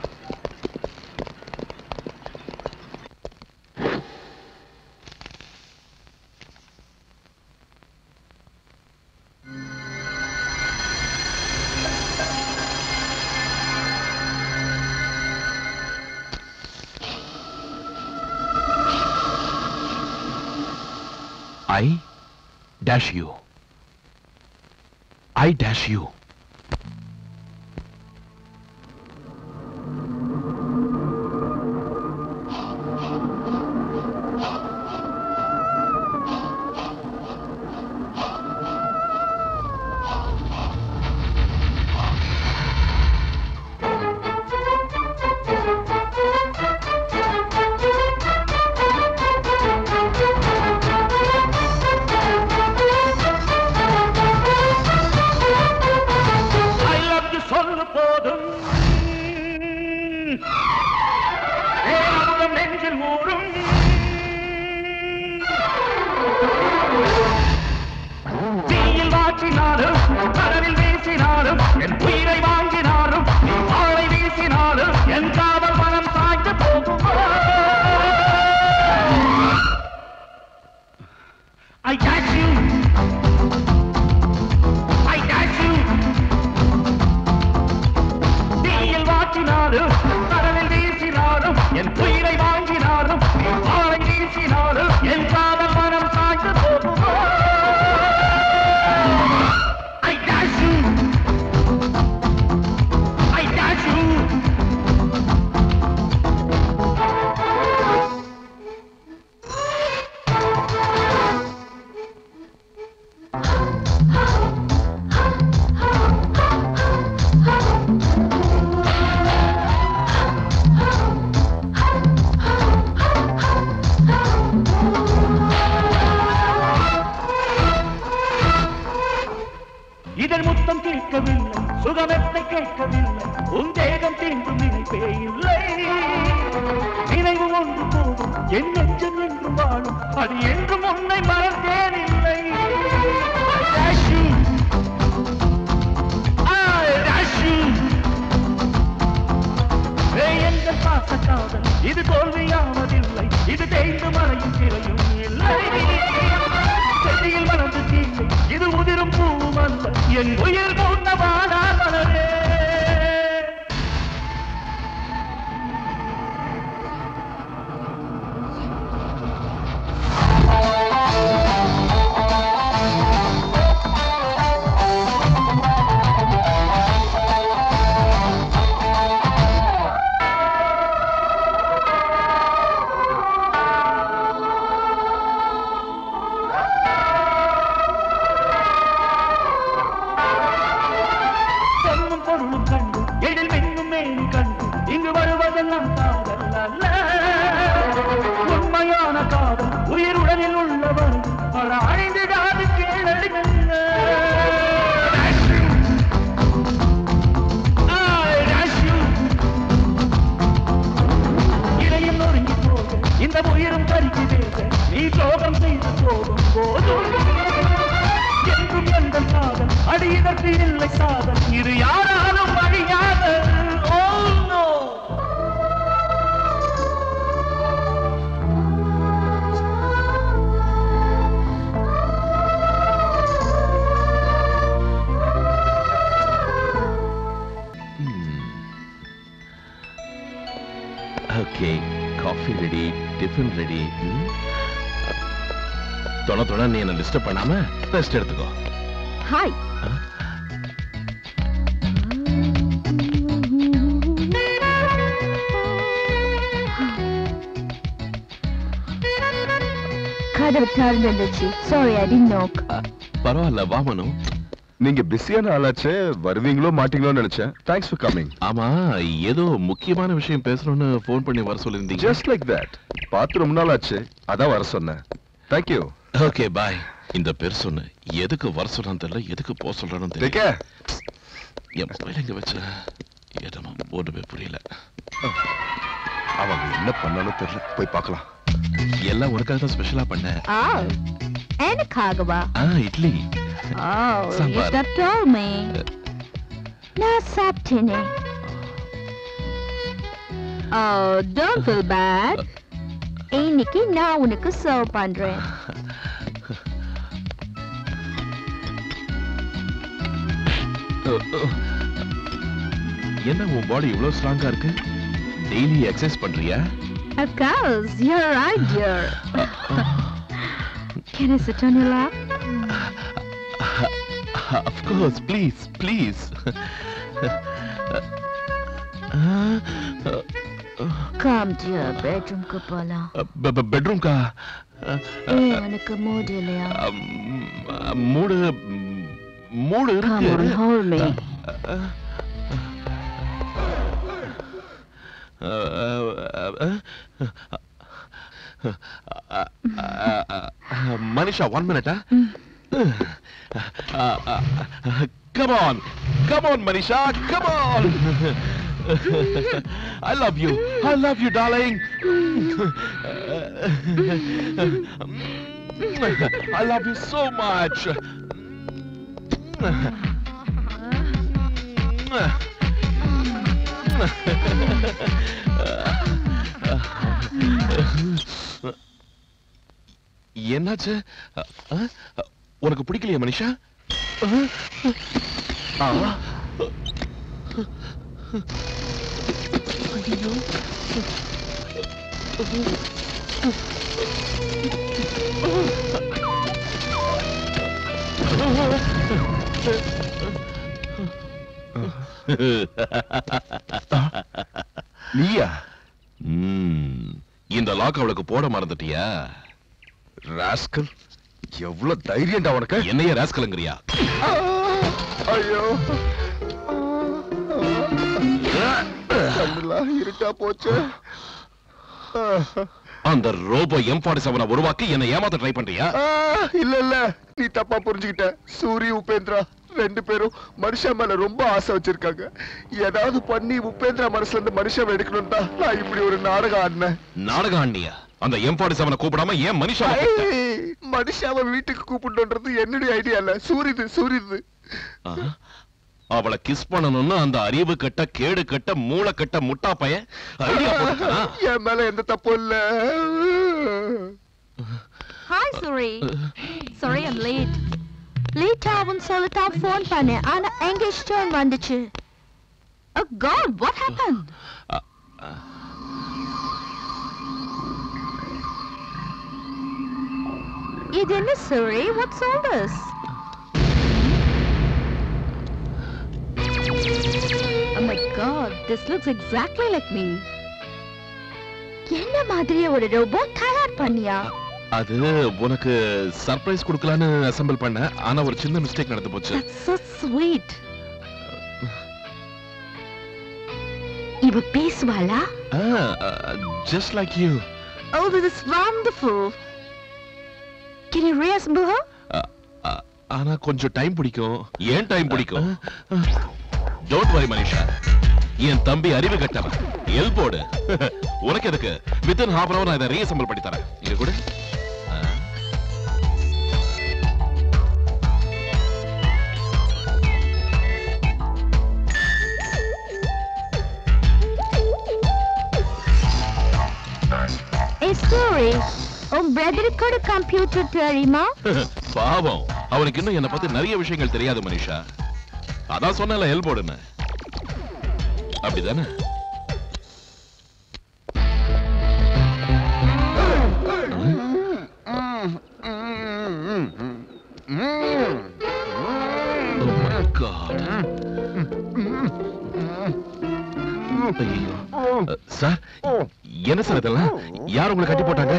I dash you. I dash you. I love you சொல்லு போதும் ஏனாமுதம் நெஞ்சில் ஊறும் தீயில் வாற்றினாலும் கடலில் வீசினாலும் என் உயிரை வாங்கினாலும் நீ வாழை வீசினாலும் என் காவல் மனம் சாய்ந்து போகும் I dash you I dash you தீயில் வாற்றினாலும் கடலில் வீசினாலும் என் உயிரை வாங்கினாலும் நீ வாழை வீசினாலும் என் காதல் மனம் சாய்ந்து போகுமோ I dash you I dash you இதழ் முத்தம் கேட்கவில்லை சுகமெத்தை கேட்கவில்லை உன் தேகம் தீண்டும் நினைப்பே இல்லை நினைவு ஒன்று போதும் என் நெஞ்சம் என்று வாழும் அது என்றும் உன்னை மறந்தேன் இல்லை I dash you. I dash you. ஏய், எங்கள் பாச காதல் இது தோல்வியாவதில்லை இது தேய்ந்து மறையும் திரையும் இல்லை செடியில் மலர்ந்து தீர்ந்து இது உதிரும் பூவும் அல்ல என் உயிர் கொண்ட வாழா மலரே இங்கு வருவதெல்லாம் காதல் அல்ல உண்மையான காதல் உயிருடனில் உள்ளவர் பல அழிந்திடாது கேளடுங்கள் இடையும் நொறுங்கி போக இந்த உயிரும் கருகி வேக நீ சோகம் செய்து போகும் போதும் என்றும் எந்த காதல் அடி இதற்கு இல்லை சாதல் இது யாராலும் அழியாத oh no okay coffee ready tiffin ready தொண தொண நீ என்ன டிஸ்டர்ப் பண்ணாம ரெஸ்ட் எடுத்துக்கோ ஹாய் கதவு திறந்துருந்துச்சு சாரி ஐ டிட் நோக் பரவாயில்ல வா மனு நீங்க பிஸியான ஆளாச்சே வருவீங்களோ மாட்டீங்களோன்னு நினைச்சேன் தேங்க்ஸ் ஃபார் கமிங் ஆமா ஏதோ முக்கியமான விஷயம் பேசணும்னு ஃபோன் பண்ணி வர சொல்லிருந்தீங்க ஜஸ்ட் லைக் தட் பார்த்து ரொம்ப நாள் ஆச்சு அதான் வர சொன்னேன் தேங்க்யூ ஓகே பாய் இந்த பேர் சொன்ன எதுக்கு வர சொன்னான்னு தெரியல எதுக்கு போக சொல்றான்னு Take தெரியல care. என் மொபைல் எங்க வச்ச இடமா ஒண்ணுமே புரியல அவங்க என்ன பண்ணாலும் தெரியல போய் பார்க்கலாம் எல்லாம் உனக்காக தான் ஸ்பெஷலா பண்ணேன் ஆ எனக்காகவா ஆ idli Oh, you Sambar. should have told me. நான் சாப்பிட்டேனே Oh, don't feel bad. இன்னைக்கு நான் உனக்கு சர்வ் பண்றேன் என்ன உன் பாடி இவ்வளவு ஸ்ட்ராங்கா இருக்கு டெய்லி எக்ஸசைஸ் பண்றியா Of course, you're right, dear. Can I sit on your lap? of course please please Come, dear, bedroom க்கு போலாம் பெட்ரூம் கா ஏன் உனக்கு மூடு இல்லையா மூடு மூடு Come on, இருக்கு hold me. மனிஷா ஒன் மினிட்டா come on come on manisha come on i love you i love you darling i love you so much என்னாச்சு அ, அ, உனக்கு பிடிக்கலையா மனிஷா ஆ. ஐயோ. நீயா ம், இந்த லாக் அவளுக்கு போட மறந்துட்டியா ராஸ்கல் எவ்வளவு தைரியம்டா உனக்கு என்னைய ராஸ்கலுங்கிறியா ஐயோ கண்ணுலாம் இருட்டா போச்சு அந்த ரோபோ எம் ஃபார்ட்டி செவனை உருவாக்கி என்னை ஏமாத்த ட்ரை பண்றியா ஆ, இல்ல இல்ல நீ தப்பா புரிஞ்சுக்கிட்ட சூரி உபேந்திரா ரெண்டு பேரும் மனுஷா மேல ரொம்ப ஆசை வச்சிருக்காங்க ஏதாவது பண்ணி உபேந்திரா மனசுல இருந்து மனுஷாவை எடுக்கணும் தான் நான் இப்படி ஒரு நாடகம் ஆடினேன் நாடகம் ஆண்டியா அந்த எம் ஃபார்ட்டி செவனை கூப்பிடாம ஏன் மனுஷா ஐ, மனுஷாவை வீட்டுக்கு கூப்பிடணுன்றது என்னுடைய ஐடியா இல்ல சூரிது சூரிது அவளை கிஸ் பண்ணணும்னு அந்த அறிவு கட்ட கேடு கட்ட மூளை கட்ட முட்டா பையன் ஐடியா போட்டுட்டானா? என் மேல எந்த தப்பும் இல்ல Hi, Suri. Sorry, I'm late. Late ஆகும்னு சொல்லிட்டு ஃபோன் பண்ணேன் ஆனா எங்கேஜ் டர்ன் வந்துச்சு Oh God, what happened? இது என்ன Suri? What's all this? Oh my God, this looks exactly like me. என்ன மாதிரி ஒரு ரோபோட் தயார் பண்ணியா அது உனக்கு சர்ப்ரைஸ் கொடுக்கலான்னு அசெம்பிள் பண்ணேன் ஆனா ஒரு சின்ன மிஸ்டேக் நடந்து போச்சு So sweet. இவ பேசுவாளா just like you Oh, this is wonderful. Can you reassemble her? ஆனா கொஞ்சம் டைம் பிடிக்கும் ஏன் டைம் பிடிக்கும் டோன்ட் வரி மனிஷா என் தம்பி அறிவு கட்டவன் எல்போடு உனக்கு எதுக்கு வித்தின் ஹாஃப் அவர் நான் இதை ரீஅசம்பிள் பண்ணி தரேன் இங்க கூட Hey, sorry. உன் பிரதருக்கு கூட கம்ப்யூட்டர் தெரியுமா பாவம் அவனுக்கு இன்னும் என்ன பத்தி நிறைய விஷயங்கள் தெரியாது மனிஷா அதான் சொன்னல எல்போடுன்னு அப்படிதானே சார் என்ன சார் இதெல்லாம் யார் உங்களை கட்டி போட்டாங்க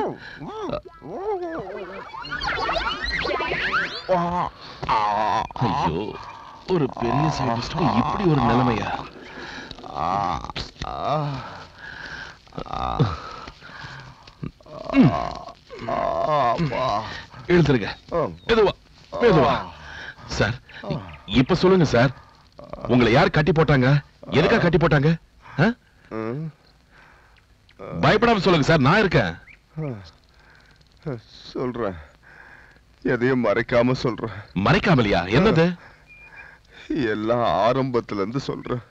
ஆ? ஐயோ ஒரு பெரிய சயின்டிஸ்டுக்கு இப்படி ஒரு நிலைமையா எழுந்துருங்க மெதுவா மெதுவா சார் இப்ப சொல்லுங்க சார் உங்களை யார் கட்டி போட்டாங்க எதுக்கா கட்டி போட்டாங்க ஆ? பயப்படாம சொல்லுங்க சார் நான் இருக்கேன் சொல்றேன் எதையும் மறைக்காம சொல்றேன் மறைக்காமலையா என்னது எல்லாம் ஆரம்பத்துல இருந்து சொல்றேன்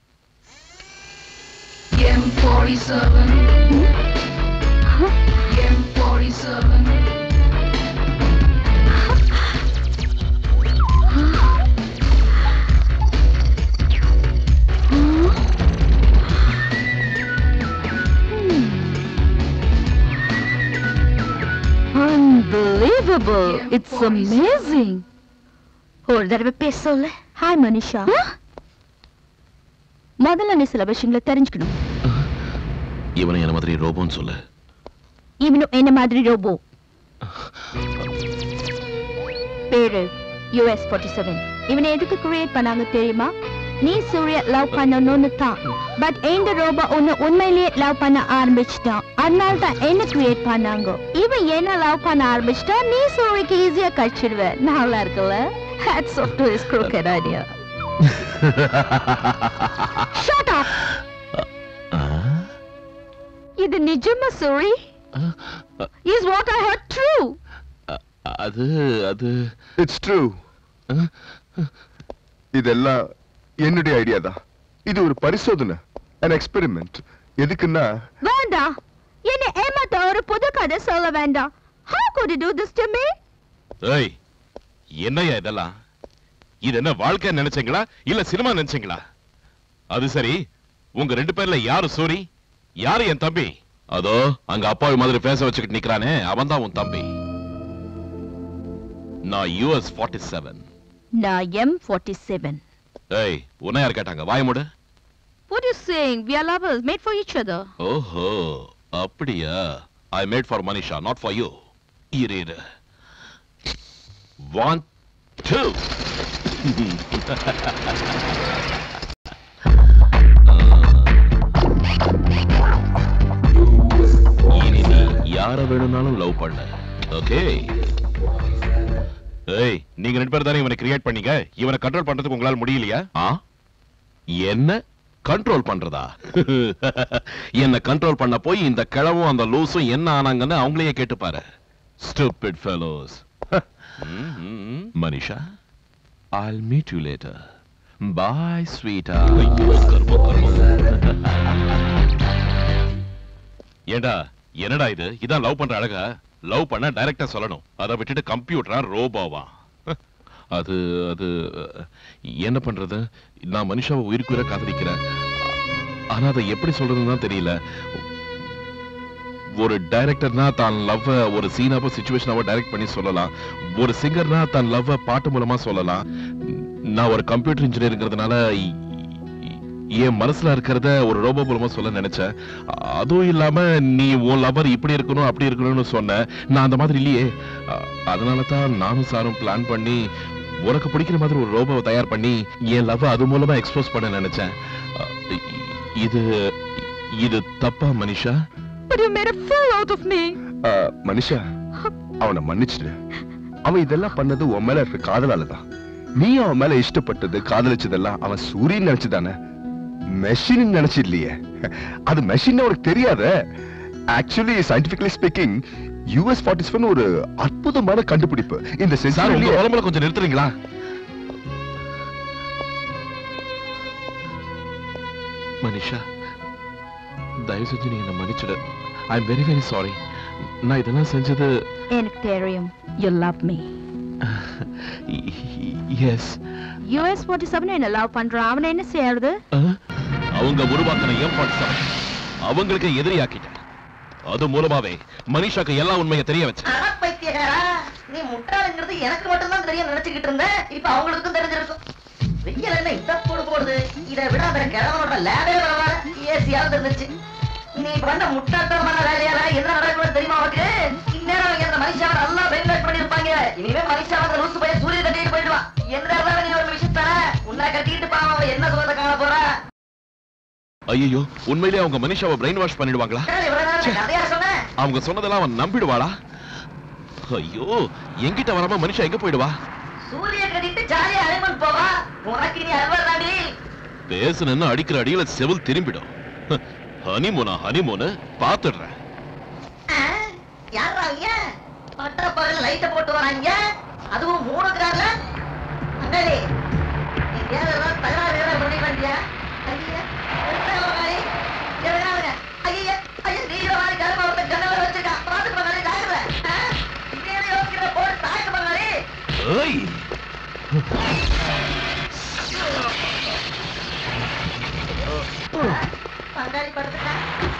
M47. M47. Unbelievable. It's amazing. ஒரு தடவை பேச சொல்லு ஹாய் மனிஷா முதல்ல நீ சில விஷயங்களை தெரிஞ்சுக்கணும் இவனை என்ன மாதிரி ரோபோன்னு சொல்லு இவனும் என்ன மாதிரி ரோபோ பேரு யூஎஸ் ஃபார்ட்டி செவன் இவனை எதுக்கு கிரியேட் பண்ணாங்க தெரியுமா நீ சூரிய லவ் பண்ணணும்னு தான் பட் இந்த ரோபோ உன்னை உண்மையிலேயே லவ் பண்ண ஆரம்பிச்சிட்டான் அதனால தான் என்ன கிரியேட் பண்ணாங்க இவன் என்ன லவ் பண்ண ஆரம்பிச்சிட்டா நீ சூரியக்கு ஈஸியா கழிச்சிடுவ நல்லா இருக்குல்ல hats off to is crooked idea shut up இது நிஜமா sorry is what I heard true அது அது இட்ஸ் ட்ரூ இதெல்லாம் என்னுடைய ஐடியா தான் இது ஒரு பரிசோதனை an எக்ஸ்பெரிமெண்ட் எதுக்குன்னா வேண்டாம் என்ன ஏமாத்த ஒரு புது கதை சொல்ல வேண்டாம் how could you do this to me ஏய் என்னய்யா இதெல்லாம் இது என்ன வாழ்க்கை நினைச்சீங்களா இல்ல சினிமா நினைச்சீங்களா அது சரி உங்க ரெண்டு பேர்ல யாரு சூரி யாரு என் தம்பி அதோ அங்க அப்பாவி மாதிரி பேச வச்சுக்கிட்டு நிக்கிறானே அவன் தான் உன் தம்பி நான் யூஎஸ் ஃபார்ட்டி செவன் நான் எம் ஃபார்ட்டி செவன் ஏய் உன்னை யார் கேட்டாங்க வாய மூடு What are you saying? We are lovers, made for each other. ஓஹோ அப்படியா I made for Manisha not for you இரு இரு ஒன் டூ இனி நீ யார வேணும்னாலும் லவ் பண்ண ஓகே ஏய் நீங்க ரெண்டு பேரும் தானே இவனை கிரியேட் பண்ணீங்க இவனை கண்ட்ரோல் பண்றதுக்கு உங்களால முடியலையா ஆ என்ன கண்ட்ரோல் பண்றதா என்ன கண்ட்ரோல் பண்ண போய் இந்த கிழவும் அந்த லூசும் என்ன ஆனாங்கன்னு அவங்களையே கேட்டு பாரு stupid fellows Manisha I'll meet you later. Bye, sweetheart. ஐயோ, கர்மம், கர்மம். ஏண்டா என்னடா இது இதான் லவ் பண்ற அழகா லவ் பண்ண டைரக்டா சொல்லணும் அதை விட்டுட்டு கம்ப்யூட்டரா ரோபோவா அது அது என்ன பண்றது நான் மனுஷாவை உயிருக்கு உயிரை காதலிக்கிறேன் ஆனா அதை எப்படி சொல்றதுன்னு தான் தெரியல ஒரு டைரக்டர்னா தான் லவ் ஒரு சீனாவோ சுச்சுவேஷனாவோ டைரக்ட் பண்ணி சொல்லலாம் ஒரு சிங்கர்னா தன் லவ் பாட்டு மூலமா சொல்லலாம் நான் ஒரு கம்ப்யூட்டர் இன்ஜினியருங்கிறதுனால என் மனசுல இருக்கிறத ஒரு ரோபோ மூலமா சொல்ல நினைச்சேன் அதுவும் இல்லாம நீ உன் லவர் இப்படி இருக்கணும் அப்படி இருக்கணும்னு சொன்ன நான் அந்த மாதிரி இல்லையே அ- அதனால தான் நானும் சாரும் பிளான் பண்ணி உனக்கு பிடிக்கிற மாதிரி ஒரு ரோபோவை தயார் பண்ணி என் லவ் அது மூலமா எக்ஸ்போஸ் பண்ண நினைச்சேன் அ, இ- இது இது தப்பா Manisha But you made a fool out of me. ஆ, மனுஷா அவனை மன்னிச்சிடு அவன் இதெல்லாம் பண்ணது உன் மேல இருக்க காதலால தான் நீ அவன் மேல இஷ்டப்பட்டது காதலிச்சதெல்லாம் அவன் சூரியன் நினைச்சுதானே மெஷின் நினைச்சு இல்லையே அது மெஷின் உனக்கு தெரியாத actually scientifically speaking US forty seven ஒரு அற்புதமான கண்டுபிடிப்பு இந்த சார் உங்க சென்சார் உடம்புல கொஞ்சம் நிறுத்துறீங்களா மனிஷா தயவு செஞ்சு நீங்க என்ன மன்னிச்சிடு I am very very sorry நான் இதெல்லாம் செஞ்சது எனக்கு தெரியும் you love me yes US 47 என்ன லவ் பண்றான் அவனை என்ன செய்யறது அவங்க உருவாக்கின எம் ஃபார்ட்டி அவங்களுக்கு எதிரியாக்கிட்டேன் அது மூலமாவே மனிஷாக்கு எல்லா உண்மையை தெரிய வச்சேன் அட பைத்தியக்காரா நீ முட்டாளுங்கிறது எனக்கு மட்டும்தான் தெரியும் நினைச்சுக்கிட்டு இருந்தேன் இப்ப அவங்களுக்கும் தெரிஞ்சிருக்கும் வெயில் என்ன இந்த போடு போடுது இதை விட அந்த கிழவனோட லேபே பரவாயில்ல ஏசியாவது இருந்துச்சு நீ பண்ண முட்டாட்டமான வேலையால என்ன நடக்கும்னு தெரியுமா உனக்கு இந்நேரம் அவங்க அந்த மனுஷாவை நல்லா பிரெயின் வாஷ் பண்ணிருப்பாங்க இனிமே மனுஷா வந்து லூசு போய் சூரிய கட்டிட்டு போயிடுவான் என்ன இருந்தாலும் நீ ஒரு விஷயம் தர உன்னை கட்டிட்டு பாவம் அவன் என்ன சொல்றத காண போறா ஐயோ உண்மையிலேயே அவங்க மனிஷாவை பிரெயின் வாஷ் பண்ணிடுவாங்களா இவ்வளவு நேரம் கதையா சொன்னேன் அவங்க சொன்னதெல்லாம் அவன் நம்பிடுவாளா ஐயோ என்கிட்ட வராம மனுஷா எங்க போயிடுவா சூரிய கட்டிட்டு ஜாலியா அலைமன் போவா உனக்கு நீ அல்வர் தாண்டி பேசுனேன்னு அடிக்கிற அடியில செவில் திரும்பிடும் ஹனிமூனா ஹனிமூனு பாத்துடுறேன் யாரா அவங்க பட்ட பகல் லைட்ட போட்டு வராங்க அதுவும் மூணு கார்ல அண்ணாடி ஏதாவது தகராறு ஏதாவது பண்ணி வந்தியா ஐயா முதலாளி எதனாலுங்க ஐயா ஐயா நீங்க மாதிரி கருமா ஒருத்தன் கண்ணவர் வச்சிருக்கான் பாத்துக்கு பண்ணாலே ஜாக்கிரதை இதே யோசிக்கிற போட்டு தாக்கு பண்ணாலே ஏய் பங்காளி படுத்துட்டான்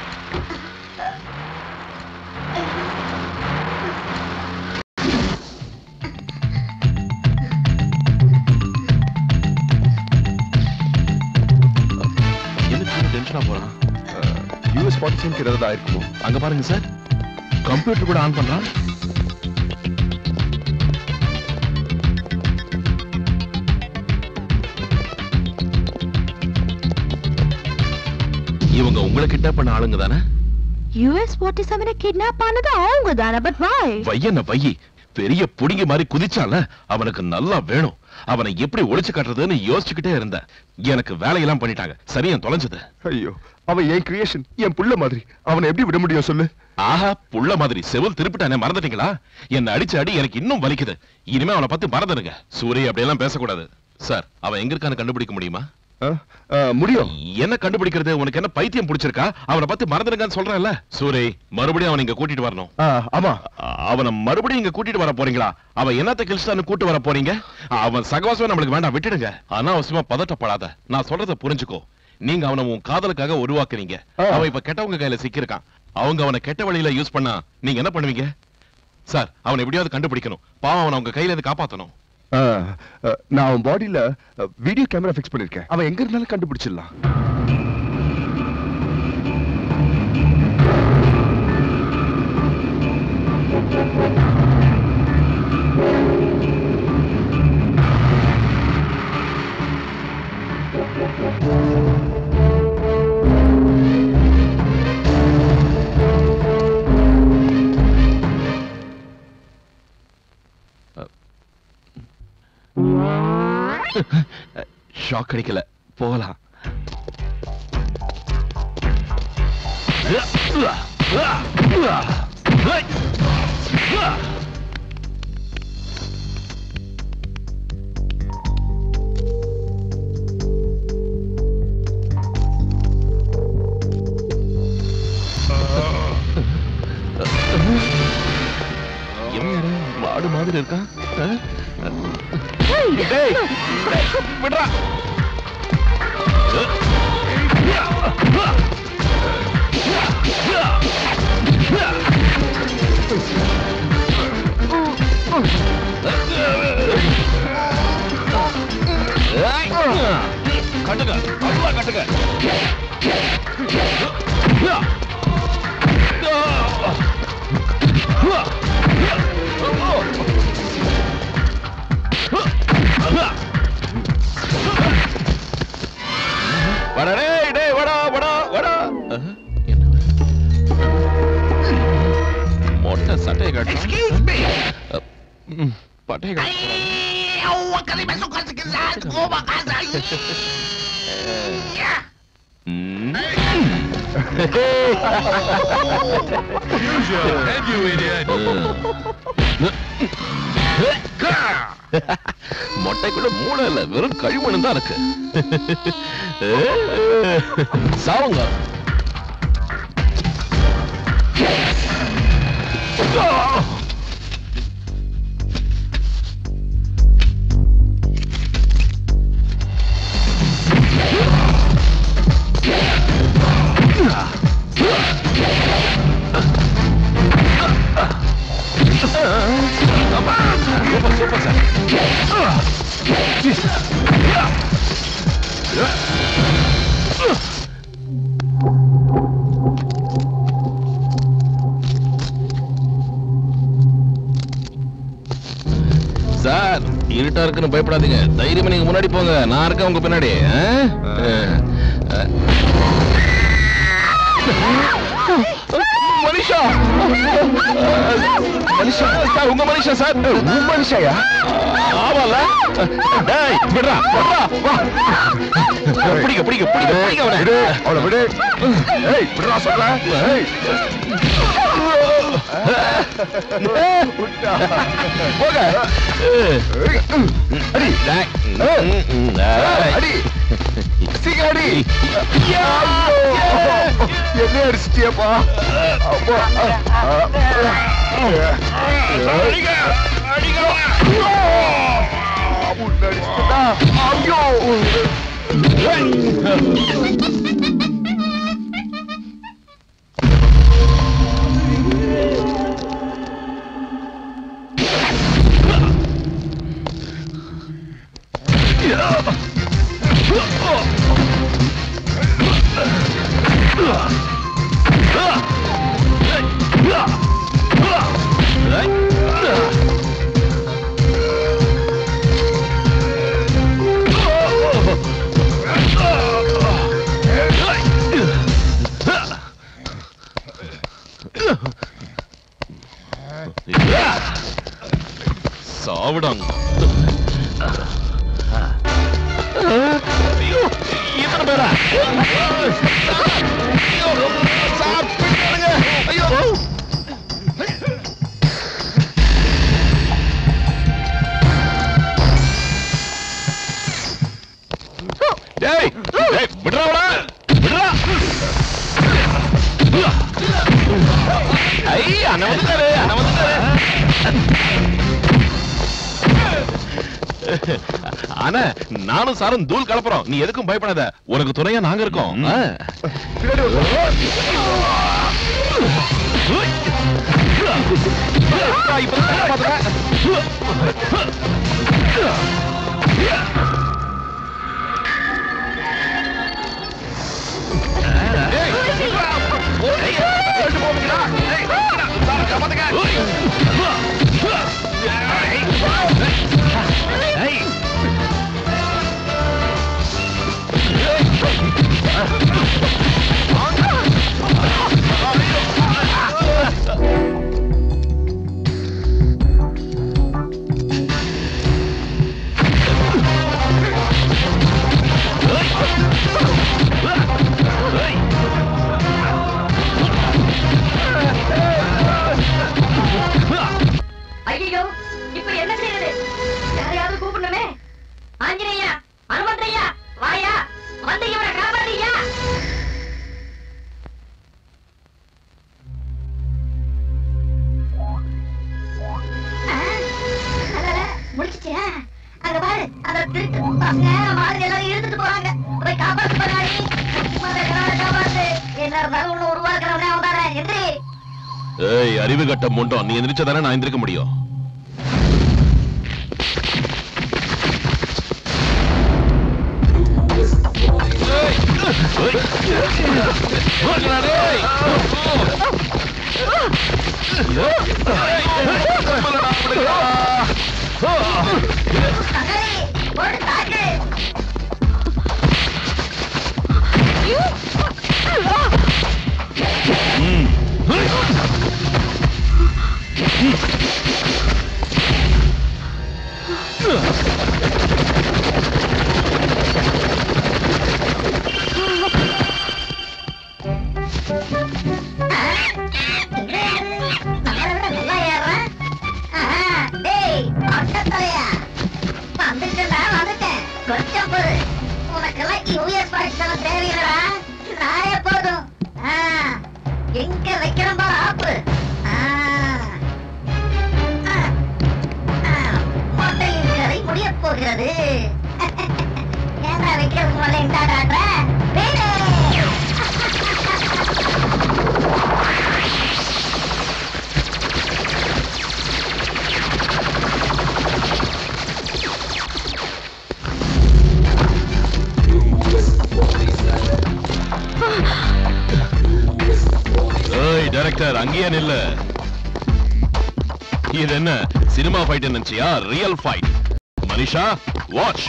என்ன டென்ஷனா போறான் யூஎஸ் ஃபார்ட்டி செவன் ஏதாவது ஆயிருக்குமோ அங்க பாருங்க சார் கம்ப்யூட்டர் கூட ஆன் பண்றான் இவங்க உங்களை கிட்ட பண்ண ஆளுங்க தானே US 47 கிட்னாப் ஆனது அவங்க தானே பட் why பையன பையி பெரிய புடிங்க மாதிரி குதிச்சால அவனுக்கு நல்லா வேணும் அவனை எப்படி ஒளிச்சு காட்டுறதுன்னு யோசிச்சுக்கிட்டே இருந்தேன் எனக்கு வேலையெல்லாம் பண்ணிட்டாங்க சரியா தொலைஞ்சது ஐயோ அவன் என் கிரியேஷன் என் புள்ள மாதிரி அவனை எப்படி விட முடியும் சொல்லு ஆஹா புள்ள மாதிரி செவில் திருப்பிட்டானே மறந்துட்டீங்களா என்ன அடிச்ச அடி எனக்கு இன்னும் வலிக்குது இனிமே அவனை பத்தி மறந்துடுங்க சூரிய அப்படியெல்லாம் பேசக்கூடாது சார் அவன் எங்க இருக்கான்னு கண்டுபிடிக்க முடியுமா முடியும் என்ன கண்டுபிடிக்கிறது உனக்கு என்ன பைத்தியம் பிடிச்சிருக்கா அவனை பத்தி மறந்துடுங்கன்னு சொல்றேன்ல சூரி மறுபடியும் அவனை இங்க கூட்டிட்டு வரணும் ஆமா அவனை மறுபடியும் இங்க கூட்டிட்டு வர போறீங்களா அவன் என்னத்த கிழிச்சான்னு கூட்டு வர போறீங்க அவன் சகவாசமே நம்மளுக்கு வேண்டாம் விட்டுடுங்க அனாவசியமா பதட்டப்படாத நான் சொல்றத புரிஞ்சுக்கோ நீங்க அவனை உன் காதலுக்காக உருவாக்குறீங்க அவன் இப்ப கெட்டவங்க கையில சிக்கியிருக்கான் அவங்க அவனை கெட்ட வழியில யூஸ் பண்ணா நீங்க என்ன பண்ணுவீங்க சார் அவனை எப்படியாவது கண்டுபிடிக்கணும் பாவம் அவனை உங்க கையில இருந்து காப்பாத்தணும் ஆ, ஆ, நான் அவன் பாடியில வீடியோ கேமரா ஃபிக்ஸ் பண்ணிருக்கேன் அவன் எங்க இருந்தாலும் கண்டுபிடிச்சிடலாம் ஷாக் அடிக்கல போகலாம் என்ன மாடு மாதிரி இருக்கான் ஆ? டேய், விட்றா கட்டுங்க நல்லா கட்டுங்க வாடா டேய் டேய் வாடா வாடா மட்டைகள் Use your head, you idiot. மொட்டைக்குள்ள மூளை இல்ல வெறும் கழிமணம் தான் இருக்கு சாவுங்க சூப்பர் சூப்பர் சார் சார் இருட்டா இருக்குன்னு பயப்படாதீங்க தைரியமா நீங்க முன்னாடி போங்க நான் இருக்கேன் உங்க பின்னாடி ஆ? ஆ. மனுஷா மனுஷா சார் உங்க மனுஷா சார் உங்க மனுஷாயா ஆமால டேய் விடுறா விடுறா வா பிடிக்க பிடிக்க பிடிக்க பிடிக்க அவனை விடு அவளை விடு ஏய் விடுறா சொல்ற ஏய் போக அடி டேய் அடி சீக்கிரம் அடி என்ன அடிச்சிட்டியப்பா அப்பா ஐயோ சாவிடாங்க ஐயோ இத்தனை பேரா ஐயோ சார் பிடிக்காதுங்க ஐயோ டேய் டேய் விடுறாடா விடுறா ஐ அண்ணன் வந்துட்டாரு அண்ணன் வந்துட்டாரு ஆனா நானும் சாரும் தூள் கலப்புறோம் நீ எதுக்கும் பயப்படாத உனக்கு துணையா நாங்க இருக்கோம் ஆ. ஆ, இப்பதான் வேலை பார்த்துட்டேன். ஏய், விட்றா. ஓடிங்க. விட்டு போவீங்களா? ஏய், சாரை காப்பாத்துங்க. ஏய். ஐயோ இப்ப என்ன செய்யறது யாரையாவது கூப்பிடணுமே ஆஞ்சநேயா அனுமந்தையா வாயா வந்து இவரை காப்பாத்தியா முடிச்சிட்டியா அங்க பாரு அந்த திருட்டு பசங்க மாதிரி எல்லாரும் இழுத்துட்டு போறாங்க போய் காப்பாத்து பண்ணாடி காப்பாத்து என்ன இருந்தாலும் ஒண்ணு உருவாக்குறவனே அவன் தானே எந்திரி ஏய் அறிவு கட்ட முண்டோம் நீ எந்திரிச்சதானே நான் எந்திரிக்க முடியும் ஒரு தாக்கு எங்க வைக்கிறோம் பாரு ஆப்பு ஆ. ஆ. ஆ. மொட்டையின் கதை முடியப் போகிறது ஏன்டா வைக்கிறதுக்கு முதல்ல இந்த ஆடுற வேணே ஏய் டைரக்டர் அங்கேயே நில்லு இது என்ன சினிமா ஃபைட் நினைச்சியா real fight Manisha watch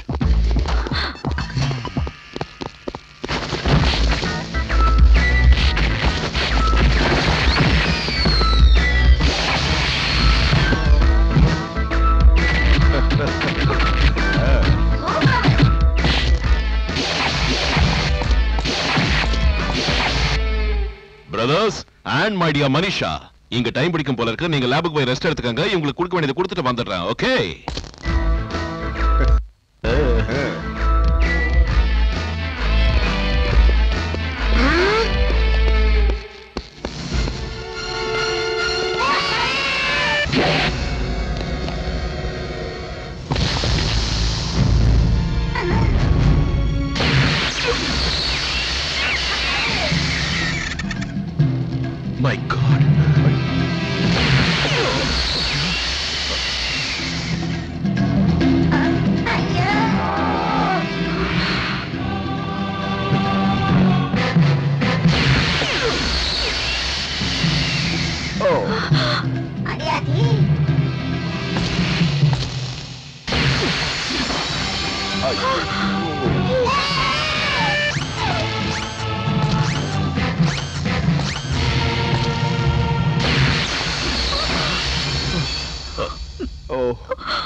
brothers and my dear Manisha இங்க டைம் பிடிக்கும் போல இருக்கு நீங்க லேபுக்கு போய் ரெஸ்ட் எடுத்துக்கங்க இவங்களுக்கு கொடுக்க வேண்டியதை கொடுத்துட்டு வந்துடுறேன் ஓகே மை காட் அடியாத்தி Oh.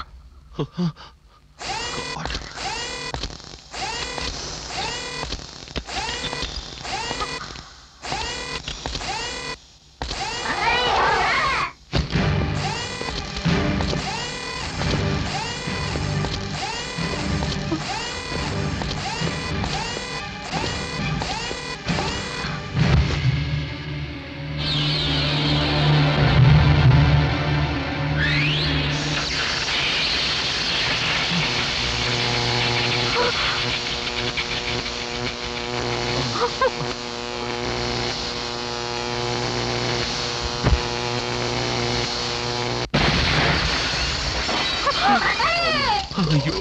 ஐயோ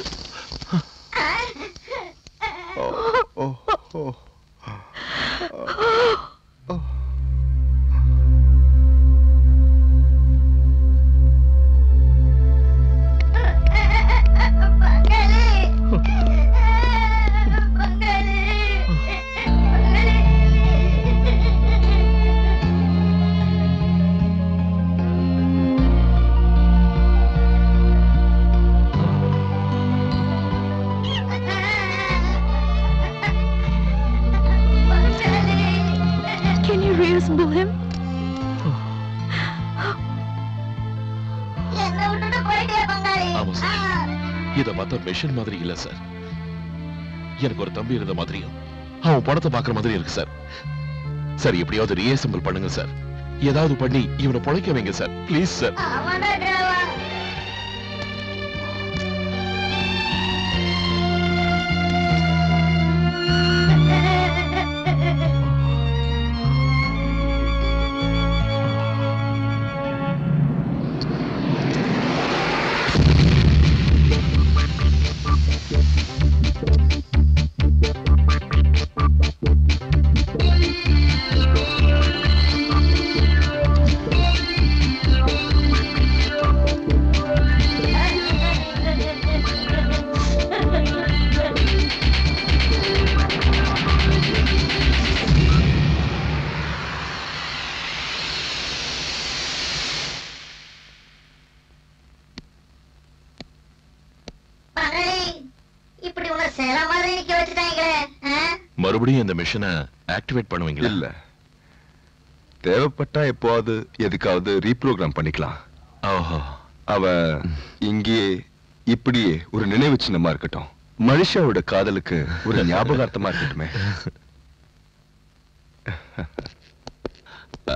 Can you reassemble him? என்ன விட்டுட்டு போயிட்டே பங்காளி ஆமா சார் இத பார்த்தா மெஷின் மாதிரி இல்ல சார் எனக்கு ஒரு தம்பி இருந்த மாதிரியும் அவன் படத்தை பார்க்குற மாதிரி இருக்கு சார் சார் எப்படியாவது ரீஅசெம்பிள் பண்ணுங்க சார் ஏதாவது பண்ணி இவனை பொழைக்க வைங்க சார் ப்ளீஸ் சார் ஆமாடா டிராவா பங்காளி இப்படி உன்னை சேர மாதிரி நிக்க வச்சுட்டாங்களே ஆ? மறுபடியும் இந்த மிஷினை ஆக்டிவேட் பண்ணுவீங்களா இல்ல தேவைப்பட்டா எப்போவாது எதுக்காவது ரீப்ரோக்ராம் பண்ணிக்கலாம் ஓஹோ அவ இங்கேயே இப்படியே ஒரு நினைவு சின்னமா இருக்கட்டும் மனுஷாவோட காதலுக்கு ஒரு ஞாபகார்த்தமா இருக்கட்டுமே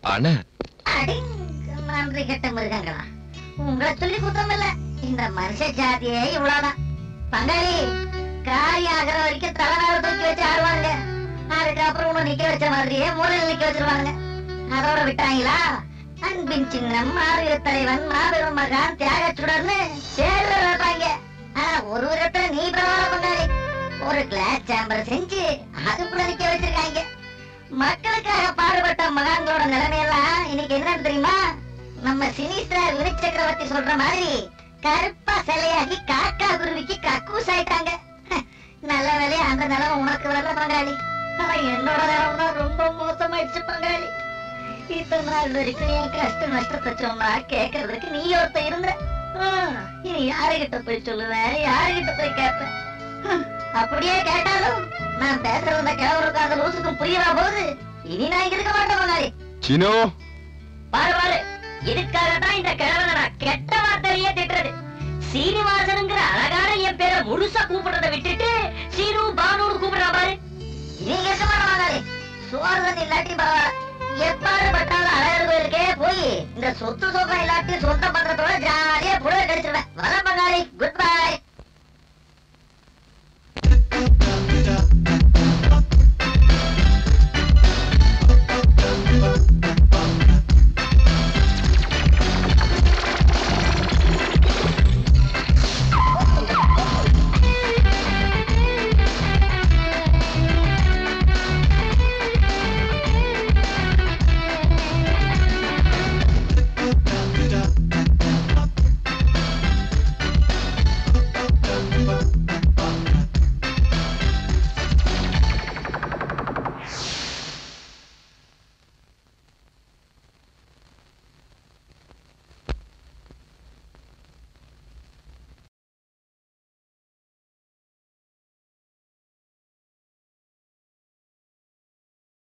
அண்ணே அடிங், நன்றி கெட்ட மிருகங்களா உங்களை சொல்லி குத்தம் இல்ல இந்த மனுஷ ஜாதியே இவ்வளவுதான் பங்காளி காரி ஆகிற வரைக்கும் தலைநாள் தூக்கி வச்சு ஆடுவாங்க அதுக்கப்புறம் உன்னை நிக்க வச்ச மாதிரியே மூலையில் நிக்க வச்சிருவாங்க அதோட விட்டாங்களா அன்பின் சின்னம் மாவீர தலைவன் மாபெரும் மகான் தியாகச்சுடர்னு சேர்ல வைப்பாங்க ஆனா ஒரு விதத்துல நீ பரவாயில்ல பங்காளி ஒரு கிளாஸ் சேம்பர் செஞ்சு அதுக்குள்ள நிக்க வச்சிருக்காங்க மக்களுக்காக பாடுபட்ட மகான்களோட நிலைமையெல்லாம் இன்னைக்கு என்னன்னு தெரியுமா நம்ம சினிஸ்டர் வினய் சக்கரவர்த்தி சொல்ற மாதிரி கருப்பா சிலையாகி காக்கா குருவிக்கு கக்கூஸ் ஆயிட்டாங்க நல்ல வேலையா அந்த நிலைமை உனக்கு வரல பங்காளி ஆனா என்னோட நிலைமை தான் ரொம்ப மோசமாயிடுச்சு பங்காளி இத்தனை நாள் வரைக்கும் என் கஷ்ட நஷ்டத்தை சொன்னா கேட்கறதுக்கு நீ ஒருத்த இருந்த ஹம், இனி யாருகிட்ட போய் சொல்லுவேன் யாருகிட்ட போய் கேட்பேன் ஹம், அப்படியே கேட்டாலும் நான் பேசுறது இந்த கிழவருக்கு அந்த லூசுக்கும் புரியவா போகுது இனி நான் இங்க இருக்க மாட்டேன் பங்காளி சினோ பாரு பாரு இதுக்காகத்தான் இந்த கிழவனை நான் கெட்ட வார்த்தையிலேயே திட்டுறது சீனிவாசனுங்கிற அழகான என் பேரை முழுசா கூப்பிடுறதை விட்டுட்டு சீனு பானுன்னு கூப்பிடுறா பாரு நீங்க இருக்க மாட்டேன் பங்காளி சோறு தண்ணி இல்லாட்டி பரவாயில்ல எப்பாடு பட்டாலும் அழகர் கோயிலுக்கே போய் இந்த சொத்து சொகம் இல்லாட்டி சொந்த பண்றதோட ஜாலியா புடவை கடிச்சிருவேன் வர பங்காளி குட் பை